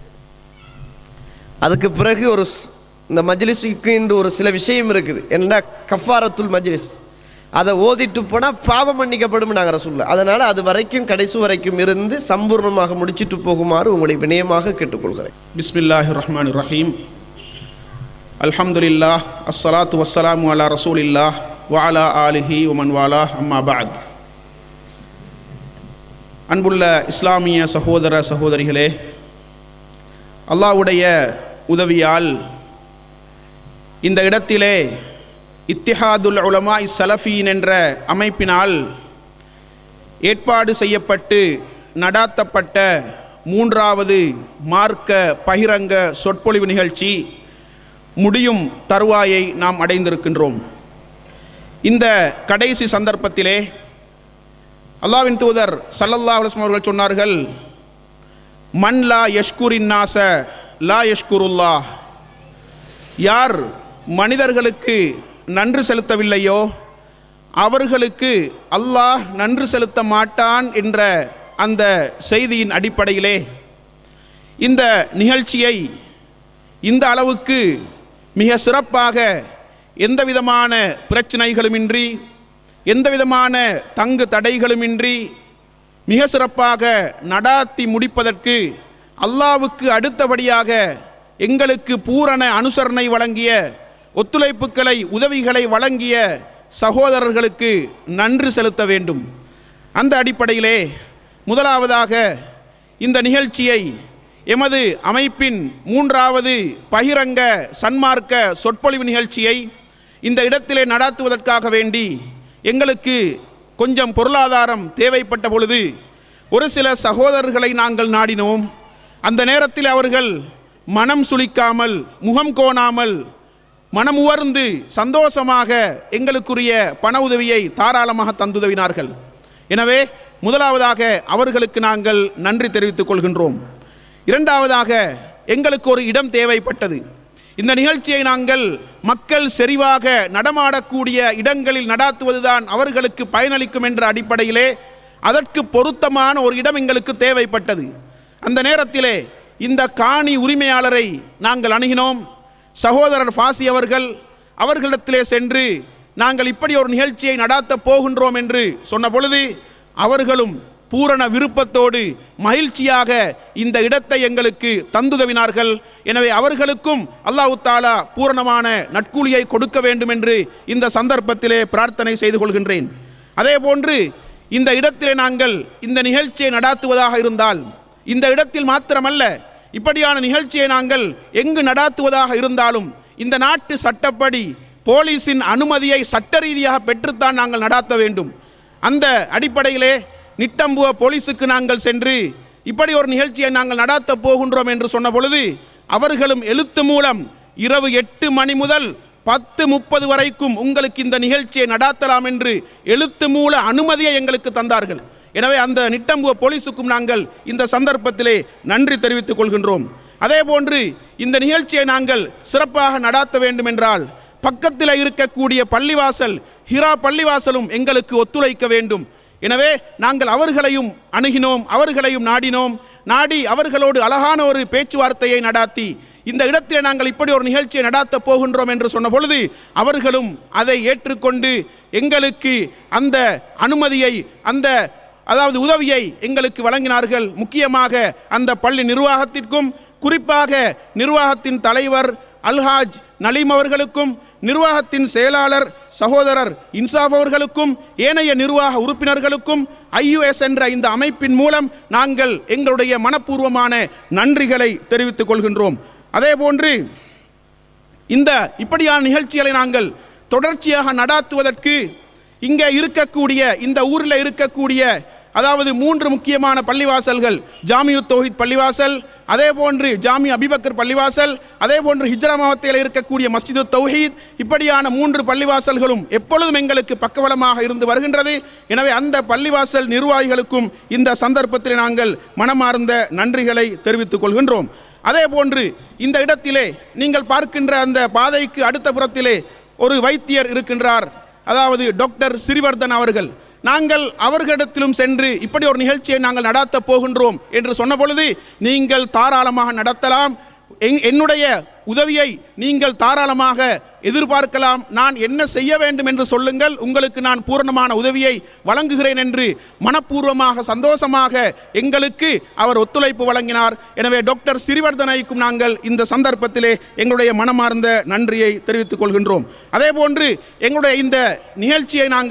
அதுக்கு பிறகு ஒரு ஸ்- இந்த மஜ்லிஸுக்கு இன்று ஒரு சில விஷயம் இருக்குது என்ன கஃபாரத்துல் மஜ்லிஸ் அதை ஓதிட்டு போனால் பாவம் மன்னிக்கப்படும் நாங்கள் சொல்ல அதனால் அது வரைக்கும் கடைசி வரைக்கும் இருந்து சம்பூர்ணமாக முடிச்சிட்டு போகுமாறு உங்களை வினயமாக கேட்டுக்கொள்கிறேன் بسم الله الرحمن الرحيم الحمد لله الصلاة والسلام على رسول الله وعلى آله ومن والاه أما بعد அன்புள்ள இஸ்லாமிய சகோதர சகோதரிகளே அல்லாஹ்வுடைய உதவியால் இந்த இடத்திலே இத்திஹாதுல் உலமா சலஃபீன் என்ற அமைப்பினால் ஏற்பாடு செய்யப்பட்டு நடாத்தப்பட்ட மூன்றாவது மார்க்க பகிரங்க சொற்பொழிவு நிகழ்ச்சி முடியும் தருவாயை நாம் அடைந்திருக்கின்றோம் இந்த கடைசி சந்தர்ப்பத்திலே அல்லாவின் தூதர் சல்லல்லா அலுவலம் அவர்கள் சொன்னார்கள் மன் லா யஷ்குரின் நாச லா யஷ்குருல்லா யார் மனிதர்களுக்கு நன்றி செலுத்தவில்லையோ அவர்களுக்கு அல்லாஹ் நன்றி செலுத்த மாட்டான் என்ற அந்த செய்தியின் அடிப்படையிலே இந்த நிகழ்ச்சியை இந்த அளவுக்கு மிக சிறப்பாக எந்த விதமான பிரச்சனைகளுமின்றி எந்த விதமான தங்கு தடைகளுமின்றி மிக சிறப்பாக நடாத்தி முடிப்பதற்கு அல்லாவுக்கு அடுத்தபடியாக எங்களுக்கு பூரண அனுசரணை வழங்கிய ஒத்துழைப்புகளை உதவிகளை வழங்கிய சகோதரர்களுக்கு நன்றி செலுத்த வேண்டும் அந்த அடிப்படையிலே முதலாவதாக இந்த நிகழ்ச்சியை எமது அமைப்பின் மூன்றாவது பகிரங்க சன்மார்க்க சொற்பொழிவு நிகழ்ச்சியை இந்த இடத்திலே நடாத்துவதற்காக வேண்டி எங்களுக்கு கொஞ்சம் பொருளாதாரம் தேவைப்பட்ட பொழுது ஒரு சில சகோதரர்களை நாங்கள் நாடினோம் அந்த நேரத்தில் அவர்கள் மனம் சுளிக்காமல் முகம் கோணாமல் மனம் உவர்ந்து சந்தோஷமாக எங்களுக்குரிய பண உதவியை தாராளமாக தந்துதவினார்கள் எனவே முதலாவதாக அவர்களுக்கு நாங்கள் நன்றி தெரிவித்துக் கொள்கின்றோம் இரண்டாவதாக எங்களுக்கு ஒரு இடம் தேவைப்பட்டது இந்த நிகழ்ச்சியை நாங்கள் மக்கள் செறிவாக நடமாடக்கூடிய இடங்களில் நடாத்துவதுதான் அவர்களுக்கு பயனளிக்கும் என்ற அடிப்படையிலே அதற்கு பொருத்தமான ஒரு இடம் எங்களுக்கு தேவைப்பட்டது அந்த நேரத்திலே இந்த காணி உரிமையாளரை நாங்கள் அணுகினோம் சகோதரர் ஃபாசி அவர்கள் அவர்களிடத்திலே சென்று நாங்கள் இப்படி ஒரு நிகழ்ச்சியை நடாத்தப் போகின்றோம் என்று சொன்ன பொழுது அவர்களும் பூரண விருப்பத்தோடு மகிழ்ச்சியாக இந்த இடத்தை எங்களுக்கு தந்துதவினார்கள் எனவே அவர்களுக்கும் அல்லாஹு தாலா பூரணமான நட்கூலியை கொடுக்க வேண்டும் என்று இந்த சந்தர்ப்பத்திலே பிரார்த்தனை செய்து கொள்கின்றேன் அதே போன்று இந்த இடத்திலே நாங்கள் இந்த நிகழ்ச்சியை நடாத்துவதாக இருந்தால் இந்த இடத்தில் மாத்திரமல்ல இப்படியான நிகழ்ச்சியை நாங்கள் எங்கு நடாத்துவதாக இருந்தாலும் இந்த நாட்டு சட்டப்படி போலீஸின் அனுமதியை சட்ட ரீதியாக பெற்றுத்தான் நாங்கள் நடாத்த வேண்டும் அந்த அடிப்படையிலே நிட்டம்புவ போலீஸுக்கு நாங்கள் சென்று இப்படி ஒரு நிகழ்ச்சியை நாங்கள் நடாத்த போகின்றோம் என்று சொன்ன பொழுது அவர்களும் எழுத்து மூலம் இரவு எட்டு மணி முதல் பத்து முப்பது வரைக்கும் உங்களுக்கு இந்த நிகழ்ச்சியை நடாத்தலாம் என்று எழுத்து மூல அனுமதியை எங்களுக்கு தந்தார்கள் எனவே அந்த நிட்டம்புவ போலீஸுக்கும் நாங்கள் இந்த சந்தர்ப்பத்திலே நன்றி தெரிவித்துக் கொள்கின்றோம் அதே போன்று இந்த நிகழ்ச்சியை நாங்கள் சிறப்பாக நடாத்த வேண்டும் என்றால் பக்கத்தில் இருக்கக்கூடிய பள்ளிவாசல் ஹிரா பள்ளிவாசலும் எங்களுக்கு ஒத்துழைக்க வேண்டும் எனவே நாங்கள் அவர்களையும் அணுகினோம் அவர்களையும் நாடினோம் நாடி அவர்களோடு அழகான ஒரு பேச்சுவார்த்தையை நடாத்தி இந்த இடத்திலே நாங்கள் இப்படி ஒரு நிகழ்ச்சியை நடாத்த போகின்றோம் என்று சொன்ன பொழுது அவர்களும் அதை ஏற்றுக்கொண்டு எங்களுக்கு அந்த அனுமதியை அந்த அதாவது உதவியை எங்களுக்கு வழங்கினார்கள் முக்கியமாக அந்த பள்ளி நிர்வாகத்திற்கும் குறிப்பாக நிர்வாகத்தின் தலைவர் அல்ஹாஜ் நலீம் அவர்களுக்கும் நிர்வாகத்தின் செயலாளர் சகோதரர் இன்சாப் அவர்களுக்கும் ஏனைய நிர்வாக உறுப்பினர்களுக்கும் ஐயுஎஸ் என்ற இந்த அமைப்பின் மூலம் நாங்கள் எங்களுடைய மனப்பூர்வமான நன்றிகளை தெரிவித்துக் கொள்கின்றோம் அதே போன்று இந்த இப்படியான நிகழ்ச்சிகளை நாங்கள் தொடர்ச்சியாக நடாத்துவதற்கு இங்கே இருக்கக்கூடிய இந்த ஊரில் இருக்கக்கூடிய அதாவது மூன்று முக்கியமான பள்ளிவாசல்கள் ஜாமியு தௌஹித் பள்ளிவாசல் அதே போன்று ஜாமி அபிபக்கர் பள்ளிவாசல் அதே போன்று ஹிஜ்ரா மாவட்டத்தில் இருக்கக்கூடிய மஸ்ஜிது தௌஹீத் இப்படியான மூன்று பள்ளிவாசல்களும் எப்பொழுதும் எங்களுக்கு பக்கபலமாக இருந்து வருகின்றது எனவே அந்த பள்ளிவாசல் நிர்வாகிகளுக்கும் இந்த சந்தர்ப்பத்தில் நாங்கள் மனமார்ந்த நன்றிகளை தெரிவித்துக் கொள்கின்றோம் அதே போன்று இந்த இடத்திலே நீங்கள் பார்க்கின்ற அந்த பாதைக்கு அடுத்த புறத்திலே ஒரு வைத்தியர் இருக்கின்றார் அதாவது டாக்டர் சிறிவர்தன் அவர்கள் நாங்கள் அவர்களிடத்திலும் சென்று இப்படி ஒரு நிகழ்ச்சியை நாங்கள் நடாத்த போகின்றோம் என்று சொன்ன பொழுது நீங்கள் தாராளமாக நடத்தலாம் என்- என்னுடைய உதவியை நீங்கள் தாராளமாக எதிர்பார்க்கலாம் நான் என்ன செய்ய வேண்டும் என்று சொல்லுங்கள் உங்களுக்கு நான் பூரணமான உதவியை வழங்குகிறேன் என்று மனப்பூர்வமாக சந்தோஷமாக எங்களுக்கு அவர் ஒத்துழைப்பு வழங்கினார் எனவே டாக்டர் சிறிவர்தனைக்கும் நாங்கள் இந்த சந்தர்ப்பத்திலே எங்களுடைய மனமார்ந்த நன்றியை தெரிவித்துக் கொள்கின்றோம் அதே போன்று எங்களுடைய இந்த நிகழ்ச்சியை நாங்கள்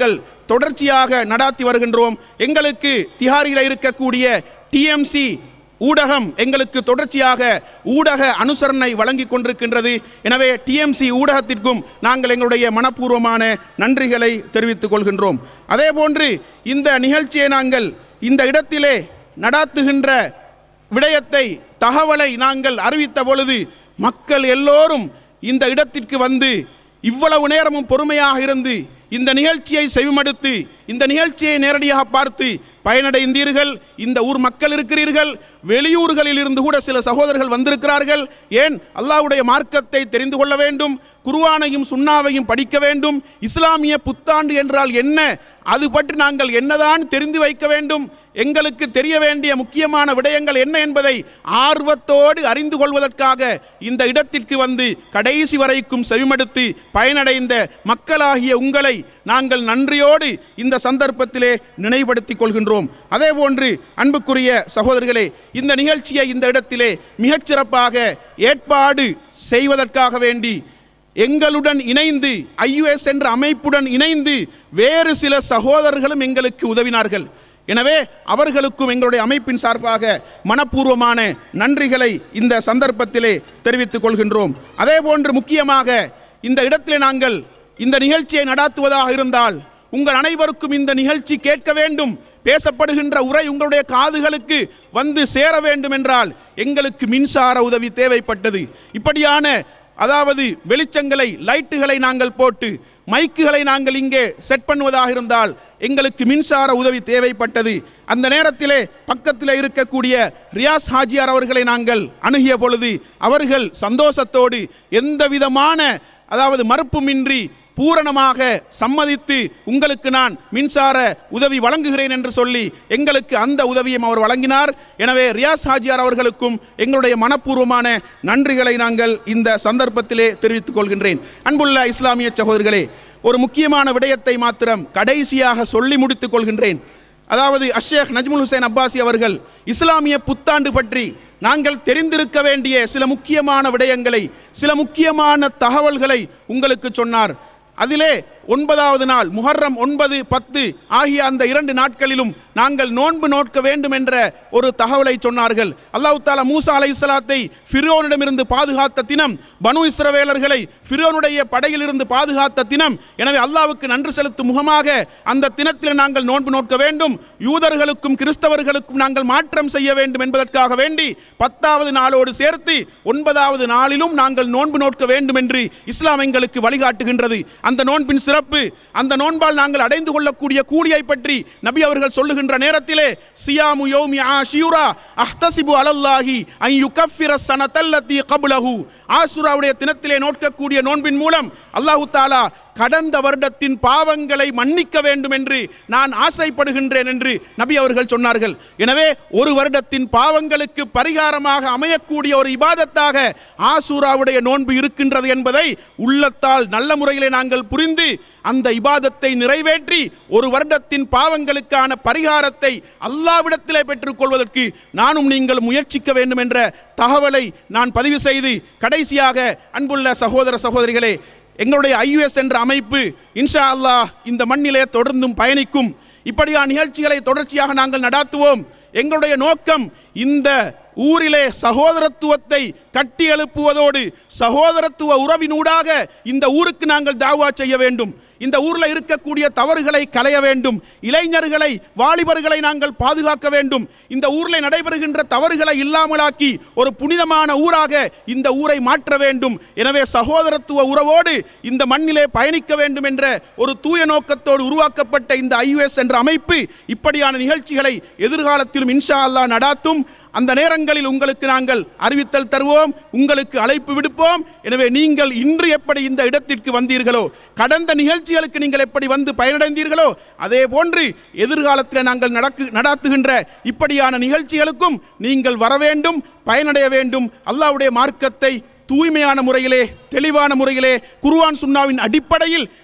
தொடர்ச்சியாக நடாத்தி வருகின்றோம் எங்களுக்கு திஹாரியில் இருக்கக்கூடிய டிஎம்சி ஊடகம் எங்களுக்கு தொடர்ச்சியாக ஊடக அனுசரணை வழங்கி கொண்டிருக்கின்றது எனவே டிஎம்சி ஊடகத்திற்கும் நாங்கள் எங்களுடைய மனப்பூர்வமான நன்றிகளை தெரிவித்துக் கொள்கின்றோம் அதே போன்று இந்த நிகழ்ச்சியை நாங்கள் இந்த இடத்திலே நடாத்துகின்ற விடயத்தை தகவலை நாங்கள் அறிவித்த பொழுது மக்கள் எல்லோரும் இந்த இடத்திற்கு வந்து இவ்வளவு நேரமும் பொறுமையாக இருந்து இந்த நிகழ்ச்சியை செவிமடுத்து இந்த நிகழ்ச்சியை நேரடியாக பார்த்து பயனடைந்தீர்கள் இந்த ஊர் மக்கள் இருக்கிறீர்கள் வெளியூர்களில் இருந்து கூட சில சகோதரர்கள் வந்திருக்கிறார்கள் ஏன் அல்லாஹ்வுடைய மார்க்கத்தை தெரிந்து கொள்ள வேண்டும் குர்ஆனையும் சுன்னாவையும் படிக்க வேண்டும் இஸ்லாமிய புத்தாண்டு என்றால் என்ன அது பற்றி நாங்கள் என்னதான் தெரிந்து வைக்க வேண்டும் எங்களுக்கு தெரிய வேண்டிய முக்கியமான விடயங்கள் என்ன என்பதை ஆர்வத்தோடு அறிந்து கொள்வதற்காக இந்த இடத்திற்கு வந்து கடைசி வரைக்கும் செவிமடுத்து பயனடைந்த மக்களாகிய உங்களை நாங்கள் நன்றியோடு இந்த சந்தர்ப்பத்திலே நினைவுபடுத்திக் கொள்கின்றோம் அதே போன்று அன்புக்குரிய சகோதரர்களே இந்த நிகழ்ச்சியை இந்த இடத்திலே மிகச்சிறப்பாக ஏற்பாடு செய்வதற்காக வேண்டி எங்களுடன் இணைந்து ஐயுஎஸ் என்ற அமைப்புடன் இணைந்து வேறு சில சகோதரர்களும் எங்களுக்கு உதவினார்கள் எனவே அவர்களுக்கும் எங்களுடைய அமைப்பின் சார்பாக மனப்பூர்வமான நன்றிகளை இந்த சந்தர்ப்பத்திலே தெரிவித்துக் கொள்கின்றோம் அதே போன்று முக்கியமாக இந்த இடத்திலே நாங்கள் இந்த நிகழ்ச்சியை நடாத்துவதாக இருந்தால் உங்கள் அனைவருக்கும் இந்த நிகழ்ச்சி கேட்க வேண்டும் பேசப்படுகின்ற உரை உங்களுடைய காதுகளுக்கு வந்து சேர வேண்டும் என்றால் எங்களுக்கு மின்சார உதவி தேவைப்பட்டது இப்படியான அதாவது வெளிச்சங்களை லைட்டுகளை நாங்கள் போட்டு மைக்குகளை நாங்கள் இங்கே செட் பண்ணுவதாக இருந்தால் எங்களுக்கு மின்சார உதவி தேவைப்பட்டது அந்த நேரத்திலே பக்கத்தில் இருக்கக்கூடிய ரியாஸ் ஹாஜியார் அவர்களை நாங்கள் அணுகிய பொழுது அவர்கள் சந்தோஷத்தோடு எந்த விதமான அதாவது மறுப்புமின்றி பூரணமாக சம்மதித்து உங்களுக்கு நான் மின்சார உதவி வழங்குகிறேன் என்று சொல்லி எங்களுக்கு அந்த உதவியும் அவர் வழங்கினார் எனவே ரியாஸ் ஹாஜியார் அவர்களுக்கும் எங்களுடைய மனப்பூர்வமான நன்றிகளை நாங்கள் இந்த சந்தர்ப்பத்திலே தெரிவித்துக் கொள்கின்றேன் அன்புள்ள இஸ்லாமிய சகோதரர்களே ஒரு முக்கியமான விடயத்தை மாத்திரம் கடைசியாக சொல்லி முடித்துக் கொள்கின்றேன் அதாவது அஷேக் நஜ்முல் ஹுசைன் அப்பாசி அவர்கள் இஸ்லாமிய புத்தாண்டு பற்றி நாங்கள் தெரிந்திருக்க வேண்டிய சில முக்கியமான விடயங்களை சில முக்கியமான தகவல்களை உங்களுக்கு சொன்னார் அதிலே ஒன்பதாவது நாள் முஹர்ரம் ஒன்பது பத்து ஆகிய அந்த இரண்டு நாட்களிலும் நாங்கள் நோன்பு நோட்க வேண்டும் என்ற ஒரு தகவலை சொன்னார்கள் அல்லாஹ் தாலா மூசா அலை சலாத்தை ஃபிரோனிடமிருந்து பாதுகாத்த தினம் பனு இஸ்ரவேலர்களை ஃபிரோனுடைய படையிலிருந்து பாதுகாத்த தினம் எனவே அல்லாஹ்வுக்கு நன்றி செலுத்தும் முகமாக அந்த தினத்தில் நாங்கள் நோன்பு நோட்க வேண்டும் யூதர்களுக்கும் கிறிஸ்தவர்களுக்கும் நாங்கள் மாற்றம் செய்ய வேண்டும் என்பதற்காக வேண்டி பத்தாவது நாளோடு சேர்த்து ஒன்பதாவது நாளிலும் நாங்கள் நோன்பு நோட்க வேண்டும் என்று இஸ்லாம் எங்களுக்கு வழிகாட்டுகின்றது அந்த நோன்பின் சிறப்பு அந்த நோன்பால் நாங்கள் அடைந்து கொள்ளக்கூடிய கூலியை பற்றி நபி அவர்கள் சொல்லுகின்ற நேரத்திலே சியாமு யௌமி ஆஷியூரா அஹ்தசிபு அலல்லாஹி அன் யுகஃபிர சனதல்லதி கப்லஹு ஆசுராவுடைய தினத்திலே நோக்கக்கூடிய நோன்பின் மூலம் அல்லாஹு தாலா கடந்த வருடத்தின் பாவங்களை மன்னிக்க வேண்டும் என்று நான் ஆசைப்படுகின்றேன் என்று நபி அவர்கள் சொன்னார்கள் எனவே ஒரு வருடத்தின் பாவங்களுக்கு பரிகாரமாக அமையக்கூடிய ஒரு இபாதத்தாக ஆசூராவுடைய நோன்பு இருக்கின்றது என்பதை உள்ளத்தால் நல்ல முறையிலே நாங்கள் புரிந்து அந்த இபாதத்தை நிறைவேற்றி ஒரு வருடத்தின் பாவங்களுக்கான பரிகாரத்தை அல்லாவிடத்திலே பெற்றுக்கொள்வதற்கு நானும் நீங்கள் முயற்சிக்க வேண்டும் என்ற தகவலை நான் பதிவு செய்து கடைசியாக அன்புள்ள சகோதர சகோதரிகளே எங்களுடைய ஐயுஎஸ் என்ற அமைப்பு இன்ஷா அல்லாஹ் இந்த மண்ணிலே தொடர்ந்தும் பயணிக்கும் இப்படியான நிகழ்ச்சிகளை தொடர்ச்சியாக நாங்கள் நடாத்துவோம் எங்களுடைய நோக்கம் இந்த ஊரிலே சகோதரத்துவத்தை கட்டி எழுப்புவதோடு சகோதரத்துவ உறவினூடாக இந்த ஊருக்கு நாங்கள் தாவா செய்ய வேண்டும் இந்த ஊர்ல இருக்கக்கூடிய தவறுகளை களைய வேண்டும் இளைஞர்களை வாலிபர்களை நாங்கள் பாதுகாக்க வேண்டும் இந்த ஊர்ல நடைபெறுகின்ற தவறுகளை இல்லாமலாக்கி ஒரு புனிதமான ஊராக இந்த ஊரை மாற்ற வேண்டும் எனவே சகோதரத்துவ உறவோடு இந்த மண்ணிலே பயணிக்க வேண்டும் என்ற ஒரு தூய நோக்கத்தோடு உருவாக்கப்பட்ட இந்த ஐயுஎஸ் என்ற அமைப்பு இப்படியான நிகழ்ச்சிகளை எதிர்காலத்திலும் இன்ஷா அல்லாஹ் நடாத்தும் அந்த நேரங்களில் உங்களுக்கு நாங்கள் அறிவித்தல் தருவோம் உங்களுக்கு அழைப்பு விடுப்போம் எனவே நீங்கள் இன்று எப்படி இந்த இடத்திற்கு வந்தீர்களோ கடந்த நிகழ்ச்சிகளுக்கு நீங்கள் எப்படி வந்து பயனடைந்தீர்களோ அதே போன்று எதிர்காலத்தில் நாங்கள் நடக்கு நடாத்துகின்ற இப்படியான நிகழ்ச்சிகளுக்கும் நீங்கள் வர வேண்டும் பயனடைய வேண்டும் அல்லாஹ்வுடைய மார்க்கத்தை தூய்மையான முறையிலே தெளிவான முறையிலே குர்ஆன் சுன்னாவின் அடிப்படையில்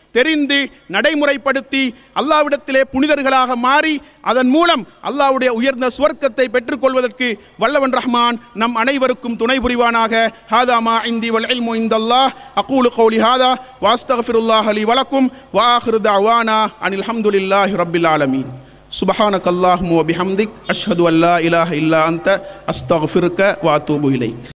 தெரிந்து நடைமுறைப்படுத்தி அல்லாவிடத்திலே புனிதர்களாக மாறி அதன் மூலம் அல்லாஹ்வுடைய உயர்ந்த சுவர்க்கத்தை பெற்றுக்கொள்வதற்கு வல்லவன் ரஹ்மான் நம் அனைவருக்கும் துணை புரிவானாக ஹாதா மா இந்தி வல் இல்மு இந்தல்லாஹ் அகூலு கௌலி ஹாதா வாஸ்தகஃபிருல்லாஹ் அலி வலக்கும் வாஹிரு தஅவானா அனில் ஹம்துலில்லாஹி ரப்பில் ஆலமீன் سبحانك اللهم وبحمدك أشهد أن لا إله إلا أنت أستغفرك وأتوب إليك